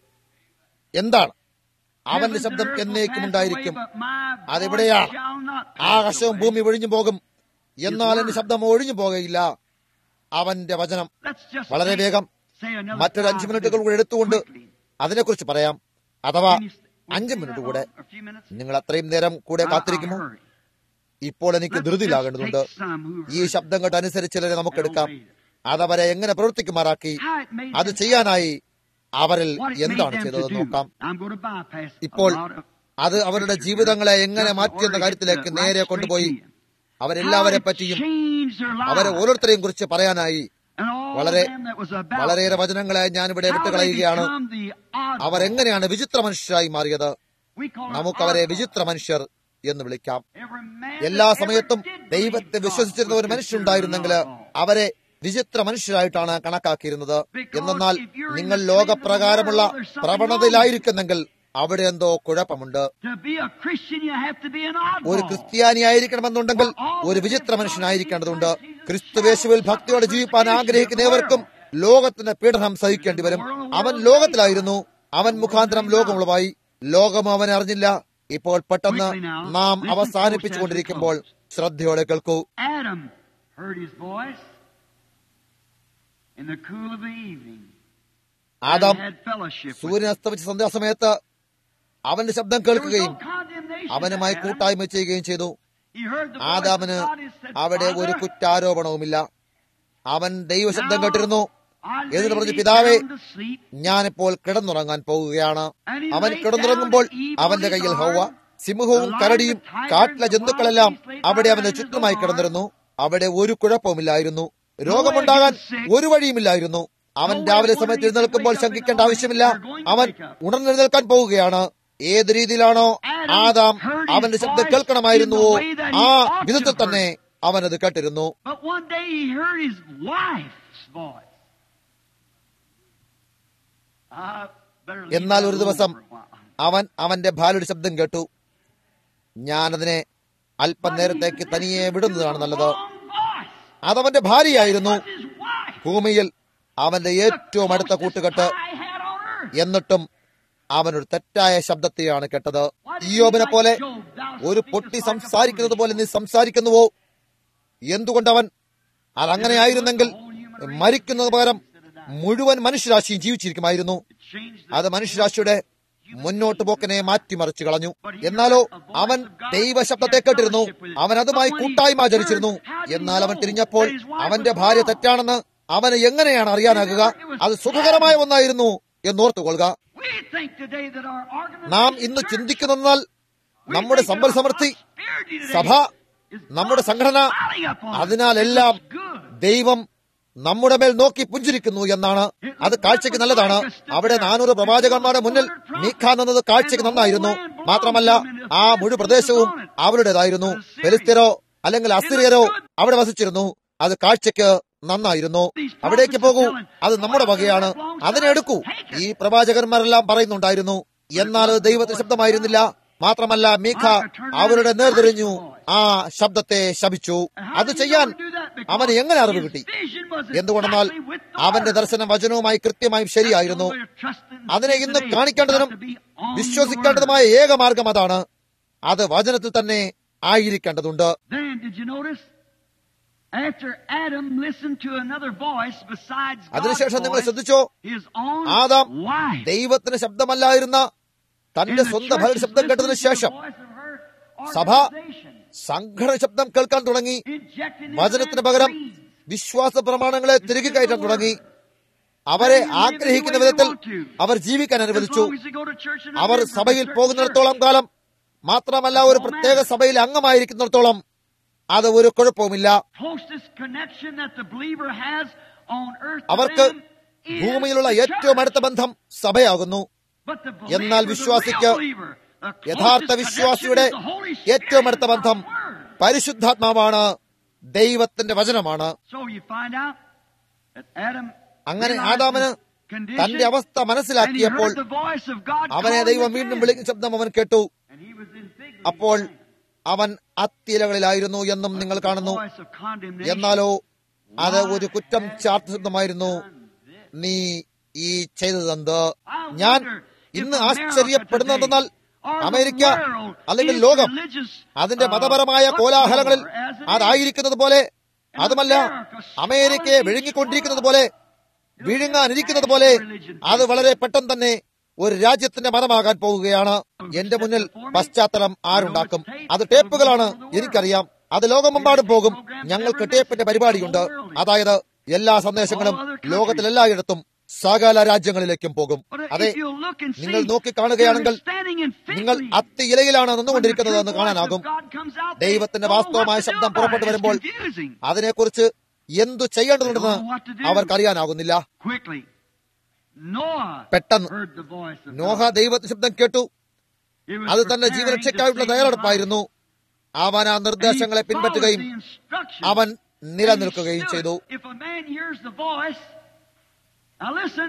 എന്താണ് അവന്റെ Heavens ശബ്ദം and earth will എന്നേക്കും pass ഉണ്ടായിരിക്കും away, but my voice അതെവിടെയാണ് shall not pass ആകാശവും away. ഭൂമി ഒഴിഞ്ഞു പോകും എന്നാൽ എന്റെ ശബ്ദം ഒഴിഞ്ഞു പോകുകയില്ല അവന്റെ വചനം Let's just വളരെ say- വേഗം say another മറ്റൊരു അഞ്ച് five മിനിറ്റുകൾ കൂടെ minutes എടുത്തുകൊണ്ട് quickly. അതിനെക്കുറിച്ച് പറയാം അഥവാ Can you st- will you അഞ്ച് do മിനിറ്റ് that കൂടെ long? A few minutes? നിങ്ങൾ അത്രയും നേരം കൂടെ I- I'll കാത്തിരിക്കുമോ hurry. ഇപ്പോൾ എനിക്ക് Let's ധൃതിയിലാകേണ്ടതുണ്ട് just take some who ഈ heard ശബ്ദം കേട്ട് അനുസരിച്ച് ചിലരെ നമുക്കെടുക്കാം and obeyed it. അതവരെ എങ്ങനെ പ്രവർത്തിക്കുമാറാക്കി How it made അത് them- ചെയ്യാനായി അവരിൽ what it made എന്താണ് them to ചെയ്തതെന്ന് do. നോക്കാം I'm going to bypass a ഇപ്പോൾ lot of അത് അവരുടെ ജീവിതങ്ങളെ എങ്ങനെ മാറ്റിയെന്ന കാര്യത്തിലേക്ക് നേരെ കൊണ്ടുപോയി അവരെല്ലാവരെ പറ്റിയും അവരെ ഓരോരുത്തരെയും കുറിച്ച് പറയാനായി വളരെ വളരെയേറെ വചനങ്ങളെ ഞാൻ ഇവിടെ വിട്ടുകളയുകയാണ് അവർ എങ്ങനെയാണ് വിചിത്ര മനുഷ്യരായി മാറിയത് നമുക്കവരെ വിചിത്ര മനുഷ്യർ എന്ന് വിളിക്കാം എല്ലാ സമയത്തും ദൈവത്തെ വിശ്വസിച്ചിരുന്ന ഒരു മനുഷ്യനുണ്ടായിരുന്നെങ്കിൽ അവരെ വിചിത്ര മനുഷ്യരായിട്ടാണ് കണക്കാക്കിയിരുന്നത് എന്നാൽ നിങ്ങൾ ലോകപ്രകാരമുള്ള പ്രവണതയിലായിരിക്കുന്നെങ്കിൽ അവിടെ എന്തോ കുഴപ്പമുണ്ട് ഒരു ക്രിസ്ത്യാനിയായിരിക്കണമെന്നുണ്ടെങ്കിൽ ഒരു വിചിത്ര മനുഷ്യനായിരിക്കേണ്ടതുണ്ട് ക്രിസ്തുവേശുവിൽ ഭക്തിയോടെ ജീവിപ്പാൻ ആഗ്രഹിക്കുന്ന ഏവർക്കും ലോകത്തിന്റെ പീഡനം സഹിക്കേണ്ടി വരും അവൻ ലോകത്തിലായിരുന്നു അവൻ മുഖാന്തരം ലോകമുളവായി ലോകം അവനെ അറിഞ്ഞില്ല ഇപ്പോൾ പെട്ടെന്ന് നാം അവസാനിപ്പിച്ചുകൊണ്ടിരിക്കുമ്പോൾ ശ്രദ്ധയോടെ കേൾക്കൂ Adam heard his voice in the cool of the evening. Adam and had fellowship with സൂര്യൻ അസ്തമിച്ച സന്ധ്യാസമയത്ത് അവന്റെ ശബ്ദം There was കേൾക്കുകയും no condemnation അവനുമായി to Adam. കൂട്ടായ്മ ചെയ്യുകയും ചെയ്തു He heard the voice of ആദാമിന് God and said, അവിടെ ഒരു "Father, കുറ്റാരോപണവുമില്ല അവൻ ദൈവശബ്ദം കേട്ടിരുന്നു എന്നിട്ട് പറഞ്ഞു പിതാവേ ഞാനിപ്പോൾ കിടന്നുറങ്ങാൻ പോകുകയാണ് അവൻ കിടന്നുറങ്ങുമ്പോൾ അവന്റെ കയ്യിൽ ഹൗവ സിംഹവും കരടിയും കാട്ടിലെ ജന്തുക്കളെല്ലാം അവിടെ അവന് ചുറ്റുമായി കിടന്നിരുന്നു അവിടെ ഒരു കുഴപ്പവുമില്ലായിരുന്നു രോഗമുണ്ടാകാൻ ഒരു വഴിയുമില്ലായിരുന്നു അവൻ രാവിലെ സമയത്ത് എഴുന്നേൽക്കുമ്പോൾ ശങ്കിക്കേണ്ട ആവശ്യമില്ല അവൻ ഉണർന്നെഴുന്നേൽക്കാൻ പോവുകയാണ് ഏത് രീതിയിലാണോ ആദാം അവന്റെ ശബ്ദം കേൾക്കണമായിരുന്നുവോ ആ വിധത്തിൽ തന്നെ അവനത് കേട്ടിരുന്നു But one day he heard his wife's voice. I better leave എന്നാൽ that ഒരു alone ദിവസം for a while. അവൻ അവന്റെ ഭാര്യയുടെ ശബ്ദം കേട്ടു ഞാനതിനെ അല്പം നേരത്തേക്ക് തനിയെ വിടുന്നതാണ് നല്ലത് Wrong voice. അതവന്റെ ഭാര്യയായിരുന്നു That's his wife. ഭൂമിയിൽ അവന്റെ ഏറ്റവും അടുത്ത കൂട്ടുകെട്ട് I had on earth. എന്നിട്ടും അവനൊരു തെറ്റായ ശബ്ദത്തെയാണ് കേട്ടത് ഇയോബിനെ പോലെ ഒരു പൊട്ടി സംസാരിക്കുന്നത് പോലെ നീ സംസാരിക്കുന്നുവോ എന്തുകൊണ്ടവൻ അതങ്ങനെയായിരുന്നെങ്കിൽ മരിക്കുന്നത് പകരം മുഴുവൻ മനുഷ്യരാശിയും ജീവിച്ചിരിക്കുമായിരുന്നു അത് മനുഷ്യരാശിയുടെ മുന്നോട്ട് പോക്കിനെ മാറ്റിമറിച്ചു കളഞ്ഞു എന്നാലോ അവൻ ദൈവശബ്ദത്തെ കേട്ടിരുന്നു അവൻ അതുമായി കൂട്ടായ്മ ആചരിച്ചിരുന്നു എന്നാൽ അവൻ തിരിഞ്ഞപ്പോൾ അവന്റെ ഭാര്യ തെറ്റാണെന്ന് അവന് എങ്ങനെയാണ് അറിയാനാകുക അത് സുഖകരമായ ഒന്നായിരുന്നു എന്നോർത്തുകൊള്ളുക We think today that our organization, നാം ഇന്ന് ചിന്തിക്കുന്നതിനാൽ നമ്മുടെ സമ്പൽ സമൃദ്ധി സഭ നമ്മുടെ സംഘടന അതിനാലെല്ലാം ദൈവം നമ്മുടെ മേൽ നോക്കി പുഞ്ചിരിക്കുന്നു എന്നാണ് അത് കാഴ്ചയ്ക്ക് നല്ലതാണ് അവിടെ നാനൂറ് പ്രവാചകന്മാരുടെ മുന്നിൽ നീക്കാൻ നിന്നത് കാഴ്ചയ്ക്ക് നന്നായിരുന്നു മാത്രമല്ല ആ മുഴു പ്രദേശവും അവരുടേതായിരുന്നു ഫെലിസ്തീനോ അല്ലെങ്കിൽ അസിറിയരോ അവിടെ വസിച്ചിരുന്നു അത് കാഴ്ചയ്ക്ക് നന്നായിരുന്നു അവിടേക്ക് പോകൂ അത് നമ്മുടെ വകയാണ് അതിനെ എടുക്കൂ ഈ പ്രവാചകന്മാരെല്ലാം പറയുന്നുണ്ടായിരുന്നു എന്നാൽ അത് ദൈവത്തിന്റെ ശബ്ദമായിരുന്നില്ല മാത്രമല്ല മീഖ അവരുടെ നേർതിരിഞ്ഞു ആ ശബ്ദത്തെ ശപിച്ചു അത് ചെയ്യാൻ അവന് എങ്ങനെ അറിവ് കിട്ടി എന്തുകൊണ്ടെന്നാൽ അവന്റെ ദർശനം വചനവുമായി കൃത്യമായും ശരിയായിരുന്നു അതിനെ ഇന്ന് കാണിക്കേണ്ടതിനും വിശ്വസിക്കേണ്ടതുമായ ഏക മാർഗം അതാണ് അത് വചനത്തിൽ തന്നെ ആയിരിക്കേണ്ടതുണ്ട് Then, did you notice? After Adam listened to another voice besides God's അതിനുശേഷം നിങ്ങൾ voice, ശ്രദ്ധിച്ചോ his own ആദാം wife. ദൈവത്തിന് ശബ്ദമല്ലായിരുന്ന And തന്റെ the സ്വന്തം church ഭാര്യ is ശബ്ദം listening കേട്ടതിന് to the ശേഷം voice of her സഭ organization, സംഘടന ശബ്ദം കേൾക്കാൻ തുടങ്ങി injecting into വചനത്തിന് them പകരം creeds. വിശ്വാസ പ്രമാണങ്ങളെ തിരികെ കയറ്റാൻ തുടങ്ങി അവരെ ആഗ്രഹിക്കുന്ന വിധത്തിൽ അവർ ജീവിക്കാൻ As അനുവദിച്ചു long as they go to church and our remember the സഭയിൽ church പോകുന്നിടത്തോളം കാലം മാത്രമല്ല ഒരു പ്രത്യേക സഭയിൽ അംഗമായിരിക്കുന്നിടത്തോളം അത് ഒരു കുഴപ്പവുമില്ല closest connection that the believer has on earth to അവർക്ക് them is ഭൂമിയിലുള്ള the ഏറ്റവും church. അടുത്ത ബന്ധം സഭയാകുന്നു But the എന്നാൽ believer, the വിശ്വാസിക്ക് real believer, the closest യഥാർത്ഥ connection വിശ്വാസിയുടെ is the Holy ഏറ്റവും Spirit, അടുത്ത ബന്ധം God's word. പരിശുദ്ധാത്മാവാണ് ദൈവത്തിന്റെ വചനമാണ് So you find out that Adam അങ്ങനെ realized ആദാമന് his condition, തന്റെ അവസ്ഥ and he മനസ്സിലാക്കിയപ്പോൾ heard the voice of God അവനെ calling ദൈവം him വീണ്ടും again. വിളിക്കുന്ന ശബ്ദം അവൻ കേട്ടു And he was in fig leaves അപ്പോൾ then. അവൻ അത്തിയിലകളിലായിരുന്നു എന്നും നിങ്ങൾ The കാണുന്നു voice of condemnation. എന്നാലോ അത് ഒരു കുറ്റം ചാർത്ത ശബ്ദമായിരുന്നു നീ ഈ ചെയ്തതെന്ത് ഞാൻ ഇന്ന് ആശ്ചര്യപ്പെടുന്നതെന്നാൽ അമേരിക്ക അല്ലെങ്കിൽ ലോകം അതിന്റെ മതപരമായ കോലാഹലങ്ങളിൽ അതായിരിക്കുന്നത് പോലെ അതുമല്ല അമേരിക്കയെ വിഴുങ്ങിക്കൊണ്ടിരിക്കുന്നത് പോലെ വിഴുങ്ങാനിരിക്കുന്നത് പോലെ അത് വളരെ പെട്ടെന്ന് തന്നെ ഒരു രാജ്യത്തിന്റെ മതമാകാൻ പോവുകയാണ് എന്റെ മുന്നിൽ പശ്ചാത്തലം ആരുണ്ടാക്കും അത് ടേപ്പുകളാണ് എനിക്കറിയാം അത് ലോകമെമ്പാടും പോകും ഞങ്ങൾക്ക് ടേപ്പിന്റെ പരിപാടിയുണ്ട് അതായത് എല്ലാ സന്ദേശങ്ങളും ലോകത്തിലെല്ലായിടത്തും സകല രാജ്യങ്ങളിലേക്കും പോകും അതെ നിങ്ങൾ നോക്കി കാണുകയാണെങ്കിൽ നിങ്ങൾ അത്തി ഇലയിലാണ് നിന്നുകൊണ്ടിരിക്കുന്നത് എന്ന് കാണാനാകും ദൈവത്തിന്റെ വാസ്തവമായ ശബ്ദം പുറപ്പെട്ടു വരുമ്പോൾ അതിനെക്കുറിച്ച് എന്തു ചെയ്യേണ്ടതുണ്ടെന്ന് അവർക്കറിയാനാകുന്നില്ല Quickly, Noah പെട്ടെന്ന് heard the voice of Noah God. ദൈവത്തിന്റെ ശബ്ദം കേട്ടു He was അത് തന്റെ preparing ജീവരക്ഷയ്ക്കായുള്ള to save his തയ്യാറെടുപ്പായിരുന്നു അവൻ ആ life. നിർദ്ദേശങ്ങളെ And he പിൻപറ്റുകയും followed the instructions. അവൻ And he നിലനിൽക്കുകയും stood. ചെയ്തു If a man hears the voice, now listen,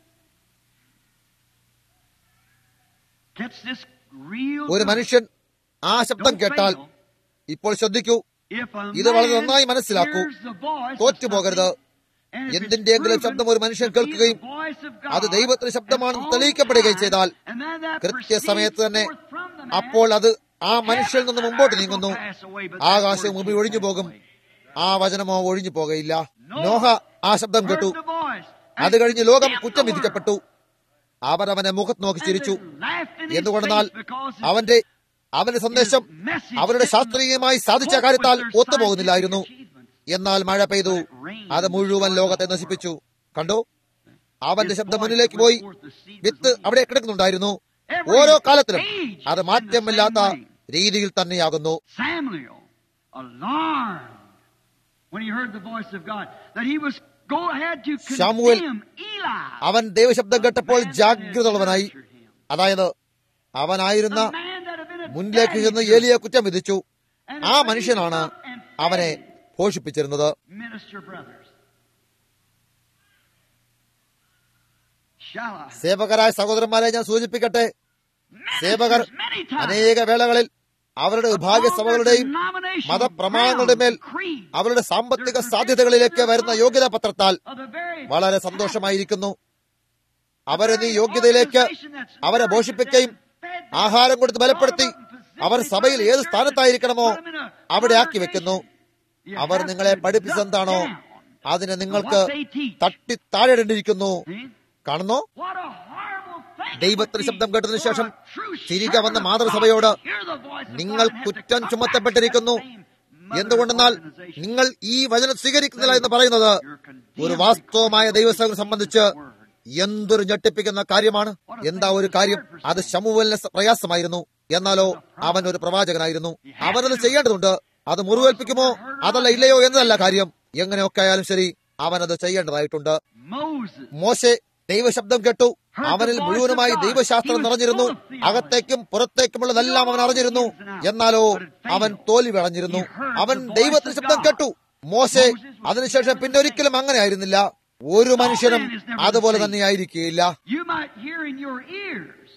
catch this real ഒരു good. മനുഷ്യൻ ആ ശബ്ദം Don't കേട്ടാൽ fail. ഇപ്പോൾ ശ്രദ്ധിക്കൂ If a ഇത് വളരെ man നന്നായി മനസ്സിലാക്കൂ. hears the voice of തോറ്റുപോകരുത് something, and if it's എന്തിന്റെയെങ്കിലും proven ശബ്ദം ഒരു മനുഷ്യൻ to be കേൾക്കുകയും the voice of God, അത് ദൈവത്തിന്റെ ശബ്ദമാണെന്ന് and on തെളിയിക്കപ്പെടുകയും time, ചെയ്താൽ and then that കൃത്യസമയത്ത് തന്നെ proceeds forth from the man, അപ്പോൾ അത് ആ മനുഷ്യനിൽ നിന്ന് മുമ്പോട്ട് നീങ്ങുന്നു ആകാശം മുമ്പിൽ ഒഴിഞ്ഞു പോകും ആ വചനമോ ഒഴിഞ്ഞു പോകയില്ല നോഹ ആ ശബ്ദം കേട്ടു അത് കഴിഞ്ഞ് ലോകം കുറ്റം വിധിക്കപ്പെട്ടു അവർ അവനെ മുഖത്ത് നോക്കി ചിരിച്ചു എന്തുകൊണ്ടെന്നാൽ അവന്റെ അവന്റെ സന്ദേശം അവരുടെ ശാസ്ത്രീയമായി സാധിച്ച കാര്യത്താൽ ഒത്തുപോകുന്നില്ലായിരുന്നു എന്നാൽ മഴ പെയ്തു അത് മുഴുവൻ ലോകത്തെ നശിപ്പിച്ചു കണ്ടോ അവന്റെ ശബ്ദം മുന്നിലേക്ക് പോയി വിത്ത് അവിടെ കിടക്കുന്നുണ്ടായിരുന്നു ഓരോ കാലത്തിലും അത് മാറ്റമില്ലാത്ത രീതിയിൽ തന്നെയാകുന്നു Samuel, alarmed when he heard the voice of God, that he was go ahead to Samuel condemn Eli. അവൻ ദൈവശബ്ദം കേട്ടപ്പോൾ ജാഗ്രതയുള്ളവനായി അതായത് അവനായിരുന്ന The man that had been a മുന്നിലേക്ക് daddy ചെന്ന് to ഏലിയെ കുറ്റം വിധിച്ചു and ആ raised മനുഷ്യനാണ് up and അവനെ fed പോഷിപ്പിച്ചിരുന്നത് minister brothers. Shall I? സേവകരായ സഹോദരന്മാരെ ഞാൻ സൂചിപ്പിക്കട്ടെ സേവകർ Ministers many times അനേക വേളകളിൽ അവരുടെ വിഭാഗ്യ സഭകളുടെയും denominational മതപ്രമാണങ്ങളുടെ മേൽ ground, creed, അവരുടെ സാമ്പത്തിക സാധ്യതകളിലേക്ക് വരുന്ന യോഗ്യതാ പത്രത്താൽ of the very വളരെ സന്തോഷമായിരിക്കുന്നു അവരെ നീ യോഗ്യതയിലേക്ക് അവരെ പോഷിപ്പിക്കുകയും ആഹാരം കൊടുത്ത് ബലപ്പെടുത്തി അവർ സഭയിൽ ഏത് സ്ഥാനത്തായിരിക്കണമോ അവിടെ ആക്കി വെക്കുന്നു അവർ നിങ്ങളെ പഠിപ്പിച്ചെന്താണോ അതിനെ നിങ്ങൾക്ക് തട്ടി താഴെടേണ്ടിയിരിക്കുന്നു കാണുന്നോ ദൈവത്തിന്റെ ശബ്ദം കേട്ടതിനു ശേഷം തിരികെ വന്ന മാതൃസഭയോട് നിങ്ങൾ കുറ്റം ചുമത്തപ്പെട്ടിരിക്കുന്നു എന്തുകൊണ്ടെന്നാൽ നിങ്ങൾ ഈ വചനം സ്വീകരിക്കുന്നില്ല എന്ന് പറയുന്നത് ഒരു വാസ്തവമായ ദൈവസഭയെ സംബന്ധിച്ച് എന്തൊരു ഞെട്ടിപ്പിക്കുന്ന കാര്യമാണ് എന്താ ഒരു കാര്യം അത് ശമുവലിന് പ്രയാസമായിരുന്നു എന്നാലോ അവൻ ഒരു പ്രവാചകനായിരുന്നു അവനത് ചെയ്യേണ്ടതുണ്ട് അത് മുറിവേൽപ്പിക്കുമോ അതല്ല ഇല്ലയോ എന്നതല്ല കാര്യം എങ്ങനെയൊക്കെ ആയാലും ശരി അവനത് ചെയ്യേണ്ടതായിട്ടുണ്ട് Moses മോശെ ദൈവശബ്ദം കേട്ടു അവനിൽ മുഴുവനുമായി ദൈവശാസ്ത്രം നിറഞ്ഞിരുന്നു അകത്തേക്കും പുറത്തേക്കുമുള്ളതെല്ലാം അവൻ അറിഞ്ഞിരുന്നു എന്നാലോ അവൻ തോൽവി അടഞ്ഞിരുന്നു അവൻ ദൈവത്തിന്റെ ശബ്ദം കേട്ടു മോശെ അതിനുശേഷം പിന്നെ ഒരിക്കലും അങ്ങനെ ആയിരുന്നില്ല ഒരു മനുഷ്യനും അതുപോലെ തന്നെ ആയിരിക്കുകയില്ല You might hear in your ears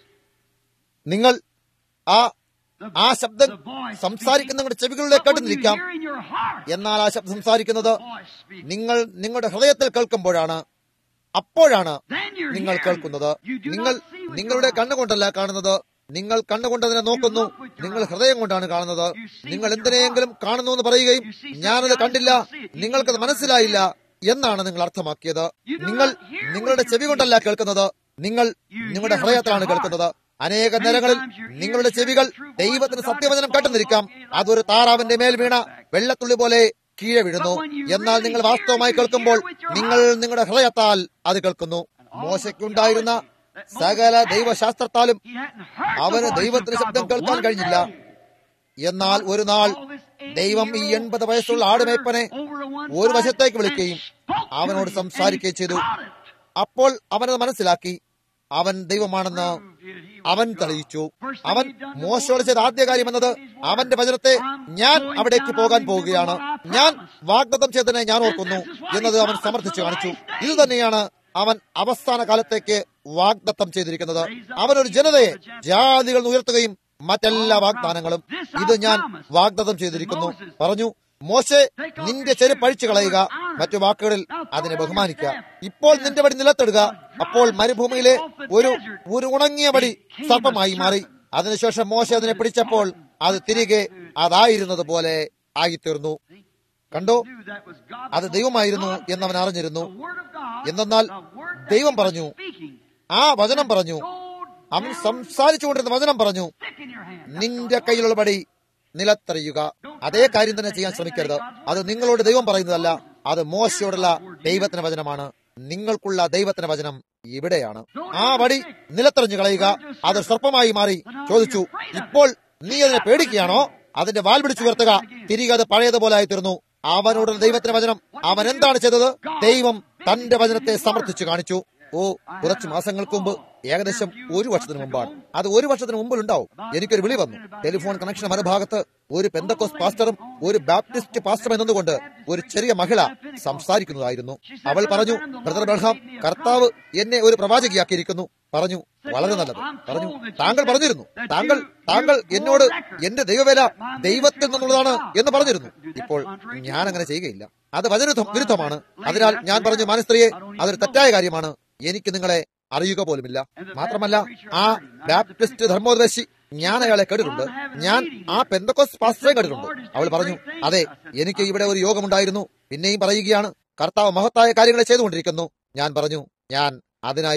നിങ്ങൾ ആ the, ആ ശബ്ദം the voice സംസാരിക്കുന്ന നിങ്ങളുടെ speaking. ചെവികളിലേക്ക് But when you കേട്ടിരിക്കാം hear in your heart എന്നാൽ ആ ശബ്ദം സംസാരിക്കുന്നത് the voice speaking, നിങ്ങൾ നിങ്ങളുടെ ഹൃദയത്തിൽ കേൾക്കുമ്പോഴാണ് അപ്പോഴാണ് then you're നിങ്ങൾ hearing. കേൾക്കുന്നത് You do നിങ്ങൾ not see with നിങ്ങളുടെ your eyes. കണ്ണുകൊണ്ടല്ല കാണുന്നത് നിങ്ങൾ കണ്ണുകൊണ്ട് അതിനെ നോക്കുന്നു നിങ്ങൾ ഹൃദയം കൊണ്ടാണ് കാണുന്നത് നിങ്ങൾ എന്തിനെയെങ്കിലും കാണുന്നു എന്ന് പറയുകയും ഞാനത് കണ്ടില്ല നിങ്ങൾക്കത് മനസ്സിലായില്ല എന്നാണ് നിങ്ങൾ അർത്ഥമാക്കിയത് നിങ്ങൾ നിങ്ങളുടെ ചെവി കൊണ്ടല്ല കേൾക്കുന്നത് നിങ്ങൾ നിങ്ങളുടെ ഹൃദയത്തിലാണ് കേൾക്കുന്നത് അനേക നേരങ്ങളിൽ നിങ്ങളുടെ ചെവികൾ ദൈവത്തിന് സത്യവചനം കേട്ടുന്നിരിക്കാം അതൊരു താറാവിന്റെ മേൽ വീണ വെള്ളത്തുള്ളി പോലെ കീഴെ വീഴുന്നു എന്നാൽ നിങ്ങൾ വാസ്തവമായി കേൾക്കുമ്പോൾ നിങ്ങൾ നിങ്ങളുടെ ഹൃദയത്താൽ അത് കേൾക്കുന്നു മോശയ്ക്കുണ്ടായിരുന്ന സകല ദൈവശാസ്ത്രത്താലും He hadn't heard the അവന് voice of ദൈവത്തിന്റെ God, ശബ്ദം but കേൾക്കാൻ one കഴിഞ്ഞില്ല day, എന്നാൽ ഒരു നാൾ ദൈവം ഈ എൺപത് വയസ്സുള്ള ആടുമേപ്പനെ ഒരു വശത്തേക്ക് വിളിക്കുകയും അവനോട് സംസാരിക്കുകയും ചെയ്തു അപ്പോൾ അവനത് മനസ്സിലാക്കി അവൻ ദൈവമാണെന്ന് അവൻ തെളിയിച്ചു അവൻ മോശയോട് ചെയ്ത ആദ്യ കാര്യം എന്നത് അവന്റെ വചനത്തെ ഞാൻ അവിടേക്ക് പോകാൻ പോവുകയാണ് ഞാൻ വാഗ്ദത്തം ചെയ്തതിനെ ഞാൻ ഓർക്കുന്നു എന്നത് അവൻ സമർത്ഥിച്ചു കാണിച്ചു ഇത് തന്നെയാണ് അവൻ അവസാന കാലത്തേക്ക് വാഗ്ദത്തം ചെയ്തിരിക്കുന്നത് അവനൊരു ജനതയെ ജാതികൾ ഉയർത്തുകയും മറ്റെല്ലാ വാഗ്ദാനങ്ങളും ഇത് ഞാൻ വാഗ്ദത്തം ചെയ്തിരിക്കുന്നു പറഞ്ഞു മോശെ നിന്റെ ചെരുപ്പ് അഴിച്ചു കളയുക മറ്റു വാക്കുകളിൽ അതിനെ ബഹുമാനിക്കുക ഇപ്പോൾ നിന്റെ വടി നിലത്തിടുക അപ്പോൾ മരുഭൂമിയിലെ ഒരു ഒരു ഉണങ്ങിയ വടി സർപ്പമായി മാറി അതിനുശേഷം മോശ അതിനെ പിടിച്ചപ്പോൾ അത് തിരികെ അതായിരുന്നത് പോലെ ആയിത്തീർന്നു കണ്ടോ അത് ദൈവമായിരുന്നു എന്നവൻ അറിഞ്ഞിരുന്നു എന്തെന്നാൽ ദൈവം പറഞ്ഞു ആ വചനം പറഞ്ഞു അവൻ സംസാരിച്ചുകൊണ്ടിരുന്ന വചനം പറഞ്ഞു നിന്റെ കയ്യിലുള്ള പടി നിലത്തെറിയുക അതേ കാര്യം തന്നെ ചെയ്യാൻ ശ്രമിക്കരുത് അത് നിങ്ങളോട് ദൈവം പറയുന്നതല്ല അത് മോശയോടുള്ള ദൈവത്തിന്റെ വചനമാണ് നിങ്ങൾക്കുള്ള ദൈവത്തിന്റെ വചനം ഇവിടെയാണ് ആ വടി നിലത്തെറിഞ്ഞു കളയുക അത് സർപ്പമായി മാറി ചോദിച്ചു ഇപ്പോൾ നീ അതിനെ പേടിക്കുകയാണോ അതിന്റെ വാൽ പിടിച്ചുയർത്തുക തിരികെ അത് പഴയതുപോലെ ആയി തീർന്നു അവനോടുള്ള ദൈവത്തിന്റെ വചനം അവൻ എന്താണ് ചെയ്തത് ദൈവം തന്റെ വചനത്തെ സമർത്ഥിച്ചു കാണിച്ചു ഓ കുറച്ച് മാസങ്ങൾക്ക് മുമ്പ് ഏകദേശം ഒരു വർഷത്തിന് മുമ്പാണ് അത് ഒരു വർഷത്തിന് മുമ്പിൽ ഉണ്ടാവും എനിക്കൊരു വിളി വന്നു ടെലിഫോൺ കണക്ഷൻ മറുഭാഗത്ത് ഒരു പെന്തക്കോസ് പാസ്റ്ററും ഒരു ബാപ്റ്റിസ്റ്റ് പാസ്റ്ററും എന്നതുകൊണ്ട് ഒരു ചെറിയ മഹിള സംസാരിക്കുന്നതായിരുന്നു അവൾ പറഞ്ഞു ബ്രദർ ബർഹാം കർത്താവ് എന്നെ ഒരു പ്രവാചകിയാക്കിയിരിക്കുന്നു പറഞ്ഞു വളരെ നല്ലത് പറഞ്ഞു താങ്കൾ പറഞ്ഞിരുന്നു താങ്കൾ താങ്കൾ എന്നോട് എന്റെ ദൈവവേല ദൈവത്തിൽ നിന്നുള്ളതാണ് എന്ന് പറഞ്ഞിരുന്നു ഇപ്പോൾ ഞാൻ അങ്ങനെ ചെയ്യുകയില്ല അത് വചന വിരുദ്ധമാണ് അതിനാൽ ഞാൻ പറഞ്ഞു മാനസ്ത്രീയെ അതൊരു തെറ്റായ കാര്യമാണ് എനിക്ക് നിങ്ങളെ അറിയുക പോലുമില്ല മാത്രമല്ല ആ ബാപ്റ്റിസ്റ്റ് ധർമ്മോപദേശി ഞാൻ അയാളെ കേട്ടിട്ടുണ്ട് ഞാൻ ആ പെന്തക്കോസ് പാസ്റ്ററെ കേട്ടിട്ടുണ്ട് അവൾ പറഞ്ഞു അതെ എനിക്ക് ഇവിടെ ഒരു യോഗമുണ്ടായിരുന്നു പിന്നെയും പറയുകയാണ് കർത്താവ് മഹത്തായ കാര്യങ്ങളെ ചെയ്തുകൊണ്ടിരിക്കുന്നു ഞാൻ പറഞ്ഞു ഞാൻ അതിനായി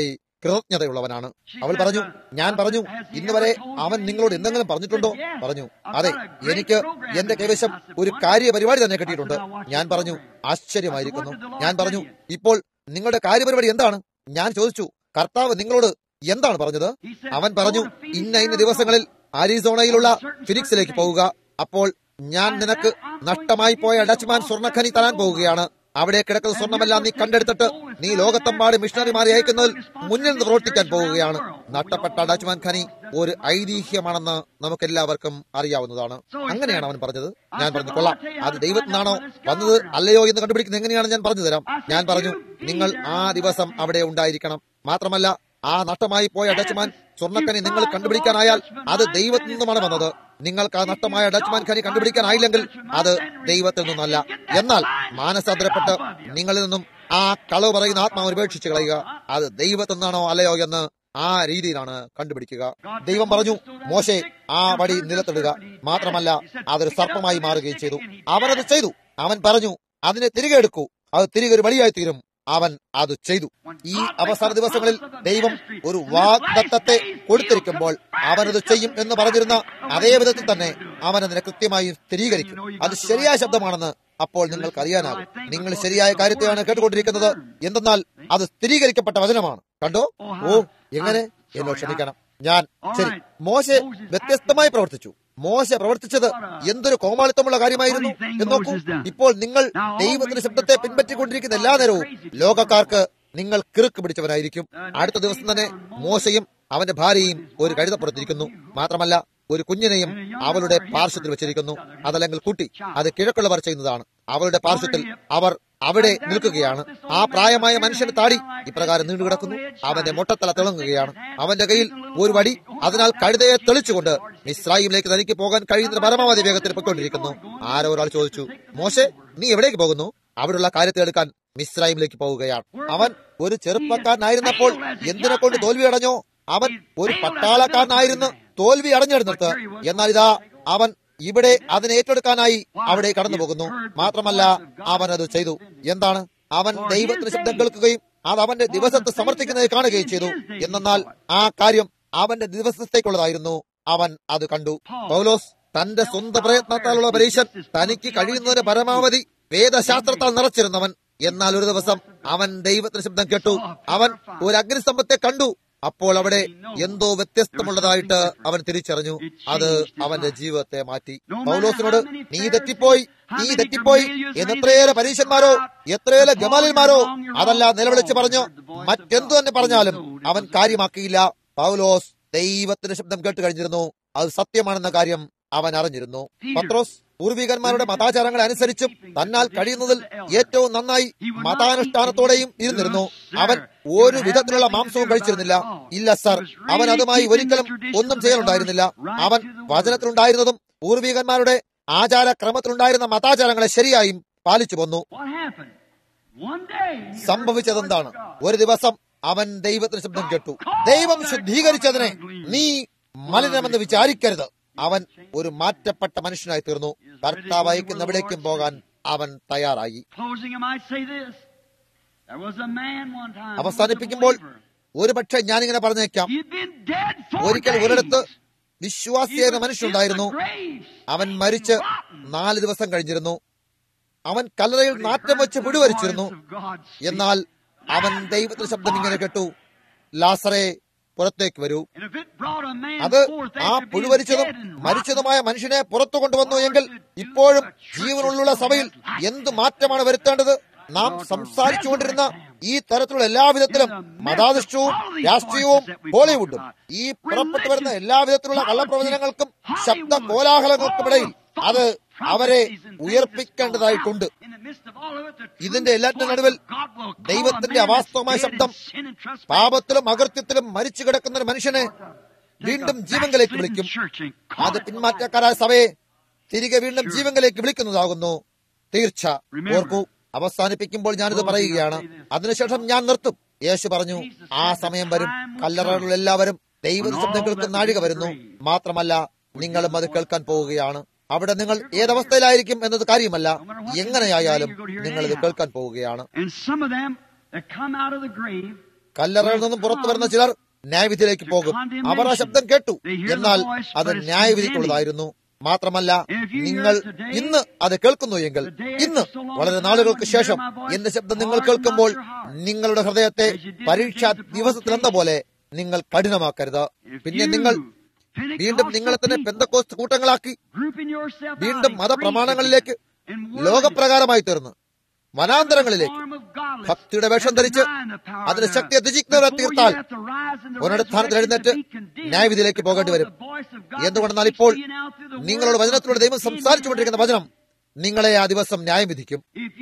കൃതജ്ഞതയുള്ളവനാണ് അവൾ പറഞ്ഞു ഞാൻ പറഞ്ഞു ഇന്ന് വരെ അവൻ നിങ്ങളോട് എന്തെങ്കിലും പറഞ്ഞിട്ടുണ്ടോ പറഞ്ഞു അതെ എനിക്ക് എന്റെ കൈവശം ഒരു കാര്യപരിപാടി തന്നെ കിട്ടിയിട്ടുണ്ട് ഞാൻ പറഞ്ഞു ആശ്ചര്യമായിരിക്കുന്നു ഞാൻ പറഞ്ഞു ഇപ്പോൾ നിങ്ങളുടെ കാര്യപരിപാടി എന്താണ് ഞാൻ ചോദിച്ചു കർത്താവ് നിങ്ങളോട് എന്താണ് പറഞ്ഞത് അവൻ പറഞ്ഞു ഇന്ന ഇന്ന ദിവസങ്ങളിൽ ആരിസോണയിലുള്ള ഫിനിക്സിലേക്ക് പോവുക അപ്പോൾ ഞാൻ നിനക്ക് നഷ്ടമായി പോയ ഡച്ച്മാൻ സ്വർണ്ണഖനി തരാൻ പോവുകയാണ് അവിടെ കിടക്കുന്ന സ്വർണ്ണമെല്ലാം നീ കണ്ടെടുത്തിട്ട് നീ ലോകത്തെമ്പാട് മിഷണറിമാരെ അയക്കുന്നതിൽ മുന്നിൽ നിന്ന് പ്രവർത്തിക്കാൻ പോവുകയാണ് നഷ്ടപ്പെട്ട ഡച്ച്മാൻ ഖനി ഒരു ഐതിഹ്യമാണെന്ന് നമുക്ക് എല്ലാവർക്കും അറിയാവുന്നതാണ് അങ്ങനെയാണ് അവൻ പറഞ്ഞത് ഞാൻ പറഞ്ഞു കൊള്ളാം അത് ദൈവത്തിൽ നിന്നാണോ വന്നത് അല്ലയോ എന്ന് കണ്ടുപിടിക്കുന്നത് എങ്ങനെയാണ് ഞാൻ പറഞ്ഞു തരാം ഞാൻ പറഞ്ഞു നിങ്ങൾ ആ ദിവസം അവിടെ ഉണ്ടായിരിക്കണം മാത്രമല്ല ആ നഷ്ടമായി പോയ ഡച്ച്മാൻ സ്വർണ്ണക്കനി നിങ്ങൾ കണ്ടുപിടിക്കാനായാൽ അത് ദൈവത്തിൽ നിന്നുമാണ് വന്നത് നിങ്ങൾക്ക് ആ നഷ്ടമായ ഡച്ച്മാൻ ഖനി കണ്ടുപിടിക്കാനായില്ലെങ്കിൽ അത് ദൈവത്തിൽ നിന്നല്ല എന്നാൽ മാനസാന്തരപ്പെട്ട് നിങ്ങളിൽ നിന്നും ആ കളവ് പറയുന്ന ആത്മാവ് ഉപേക്ഷിച്ച് കളയുക അത് ദൈവത്തിൽ നിന്നാണോ അല്ലയോ എന്ന് ആ രീതിയിലാണ് കണ്ടുപിടിക്കുക ദൈവം പറഞ്ഞു മോശെ ആ വടി നിലത്തിടുക മാത്രമല്ല അതൊരു സർപ്പമായി മാറുകയും ചെയ്തു അവനത് ചെയ്തു അവൻ പറഞ്ഞു അതിനെ തിരികെ എടുക്കൂ അത് തിരികെ ഒരു വടിയായി തീരും അവൻ അത് ചെയ്തു ഈ അവസാന ദിവസങ്ങളിൽ ദൈവം ഒരു വാഗ്ദത്തത്തെ കൊടുത്തിരിക്കുമ്പോൾ അവനത് ചെയ്യും എന്ന് പറഞ്ഞിരുന്ന അതേ വിധത്തിൽ തന്നെ അവൻ അതിനെ കൃത്യമായി സ്ഥിരീകരിക്കും അത് ശരിയായ ശബ്ദമാണെന്ന് അപ്പോൾ നിങ്ങൾക്ക് അറിയാനാകും നിങ്ങൾ ശരിയായ കാര്യത്തെയാണ് കേട്ടുകൊണ്ടിരിക്കുന്നത് എന്തെന്നാൽ അത് സ്ഥിരീകരിക്കപ്പെട്ട വചനമാണ് കണ്ടോ ഓ എങ്ങനെ എന്നോട് ക്ഷമിക്കണം ഞാൻ ശരി മോശ വ്യത്യസ്തമായി പ്രവർത്തിച്ചു മോശ പ്രവർത്തിച്ചത് എന്തൊരു കോമാളിത്തമുള്ള കാര്യമായിരുന്നു എന്ന് നോക്കൂ ഇപ്പോൾ നിങ്ങൾ ദൈവത്തിന്റെ ശബ്ദത്തെ പിൻപറ്റിക്കൊണ്ടിരിക്കുന്ന എല്ലാ നേരവും ലോകക്കാർക്ക് നിങ്ങൾ കിറുക്ക് പിടിച്ചവനായിരിക്കും അടുത്ത ദിവസം തന്നെ മോശയും അവന്റെ ഭാര്യയും ഒരു കഴുതപ്പുറത്തിരിക്കുന്നു മാത്രമല്ല ഒരു കുഞ്ഞിനെയും അവളുടെ പാർശ്വത്തിൽ വെച്ചിരിക്കുന്നു അതല്ലെങ്കിൽ കുട്ടി അത് കിഴക്കുള്ളവർ ചെയ്യുന്നതാണ് അവളുടെ പാർശ്വത്തിൽ അവർ അവിടെ നിൽക്കുകയാണ് ആ പ്രായമായ മനുഷ്യന്റെ താടി ഇപ്രകാരം നീണ്ടുകിടക്കുന്നു അവന്റെ മൊട്ടത്തല തിളങ്ങുകയാണ് അവന്റെ കയ്യിൽ ഒരു വടി അതിനാൽ കഴുതയെ തെളിച്ചുകൊണ്ട് ഇസ്രായേലിലേക്ക് തനിക്ക് പോകാൻ കഴിയുന്ന പരമാവധി വേഗത്തിൽ പൊയ്ക്കൊണ്ടിരിക്കുന്നു ആരോ ഒരാൾ ചോദിച്ചു മോശെ നീ എവിടേക്ക് പോകുന്നു അവിടെയുള്ള കാര്യത്തെ എടുക്കാൻ മിസ്രൈമിലേക്ക് പോവുകയാണ് അവൻ ഒരു ചെറുപ്പക്കാരനായിരുന്നപ്പോൾ എന്തിനെ കൊണ്ട് തോൽവി അടഞ്ഞോ അവൻ ഒരു പട്ടാളക്കാരനായിരുന്നു തോൽവി അടഞ്ഞെടുത്തിട്ട് എന്നാൽ ഇതാ അവൻ ഇവിടെ അതിനെ ഏറ്റെടുക്കാനായി അവിടെ കടന്നു പോകുന്നു മാത്രമല്ല അവൻ അത് ചെയ്തു എന്താണ് അവൻ ദൈവത്തിന് ശബ്ദം കേൾക്കുകയും അത് അവന്റെ ദിവസത്തെ സമർത്ഥിക്കുന്നത് കാണുകയും ചെയ്തു എന്നാൽ ആ കാര്യം അവന്റെ ദിവസത്തേക്കുള്ളതായിരുന്നു അവൻ അത് കണ്ടു പൗലോസ് തന്റെ സ്വന്തം പ്രയത്നത്താലുള്ള പരീക്ഷൻ തനിക്ക് കഴിയുന്നതിന് പരമാവധി വേദശാസ്ത്രത്താൽ നിറച്ചിരുന്നവൻ എന്നാൽ ഒരു ദിവസം അവൻ ദൈവത്തിന് ശബ്ദം കേട്ടു അവൻ ഒരു അഗ്നിസ്തംഭത്തെ കണ്ടു അപ്പോൾ അവിടെ എന്തോ വ്യത്യസ്തമുള്ളതായിട്ട് അവൻ തിരിച്ചറിഞ്ഞു അത് അവന്റെ ജീവിതത്തെ മാറ്റി പൗലോസിനോട് നീ തെറ്റിപ്പോയി നീ തെറ്റിപ്പോയി എന്നെത്രയേറെ പരീക്ഷന്മാരോ എത്രയേറെ ഗമാലിന്മാരോ അതല്ല നിലവിളിച്ച് പറഞ്ഞു മറ്റെന്തു തന്നെ പറഞ്ഞാലും അവൻ കാര്യമാക്കിയില്ല പൗലോസ് ദൈവത്തിന്റെ ശബ്ദം കേട്ട് കഴിഞ്ഞിരുന്നു അത് സത്യമാണെന്ന കാര്യം അവൻ അറിഞ്ഞിരുന്നു പത്രോസ് പൂർവികന്മാരുടെ മതാചാരങ്ങളെ അനുസരിച്ചും തന്നാൽ കഴിയുന്നതിൽ ഏറ്റവും നന്നായി മതാനുഷ്ഠാനത്തോടെയും ഇരുന്നിരുന്നു അവൻ ഒരു വിധത്തിലുള്ള മാംസവും കഴിച്ചിരുന്നില്ല ഇല്ല സർ അവൻ അതുമായി ഒരിക്കലും ഒന്നും ചെയ്യലുണ്ടായിരുന്നില്ല അവൻ വചനത്തിലുണ്ടായിരുന്നതും പൂർവികന്മാരുടെ ആചാരക്രമത്തിലുണ്ടായിരുന്ന മതാചാരങ്ങളെ ശരിയായും പാലിച്ചു പോന്നു സംഭവിച്ചതെന്താണ് ഒരു ദിവസം അവൻ ദൈവത്തിന് ശബ്ദം കേട്ടു ദൈവം ശുദ്ധീകരിച്ചതിനെ നീ മലിനമെന്ന് വിചാരിക്കരുത് അവൻ ഒരു മാറ്റപ്പെട്ട മനുഷ്യനായി തീർന്നു കർത്താവ് അയക്കുന്നവിടേക്കും പോകാൻ അവൻ തയ്യാറായി അവസാനിപ്പിക്കുമ്പോൾ ഒരുപക്ഷെ ഞാനിങ്ങനെ പറഞ്ഞേക്കാം ഒരിക്കൽ ഒരിടത്ത് വിശ്വാസിയായ മനുഷ്യനുണ്ടായിരുന്നു അവൻ മരിച്ച് നാല് ദിവസം കഴിഞ്ഞിരുന്നു അവൻ കല്ലറയിൽ നാറ്റം വെച്ച് പിടിവരിച്ചിരുന്നു എന്നാൽ അവൻ ദൈവത്തിന്റെ ശബ്ദം ഇങ്ങനെ കേട്ടു ലാസറെ പുറത്തേക്ക് വരൂ അത് ആ പുഴുവരിച്ചതും മരിച്ചതുമായ മനുഷ്യനെ പുറത്തു കൊണ്ടുവന്നു എങ്കിൽ ഇപ്പോഴും ജീവനുള്ള സഭയിൽ എന്ത് മാറ്റമാണ് വരുത്തേണ്ടത് നാം സംസാരിച്ചുകൊണ്ടിരുന്ന ഈ തരത്തിലുള്ള എല്ലാവിധത്തിലും മതാധിഷ്ഠവും രാഷ്ട്രീയവും ബോളിവുഡും ഈ പുറപ്പെട്ടു വരുന്ന എല്ലാവിധത്തിലുള്ള കള്ളപ്രവചനങ്ങൾക്കും ശബ്ദ കോലാഹലങ്ങൾക്കുമിടയിൽ അത് അവരെ ഉയർപ്പിക്കേണ്ടതായിട്ടുണ്ട് ഇതിന്റെ എല്ലാറ്റിനും നടുവിൽ ദൈവത്തിന്റെ അവാസ്തവമായ ശബ്ദം പാപത്തിലും അകൃത്യത്തിലും മരിച്ചു കിടക്കുന്ന ഒരു മനുഷ്യനെ വീണ്ടും ജീവങ്കലേക്ക് വിളിക്കും അത് പിന്മാറ്റക്കാരായ സഭയെ തിരികെ വീണ്ടും ജീവങ്കലേക്ക് വിളിക്കുന്നതാകുന്നു തീർച്ച ഓർക്കൂ അവസാനിപ്പിക്കുമ്പോൾ ഞാനിത് പറയുകയാണ് അതിനുശേഷം ഞാൻ നിർത്തും യേശു പറഞ്ഞു ആ സമയം വരും കല്ലറകളിൽ എല്ലാവരും ദൈവ ശബ്ദം കേൾക്കുന്ന നാഴിക വരുന്നു മാത്രമല്ല നിങ്ങളും അത് കേൾക്കാൻ പോവുകയാണ് അവിടെ നിങ്ങൾ ഏതവസ്ഥയിലായിരിക്കും എന്നത് കാര്യമല്ല എങ്ങനെയായാലും നിങ്ങൾ ഇത് കേൾക്കാൻ പോവുകയാണ് കല്ലറയിൽ നിന്നും പുറത്തു വരുന്ന ചിലർ ന്യായവിധിയിലേക്ക് പോകും അവർ ആ ശബ്ദം കേട്ടു എന്നാൽ അത് ന്യായവിധിക്കുള്ളതായിരുന്നു മാത്രമല്ല നിങ്ങൾ ഇന്ന് അത് കേൾക്കുന്നു എങ്കിൽ ഇന്ന് വളരെ നാളുകൾക്ക് ശേഷം എന്റെ ശബ്ദം നിങ്ങൾ കേൾക്കുമ്പോൾ നിങ്ങളുടെ ഹൃദയത്തെ പരീക്ഷാ ദിവസത്തിലെന്ന പോലെ നിങ്ങൾ കഠിനമാക്കരുത് പിന്നെ നിങ്ങൾ വീണ്ടും നിങ്ങളെ തന്നെ പെന്തക്കോസ്റ്റ് കൂട്ടങ്ങളാക്കി വീണ്ടും മതപ്രമാണങ്ങളിലേക്ക് ലോകപ്രകാരമായി തീർന്ന് വനാന്തരങ്ങളിലേക്ക് ഭക്തിയുടെ വേഷം ധരിച്ച് അതിന്റെ ശക്തി അതിജിക്കുന്നവരെ തീർത്താൽ പുനരുത്ഥാനത്തിൽ എഴുന്നേറ്റ് ന്യായവിധിയിലേക്ക് പോകേണ്ടി വരും എന്തുകൊണ്ടെന്നാൽ ഇപ്പോൾ നിങ്ങളുടെ വചനത്തിലൂടെ ദൈവം സംസാരിച്ചുകൊണ്ടിരിക്കുന്ന വചനം നിങ്ങളെ ആ ദിവസം ന്യായം വിധിക്കും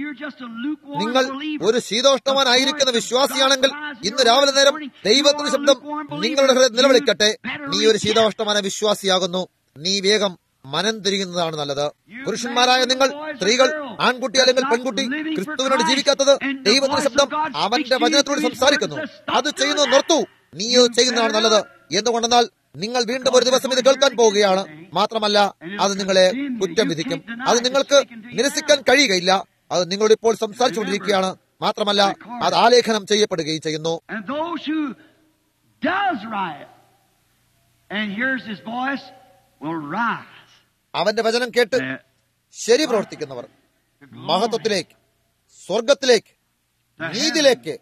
നിങ്ങൾ ഒരു ശീതോഷ്ണവാനായിരിക്കുന്ന വിശ്വാസിയാണെങ്കിൽ ഇന്ന് രാവിലെ നേരം ദൈവത്തിന്റെ ശബ്ദം നിങ്ങളുടെ ഹൃദയം നിലവിളിക്കട്ടെ നീ ഒരു ശീതോഷ്ണവാന വിശ്വാസിയാകുന്നു നീ വേഗം മനം തിരിയുന്നതാണ് നല്ലത് പുരുഷന്മാരായ നിങ്ങൾ സ്ത്രീകൾ ആൺകുട്ടി അല്ലെങ്കിൽ പെൺകുട്ടി ക്രിസ്തുവിനോട് ജീവിക്കാത്തത് ദൈവത്തിന്റെ ശബ്ദം അവന്റെ വചനത്തോട് സംസാരിക്കുന്നു അത് ചെയ്യുന്നത് നിർത്തൂ നീ ഇത് ചെയ്യുന്നതാണ് നല്ലത് എന്തുകൊണ്ടെന്നാൽ നിങ്ങൾ വീണ്ടും ഒരു ദിവസം ഇത് കേൾക്കാൻ പോവുകയാണ് മാത്രമല്ല അത് നിങ്ങളെ കുറ്റം വിധിക്കും അത് നിങ്ങൾക്ക് നിരസിക്കാൻ കഴിയുകയില്ല അത് നിങ്ങളോട് ഇപ്പോൾ സംസാരിച്ചുകൊണ്ടിരിക്കുകയാണ് മാത്രമല്ല അത് ആലേഖനം ചെയ്യപ്പെടുകയും ചെയ്യുന്നു And those who does right and hears his voice will rise. അവന്റെ വചനം കേട്ട് ശരി പ്രവർത്തിക്കുന്നവർ മഹത്വത്തിലേക്ക് സ്വർഗത്തിലേക്ക് നീതിയിലേക്ക്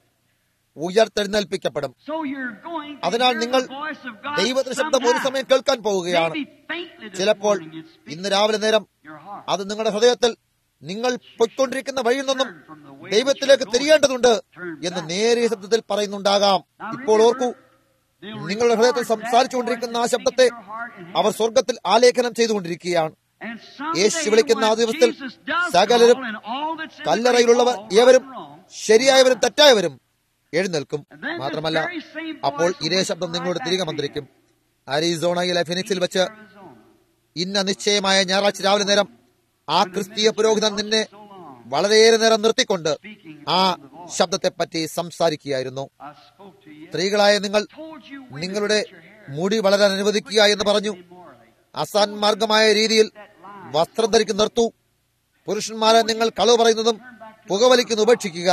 ഉയർത്തെഴുന്നേൽപ്പിക്കപ്പെടും So you're going to അതിനാൽ hear നിങ്ങൾ the voice of God ദൈവത്തിന്റെ ശബ്ദം ഒരു sometime. സമയം കേൾക്കാൻ പോവുകയാണ് Maybe faintly this ചിലപ്പോൾ morning it speaks ഇന്ന് രാവിലെ നേരം your heart. അത് നിങ്ങളുടെ ഹൃദയത്തിൽ നിങ്ങൾ പൊയ്ക്കൊണ്ടിരിക്കുന്ന വഴിയിൽ നിന്നും ദൈവത്തിലേക്ക് തിരിയേണ്ടതുണ്ട് എന്ന് നേരിയ ശബ്ദത്തിൽ പറയുന്നുണ്ടാകാം ഇപ്പോൾ ഓർക്കൂ They'll നിങ്ങളുടെ ഹൃദയത്തിൽ record that സംസാരിച്ചുകൊണ്ടിരിക്കുന്ന ആ voice ശബ്ദത്തെ speaking your heart and അവർ സ്വർഗത്തിൽ ആലേഖനം ചെയ്തുകൊണ്ടിരിക്കുകയാണ് And someday യേശു വിളിക്കുന്ന ആ when ദിവസത്തിൽ Jesus does സകലരും call and all that's in the കല്ലറയിലുള്ളവർ grave, all ഏവരും right and wrong, ശരിയായവരും തെറ്റായവരും എഴുന്നേൽക്കും And then this മാത്രമല്ല very same voice അപ്പോൾ will ഇതേ whisper ശബ്ദം right നിങ്ങളോട് back തിരികെ to you. മന്ത്രിക്കും അരിസോണയിലെ ഫിനിക്സിൽ വെച്ച് Arizona. ഇന്ന നിശ്ചയമായ ഞായറാഴ്ച രാവിലെ നേരം ആ ക്രിസ്തീയ പുരോഹിതൻ നിന്നെ വളരെയേറെ നേരം നിർത്തിക്കൊണ്ട് ആ ശബ്ദത്തെ പറ്റി സംസാരിക്കുകയായിരുന്നു I spoke to you. സ്ത്രീകളായ നിങ്ങൾ Told you when നിങ്ങളുടെ to cut your hair. മുടി വളരാൻ അനുവദിക്കുക എന്ന് പറഞ്ഞു Immorally. അസാൻമാർഗമായ രീതിയിൽ വസ്ത്രം ധരിക്കും നിർത്തൂ പുരുഷന്മാരെ നിങ്ങൾ കളവ് പറയുന്നതും പുകവലിക്കുന്നു ഉപേക്ഷിക്കുക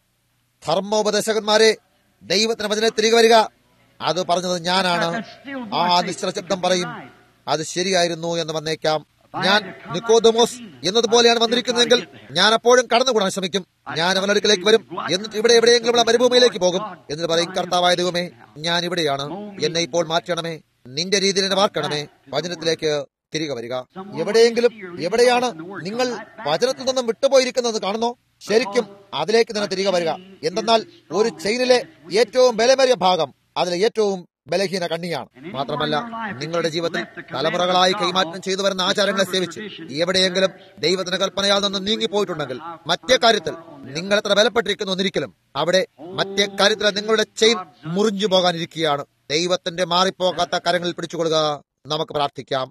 ധർമ്മോപദേശകന്മാരെ ദൈവത്തിന് വചനെ തിരികെ വരിക അത് പറഞ്ഞത് ഞാനാണ് ആ നിശ്ചല ശബ്ദം പറയും അത് ശരിയായിരുന്നു എന്ന് വന്നേക്കാം ഞാൻ നിക്കോദമോസ് എന്നതുപോലെയാണ് വന്നിരിക്കുന്നതെങ്കിൽ ഞാൻ അപ്പോഴും കടന്നുകൂടാൻ ശ്രമിക്കും ഞാൻ അവന്റെ അടുക്കലേക്ക് വരും എന്നിട്ട് ഇവിടെ എവിടെയെങ്കിലും ഉള്ള മരുഭൂമിയിലേക്ക് പോകും എന്നിട്ട് പറയും കർത്താവായ ദൈവമേ ഞാൻ ഇവിടെയാണ് എന്നെ ഇപ്പോൾ മാറ്റണമേ നിന്റെ രീതിയിൽ എന്നെ വാർക്കണമേ വചനത്തിലേക്ക് തിരികെ വരിക എവിടെയെങ്കിലും എവിടെയാണ് നിങ്ങൾ വചനത്തിൽ നിന്നും വിട്ടുപോയിരിക്കുന്നത് കാണുന്നോ ശരിക്കും അതിലേക്ക് തന്നെ തിരികെ വരിക എന്തെന്നാൽ ഒരു ചെയിനിലെ ഏറ്റവും ബലമേറിയ ഭാഗം അതിലെ ഏറ്റവും ബലഹീന കണ്ണിയാണ് മാത്രമല്ല നിങ്ങളുടെ ജീവിതത്തിൽ തലമുറകളായി കൈമാറ്റം ചെയ്തു വരുന്ന ആചാരങ്ങളെ സേവിച്ച് എവിടെയെങ്കിലും ദൈവത്തിന്റെ കൽപ്പനയാൽ നിന്ന് നീങ്ങിപ്പോയിട്ടുണ്ടെങ്കിൽ മറ്റേ കാര്യത്തിൽ നിങ്ങൾ എത്ര ബലപ്പെട്ടിരിക്കുന്നു ഒന്നിരിക്കലും അവിടെ മറ്റേ കാര്യത്തിൽ നിങ്ങളുടെ ചെയിൻ മുറിഞ്ഞു പോകാനിരിക്കുകയാണ് ദൈവത്തിന്റെ മാറിപ്പോകാത്ത കരങ്ങളിൽ പിടിച്ചുകൊള്ളുക നമുക്ക് പ്രാർത്ഥിക്കാം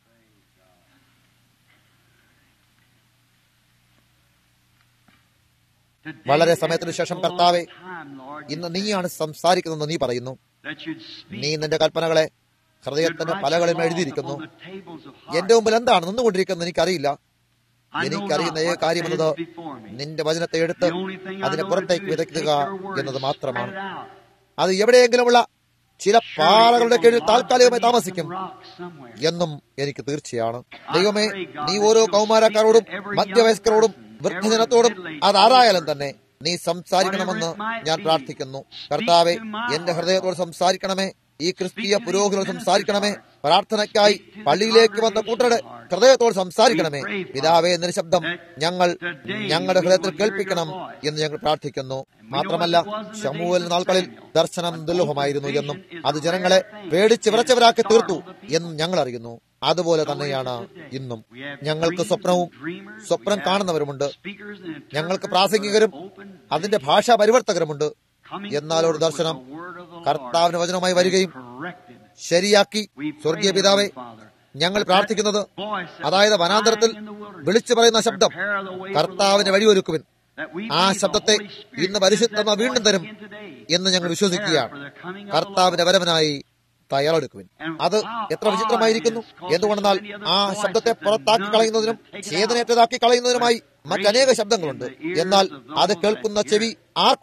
Today വളരെ is സമയത്തിനു ശേഷം so കർത്താവേ, long time, Lord, ഇന്ന് നീയാണ് സംസാരിക്കുന്നതെന്ന് നീ പറയുന്നു that you'd speak നീ നിന്റെ കൽപ്പനകളെ You'd ഹൃദയത്തിന്റെ write പലകളിൽ the laws എഴുതിയിരിക്കുന്നു upon the tables of heart. എന്റെ മുമ്പിൽ എന്താണ് നിന്നുകൊണ്ടിരിക്കുന്നത് എനിക്കറിയില്ല I know എനിക്കറിയുന്ന not ഏക what കാര്യമെന്നത് stands before me. നിന്റെ വചനത്തെ എടുത്ത് The only thing I അതിനെ know to പുറത്തേക്ക് do is take വിതയ്ക്കുക your word എന്നത് and മാത്രമാണ് spread it out. അത് എവിടെയെങ്കിലുമുള്ള ചില പാറകളുടെ കീഴിൽ താൽക്കാലികമായി താമസിക്കും എന്നും എനിക്ക് തീർച്ചയാണ് ദൈവമേ നീ ഓരോ കൗമാരക്കാരോടും മധ്യവയസ്കരോടും വൃദ്ധജനത്തോടും അതാരായാലും തന്നെ നീ സംസാരിക്കണമെന്ന് ഞാൻ പ്രാർത്ഥിക്കുന്നു കർത്താവെ എന്റെ ഹൃദയത്തോട് സംസാരിക്കണമേ ഈ ക്രിസ്തീയ പുരോഹിതോട് സംസാരിക്കണമേ പ്രാർത്ഥനയ്ക്കായി പള്ളിയിലേക്ക് വന്ന കൂട്ടരുടെ ഹൃദയത്തോട് സംസാരിക്കണമേ പിതാവേ എന്നൊരു ശബ്ദം ഞങ്ങൾ ഞങ്ങളുടെ ഹൃദയത്തിൽ കേൾപ്പിക്കണം എന്ന് ഞങ്ങൾ പ്രാർത്ഥിക്കുന്നു മാത്രമല്ല ശമൂവൽ നാൾക്കളിൽ ദർശനം ദുർലഭമായിരുന്നു എന്നും അത് ജനങ്ങളെ പേടിച്ച് വിറച്ചവരാക്കി തീർത്തു എന്നും ഞങ്ങൾ അറിയുന്നു അതുപോലെ തന്നെയാണ് ഇന്നും ഞങ്ങൾക്ക് സ്വപ്നവും സ്വപ്നം കാണുന്നവരുമുണ്ട് ഞങ്ങൾക്ക് പ്രാസംഗികരും അതിന്റെ ഭാഷാ പരിവർത്തകരുമുണ്ട് എന്നാൽ ഒരു ദർശനം കർത്താവിന് വചനമായി വരികയും ശരിയാക്കി സ്വർഗീയ പിതാവെ ഞങ്ങൾ പ്രാർത്ഥിക്കുന്നത് അതായത് വനാന്തരത്തിൽ വിളിച്ചു പറയുന്ന ശബ്ദം കർത്താവിന് വഴിയൊരുക്കുവിൻ ആ ശബ്ദത്തെ ഇന്ന് പരിശുദ്ധമ വീണ്ടും തരും എന്ന് ഞങ്ങൾ വിശ്വസിക്കുകയാണ് കർത്താവിന്റെ വരവനായി തയ്യാറെടുക്കുവിൻ അത് എത്ര വിചിത്രമായിരിക്കുന്നു എന്തുകൊണ്ടെന്നാൽ ആ ശബ്ദത്തെ പുറത്താക്കി കളയുന്നതിനും ചേതനേറ്റതാക്കി കളയുന്നതിനുമായി മറ്റനേക ശബ്ദങ്ങളുണ്ട് എന്നാൽ അത് കേൾക്കുന്ന ചെവി ആർക്കുണ്ടോ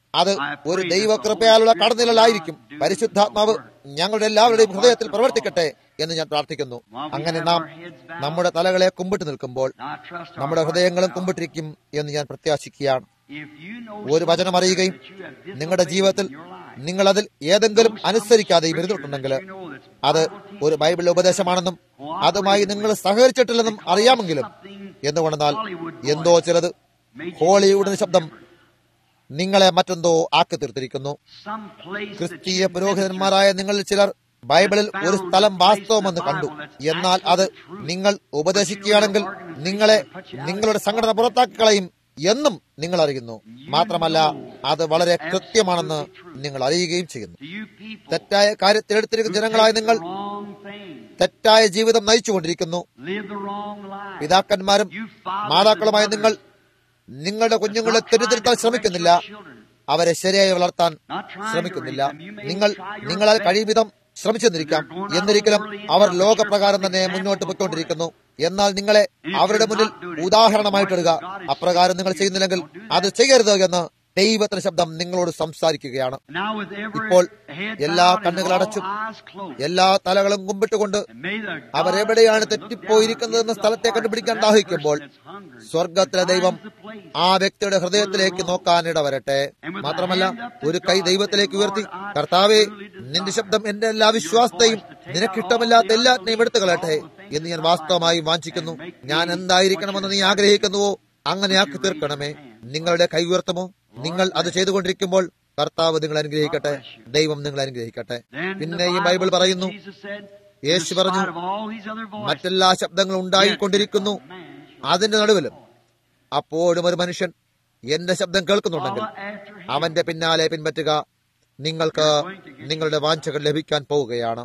അത് ഒരു ദൈവകൃപയാലുള്ള കടന്നിലായിരിക്കും പരിശുദ്ധാത്മാവ് ഞങ്ങളുടെ എല്ലാവരുടെയും ഹൃദയത്തിൽ പ്രവർത്തിക്കട്ടെ എന്ന് ഞാൻ പ്രാർത്ഥിക്കുന്നു അങ്ങനെ നാം നമ്മുടെ തലകളെ കുമ്പിട്ട് നിൽക്കുമ്പോൾ നമ്മുടെ ഹൃദയങ്ങളും കുമ്പിട്ടിരിക്കും എന്ന് ഞാൻ പ്രത്യാശിക്കുകയാണ് ഒരു വചനം അറിയുകയും നിങ്ങളുടെ ജീവിതത്തിൽ നിങ്ങൾ അതിൽ ഏതെങ്കിലും അനുസരിക്കാതെയും ഇരുന്നിട്ടുണ്ടെങ്കിൽ അത് ഒരു ബൈബിളിലെ ഉപദേശമാണെന്നും അതുമായി നിങ്ങൾ സഹകരിച്ചിട്ടില്ലെന്നും അറിയാമെങ്കിലും എന്തുകൊണ്ടെന്നാൽ എന്തോ ചിലത് ഹോളിവുഡിന് ശബ്ദം നിങ്ങളെ മറ്റെന്തോ ആക്കി തീർത്തിരിക്കുന്നു ക്രിസ്തീയ പുരോഹിതന്മാരായ നിങ്ങളിൽ ചിലർ ബൈബിളിൽ ഒരു സ്ഥലം വാസ്തവമെന്ന് കണ്ടു എന്നാൽ അത് നിങ്ങൾ ഉപദേശിക്കുകയാണെങ്കിൽ നിങ്ങളെ നിങ്ങളുടെ സംഘടന പുറത്താക്കി കളയും എന്നും നിങ്ങൾ അറിയുന്നു മാത്രമല്ല അത് വളരെ കൃത്യമാണെന്ന് നിങ്ങൾ അറിയുകയും ചെയ്യുന്നു തെറ്റായ കാര്യത്തിലെടുത്തിരിക്കുന്ന ജനങ്ങളായ നിങ്ങൾ തെറ്റായ ജീവിതം നയിച്ചുകൊണ്ടിരിക്കുന്നു പിതാക്കന്മാരും മാതാക്കളുമായ നിങ്ങൾ നിങ്ങളുടെ കുഞ്ഞുങ്ങളെ തെറ്റിദ്ധരുത്താൻ ശ്രമിക്കുന്നില്ല അവരെ ശരിയായി വളർത്താൻ ശ്രമിക്കുന്നില്ല നിങ്ങൾ നിങ്ങളാൽ കഴിയും വിധം ശ്രമിച്ചെന്നിരിക്കാം എന്നിരിക്കലും അവർ ലോകപ്രകാരം തന്നെ മുന്നോട്ട് പോയിക്കൊണ്ടിരിക്കുന്നു എന്നാൽ നിങ്ങളെ അവരുടെ മുന്നിൽ ഉദാഹരണമായിട്ടിടുക അപ്രകാരം നിങ്ങൾ ചെയ്യുന്നില്ലെങ്കിൽ അത് ചെയ്യരുത് എന്ന് ദൈവത്തിന്റെ ശബ്ദം നിങ്ങളോട് സംസാരിക്കുകയാണ് ഇപ്പോൾ എല്ലാ കണ്ണുകൾ അടച്ചും എല്ലാ തലകളും കുമ്പിട്ടുകൊണ്ട് അവരെവിടെയാണ് തെറ്റിപ്പോയിരിക്കുന്നതെന്ന സ്ഥലത്തെ കണ്ടുപിടിക്കാൻ ദാഹിക്കുമ്പോൾ സ്വർഗത്തിലെ ദൈവം ആ വ്യക്തിയുടെ ഹൃദയത്തിലേക്ക് നോക്കാനിട വരട്ടെ മാത്രമല്ല ഒരു കൈ ദൈവത്തിലേക്ക് ഉയർത്തി കർത്താവെ നിന്റെ ശബ്ദം എന്റെ എല്ലാ വിശ്വാസത്തെയും നിനക്കിഷ്ടമില്ലാത്ത എല്ലാറ്റിനെയും എടുത്തു കളയട്ടെ എന്ന് ഞാൻ വാസ്തവമായി വാഞ്ചിക്കുന്നു ഞാൻ എന്തായിരിക്കണമെന്ന് നീ ആഗ്രഹിക്കുന്നുവോ അങ്ങനെ ആക്കി തീർക്കണമേ നിങ്ങളുടെ കൈ ഉയർത്തുമോ നിങ്ങൾ അത് ചെയ്തുകൊണ്ടിരിക്കുമ്പോൾ കർത്താവ് നിങ്ങൾ അനുഗ്രഹിക്കട്ടെ ദൈവം നിങ്ങൾ അനുഗ്രഹിക്കട്ടെ പിന്നെ ഈ ബൈബിൾ പറയുന്നു യേശു പറഞ്ഞു മറ്റെല്ലാ ശബ്ദങ്ങളും ഉണ്ടായിക്കൊണ്ടിരിക്കുന്നു അതിന്റെ നടുവിലും അപ്പോഴും ഒരു മനുഷ്യൻ എന്റെ ശബ്ദം കേൾക്കുന്നുണ്ടെങ്കിൽ അവന്റെ പിന്നാലെ പിൻപറ്റുക നിങ്ങൾക്ക് നിങ്ങളുടെ വാഞ്ചകൾ ലഭിക്കാൻ പോവുകയാണ്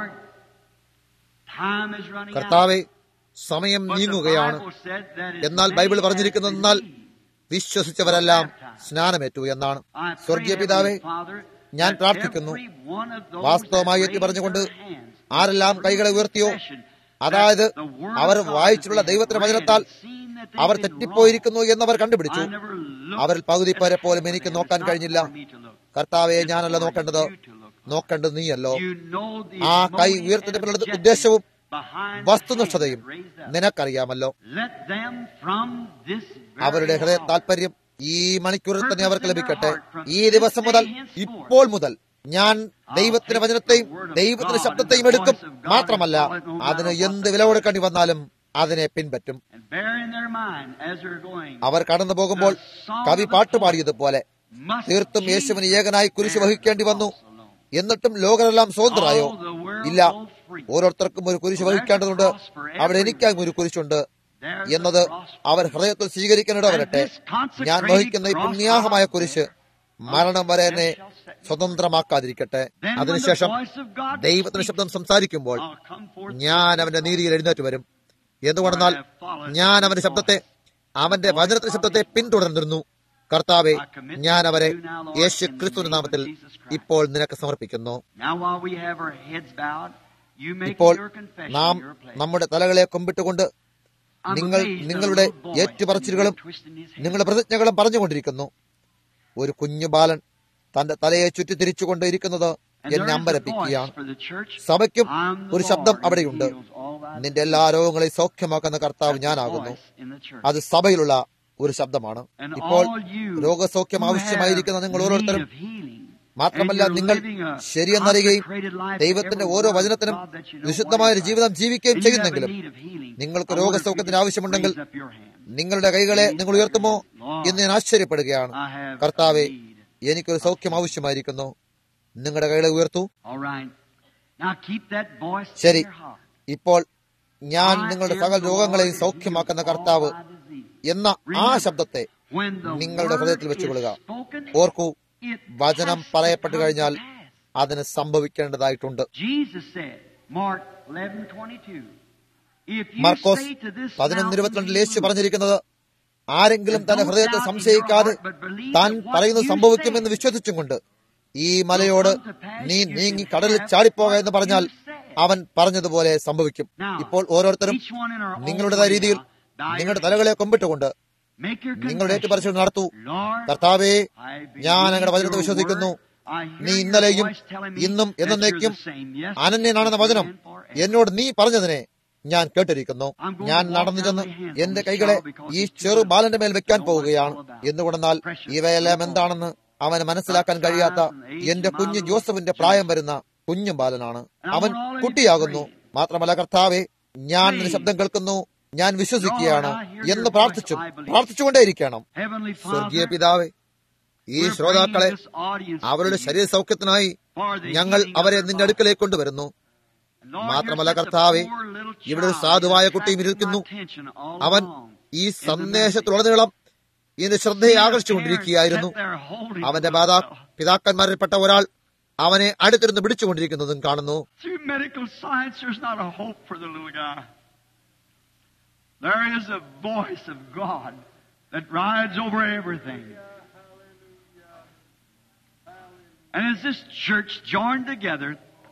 കർത്താവെ സമയം നീങ്ങുകയാണ് എന്നാൽ ബൈബിൾ പറഞ്ഞിരിക്കുന്നത് എന്നാൽ വിശ്വസിച്ചവരെല്ലാം സ്നാനമേറ്റു എന്നാണ് സ്വർഗീയ പിതാവെ ഞാൻ പ്രാർത്ഥിക്കുന്നു വാസ്തവമായി എത്തി പറഞ്ഞുകൊണ്ട് ആരെല്ലാം കൈകളെ ഉയർത്തിയോ അതായത് അവർ വായിച്ചിട്ടുള്ള ദൈവത്തിന്റെ വചനത്താൽ അവർ തെറ്റിപ്പോയിരിക്കുന്നു എന്നവർ കണ്ടുപിടിച്ചു അവരിൽ പകുതി പേരെ പോലും എനിക്ക് നോക്കാൻ കഴിഞ്ഞില്ല കർത്താവെ ഞാനല്ല നോക്കേണ്ടത് നോക്കേണ്ടത് നീയല്ലോ ആ കൈ ഉയർത്തിന്റെ ഉദ്ദേശവും വസ്തുനിഷ്ഠതയും നിനക്കറിയാമല്ലോ അവരുടെ ഹൃദയ താല്പര്യം ഈ മണിക്കൂറിൽ തന്നെ അവർക്ക് ലഭിക്കട്ടെ ഈ ദിവസം മുതൽ ഇപ്പോൾ മുതൽ ഞാൻ ദൈവത്തിന്റെ വചനത്തെയും ദൈവത്തിന്റെ ശബ്ദത്തെയും എടുക്കും മാത്രമല്ല അതിന് എന്ത് വില കൊടുക്കേണ്ടി വന്നാലും അതിനെ പിൻപറ്റും അവർ കടന്നു പോകുമ്പോൾ കവി പാട്ടുപാടിയതുപോലെ തീർത്തും യേശുവിന് ഏകനായി കുരിശ് വഹിക്കേണ്ടി വന്നു എന്നിട്ടും ലോകരെല്ലാം സ്വതന്ത്രരായോ ഇല്ല ഓരോരുത്തർക്കും ഒരു കുരിശ് വഹിക്കേണ്ടതുണ്ട് അവിടെ എനിക്കായും ഒരു കുരിശുണ്ട് എന്നത് അവർ ഹൃദയത്തിൽ സ്വീകരിക്കാനിട വരട്ടെ ഞാൻ വഹിക്കുന്ന ഈ പുണ്യാഹമായ കുരിശ് മരണം വരെ എന്നെ സ്വതന്ത്രമാക്കാതിരിക്കട്ടെ അതിനുശേഷം ദൈവത്തിന്റെ ശബ്ദം സംസാരിക്കുമ്പോൾ ഞാൻ അവന്റെ നീതിയിൽ എഴുന്നേറ്റ് വരും എന്തുകൊണ്ടെന്നാൽ ഞാൻ അവന്റെ ശബ്ദത്തെ അവന്റെ വചനത്തിന്റെ ശബ്ദത്തെ പിന്തുടർന്നിരുന്നു കർത്താവെ ഞാൻ അവരെ യേശു ക്രിസ്തുവിന്റെ നാമത്തിൽ ഇപ്പോൾ നിനക്ക് സമർപ്പിക്കുന്നു ഇപ്പോൾ നാം നമ്മുടെ തലകളെ കൊമ്പിട്ടുകൊണ്ട് നിങ്ങൾ നിങ്ങളുടെ ഏറ്റുപറച്ചിലുകളും നിങ്ങളുടെ പ്രതിജ്ഞകളും പറഞ്ഞുകൊണ്ടിരിക്കുന്നു ഒരു കുഞ്ഞു ബാലൻ തന്റെ തലയെ ചുറ്റി തിരിച്ചുകൊണ്ട് ഇരിക്കുന്നത് എന്നെ അമ്പരപ്പിക്കുകയാണ് സഭയ്ക്കും ഒരു ശബ്ദം അവിടെയുണ്ട് നിന്റെ എല്ലാ രോഗങ്ങളെയും സൗഖ്യമാക്കുന്ന കർത്താവ് ഞാനാകുന്നു അത് സഭയിലുള്ള ഒരു ശബ്ദമാണ് ഇപ്പോൾ രോഗസൗഖ്യം ആവശ്യമായിരിക്കുന്ന നിങ്ങൾ ഓരോരുത്തരും മാത്രമല്ല നിങ്ങൾ ശരിയെന്നറിയുകയും ദൈവത്തിന്റെ ഓരോ വചനത്തിനും വിശുദ്ധമായ ഒരു ജീവിതം ജീവിക്കുകയും ചെയ്യുന്നെങ്കിലും നിങ്ങൾക്ക് രോഗസൗഖ്യത്തിന് ആവശ്യമുണ്ടെങ്കിൽ നിങ്ങളുടെ കൈകളെ നിങ്ങൾ ഉയർത്തുമോ എന്ന് ഞാൻ ആശ്ചര്യപ്പെടുകയാണ് കർത്താവെ എനിക്കൊരു സൗഖ്യം ആവശ്യമായിരിക്കുന്നു നിങ്ങളുടെ കൈകളെ ഉയർത്തു ശരി ഇപ്പോൾ ഞാൻ നിങ്ങളുടെ സകല രോഗങ്ങളെയും സൗഖ്യമാക്കുന്ന കർത്താവ് എന്ന ആ ശബ്ദത്തെ നിങ്ങളുടെ ഹൃദയത്തിൽ വെച്ചുകൊള്ളുക ഓർക്കൂ വചനം പറയപ്പെട്ടു കഴിഞ്ഞാൽ അതിന് സംഭവിക്കേണ്ടതായിട്ടുണ്ട് മർക്കോസ് പതിനൊന്ന് ഇരുപത്തിരണ്ടിൽ യേശു പറഞ്ഞിരിക്കുന്നത് ആരെങ്കിലും തന്റെ ഹൃദയത്തെ സംശയിക്കാതെ താൻ പറയുന്നത് സംഭവിക്കുമെന്ന് വിശ്വസിച്ചും കൊണ്ട് ഈ മലയോട് നീ നീങ്ങി കടലിൽ ചാടിപ്പോക എന്ന് പറഞ്ഞാൽ അവൻ പറഞ്ഞതുപോലെ സംഭവിക്കും ഇപ്പോൾ ഓരോരുത്തരും നിങ്ങളുടേതായ രീതിയിൽ നിങ്ങളുടെ തലകളെ കൊമ്പിട്ടുകൊണ്ട് Make your നിങ്ങളുടെ confession. ഏറ്റുപരിശോധന നടത്തൂ Lord, കർത്താവേ I believe ഞാൻ അങ്ങയുടെ വചനത്തെ your വിശ്വസിക്കുന്നു word. I hear നീ your ഇന്നലെയും voice telling me ഇന്നും that you're എന്നേക്കും the same. Yes, അനന്യനാണെന്ന വചനം and forever. എന്നോട് നീ പറഞ്ഞതിനെ ഞാൻ കേട്ടിരിക്കുന്നു ഞാൻ നടന്നു ചെന്ന് എന്റെ കൈകളെ ഈ ചെറു ബാലന്റെ മേൽ വെക്കാൻ പോവുകയാണ് എന്തുകൊണ്ടെന്നാൽ ഇവയെല്ലാം എന്താണെന്ന് അവന് മനസ്സിലാക്കാൻ കഴിയാത്ത എന്റെ കുഞ്ഞു ജോസഫിന്റെ പ്രായം വരുന്ന കുഞ്ഞു ബാലനാണ് അവൻ കുട്ടിയാകുന്നു മാത്രമല്ല കർത്താവെ ഞാൻ നിന്റെ ശബ്ദം കേൾക്കുന്നു ഞാൻ വിശ്വസിക്കുകയാണ് എന്ന് പ്രാർത്ഥിച്ചു പ്രാർത്ഥിച്ചുകൊണ്ടേയിരിക്കണം Heavenly സ്വർഗീയ Father, പിതാവെ ഈ we're ശ്രോതാക്കളെ bringing this audience അവരുടെ to you ശരീര സൗഖ്യത്തിനായി for the ഞങ്ങൾ healing of അവരെ their നിന്റെ body. അടുക്കലേക്ക് കൊണ്ടുവരുന്നു Lord, മാത്രമല്ല here's just a കർത്താവേ, poor little ഇവിടെ ഒരു child സാധുവായ that കുട്ടിയും attracted ഇരിക്കുന്നു. my attention all അവൻ along. ഈ സന്ദേശത്തിലുടനീളം ഇതിന്റെ ശ്രദ്ധയെ ആകർഷിച്ചുകൊണ്ടിരിക്കുകയായിരുന്നു അവന്റെ മാതാ പിതാക്കന്മാരിൽപ്പെട്ട ഒരാൾ അവനെ അടുത്തിരുന്ന് പിടിച്ചുകൊണ്ടിരിക്കുന്നതും കാണുന്നു Through medical science, there's not a hope for the little guy. There is a voice of God that rides over everything. And as this church joined together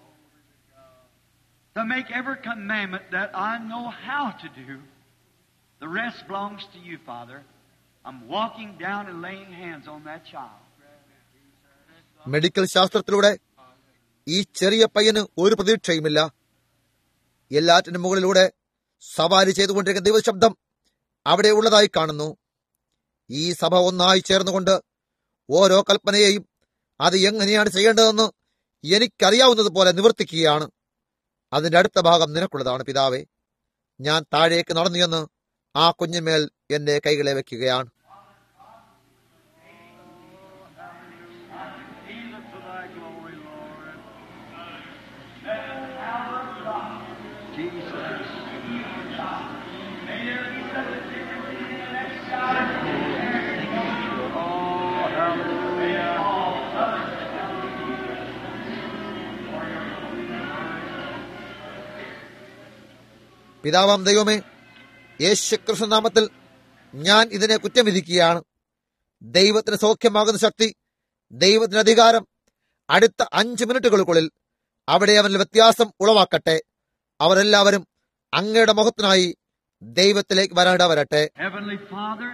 to make every commandment that I know how to do, the rest belongs to you, Father. I'm walking down and laying hands on that child. Medical ശാസ്ത്രത്തിലൂടെ ഈ ചെറിയ പയ്യന് ഒരു പ്രതീക്ഷയുമില്ല എല്ലാറ്റിനും മുകളിലൂടെ സവാരി ചെയ്തുകൊണ്ടിരിക്കുന്ന ദൈവശബ്ദം അവിടെ ഉള്ളതായി കാണുന്നു ഈ സഭ ഒന്നായി ചേർന്നുകൊണ്ട് ഓരോ കൽപ്പനയെയും അത് എങ്ങനെയാണ് ചെയ്യേണ്ടതെന്ന് എനിക്കറിയാവുന്നതുപോലെ നിവർത്തിക്കുകയാണ് അതിന്റെ അടുത്ത ഭാഗം നിനക്കുള്ളതാണ് പിതാവേ ഞാൻ താഴേക്ക് നടന്നു എന്ന് ആ കുഞ്ഞിന്മേൽ എന്റെ കൈകളെ വെക്കുകയാണ് പിതാവാം ദൈവമേ യേശുക്രിസ്തു നാമത്തിൽ ഞാൻ ഇതിനെ കുറ്റം വിധിക്കുകയാണ് ദൈവത്തിന് സൗഖ്യമാകുന്ന ശക്തി ദൈവത്തിന് അധികാരം അടുത്ത അഞ്ച് മിനിറ്റുകൾക്കുള്ളിൽ അവിടെ അവനിൽ വ്യത്യാസം ഉളവാക്കട്ടെ അവരെല്ലാവരും അങ്ങയുടെ മുഖത്തിനായി ദൈവത്തിലേക്ക് വരാനിട വരട്ടെ Heavenly Father,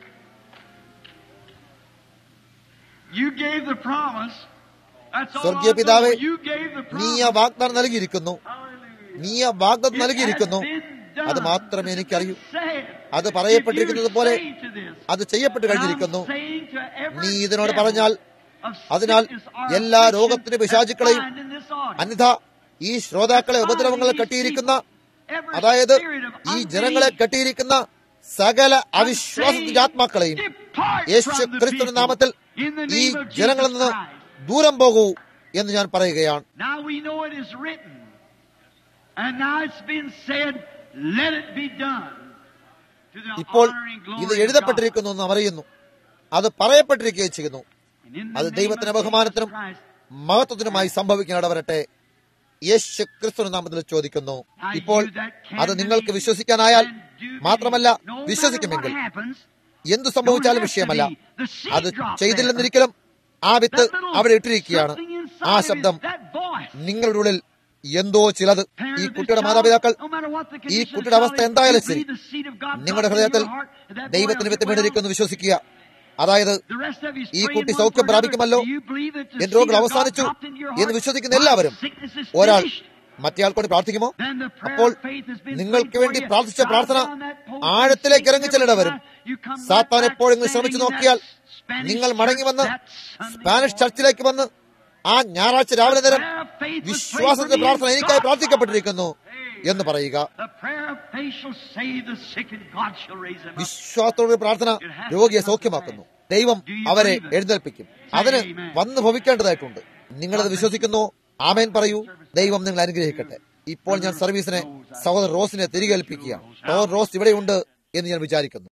you gave the promise. That's all സ്വർഗീയ I know. പിതാവേ, You gave the നീ promise. ആ വാഗ്ദാനം നൽകിയിരിക്കുന്നു Hallelujah. നീ ആ വാഗ്ദാനം It നൽകിയിരിക്കുന്നു has been done. അത് മാത്രമേ എനിക്കറിയൂ Said. അത് പറയപ്പെട്ടിരിക്കുന്നത് പോലെ If you say to this, അത് ചെയ്യപ്പെട്ട് and I'm കഴിഞ്ഞിരിക്കുന്നു saying to every നീ ഇതിനോട് devil പറഞ്ഞാൽ of അതിനാൽ sickness or എല്ലാ affliction രോഗത്തിന്റെ പിശാചുക്കളെയും that's bind in this audience. അന്യഥ ഈ ശ്രോതാക്കളെ ഉപദ്രവങ്ങൾ കെട്ടിയിരിക്കുന്ന Every അതായത് spirit of ഈ ജനങ്ങളെ unbelief, കെട്ടിയിരിക്കുന്ന സകല അവിശ്വാസത്തിന്റെ ആത്മാക്കളെയും Depart യേശു from the ക്രിസ്തുവിന്റെ people നാമത്തിൽ in the ഈ name of Jesus ജനങ്ങളിൽ നിന്ന് Christ. ദൂരം പോകൂ എന്ന് ഞാൻ പറയുകയാണ് Now we know it is written. And now it's been said, let it be done. To the ഇപ്പോൾ honor and glory ഇത് of God. എഴുതപ്പെട്ടിരിക്കുന്നു എന്ന് അറിയുന്നു അത് പറയപ്പെട്ടിരിക്കുകയും ചെയ്യുന്നു And in the അത് name ദൈവത്തിന്റെ of ബഹുമാനത്തിനും Jesus Christ, മഹത്വത്തിനുമായി സംഭവിക്കാനിട വരട്ടെ യേശു ക്രിസ്തു നാമത്തിൽ ചോദിക്കുന്നു ഇപ്പോൾ അത് നിങ്ങൾക്ക് വിശ്വസിക്കാനായാൽ മാത്രമല്ല വിശ്വസിക്കുമെങ്കിൽ എന്തു സംഭവിച്ചാലും വിഷയമല്ല അത് ചെയ്തില്ലെന്നിരിക്കലും ആ വിത്ത് അവിടെ ഇട്ടിരിക്കുകയാണ് ആ ശബ്ദം നിങ്ങളുടെ ഉള്ളിൽ എന്തോ ചിലത് ഈ കുട്ടിയുടെ മാതാപിതാക്കൾ ഈ കുട്ടിയുടെ അവസ്ഥ എന്തായാലും ശരി നിങ്ങളുടെ ഹൃദയത്തിൽ ദൈവത്തിന് വിത്ത് വീണിരിക്കുന്നു വിശ്വസിക്കുക അതായത് ഈ കുട്ടി സൗഖ്യം പ്രാപിക്കുമല്ലോ എന്റെ രോഗങ്ങൾ അവസാനിച്ചു എന്ന് വിശ്വസിക്കുന്ന എല്ലാവരും ഒരാൾ മറ്റേയാൾ കൊണ്ട് പ്രാർത്ഥിക്കുമോ അപ്പോൾ നിങ്ങൾക്ക് വേണ്ടി പ്രാർത്ഥിച്ച പ്രാർത്ഥന ആഴത്തിലേക്ക് ഇറങ്ങി ചെല്ലിട വരും സാത്താൻ എപ്പോഴെങ്കിലും ശ്രമിച്ചു നോക്കിയാൽ നിങ്ങൾ മടങ്ങി വന്ന് സ്പാനിഷ് ചർച്ചിലേക്ക് വന്ന് ആ ഞായറാഴ്ച രാവിലെ നേരം വിശ്വാസത്തിന്റെ പ്രാർത്ഥന എനിക്കായി പ്രാർത്ഥിക്കപ്പെട്ടിരിക്കുന്നു എന്ന് പറയുക വിശ്വാസത്തോടെ പ്രാർത്ഥന രോഗിയെ സൗഖ്യമാക്കുന്നു ദൈവം അവരെ എഴുന്നേൽപ്പിക്കും അതിന് വന്നു ഭവിക്കേണ്ടതായിട്ടുണ്ട് നിങ്ങളത് വിശ്വസിക്കുന്നു ആമേൻ പറയൂ ദൈവം നിങ്ങൾ അനുഗ്രഹിക്കട്ടെ ഇപ്പോൾ ഞാൻ സർവീസിനെ സഹോദരൻ റോസിനെ തിരികെ ഏൽപ്പിക്കുകയാണ് സഹോദരൻ റോസ് ഇവിടെയുണ്ട് എന്ന് ഞാൻ വിചാരിക്കുന്നു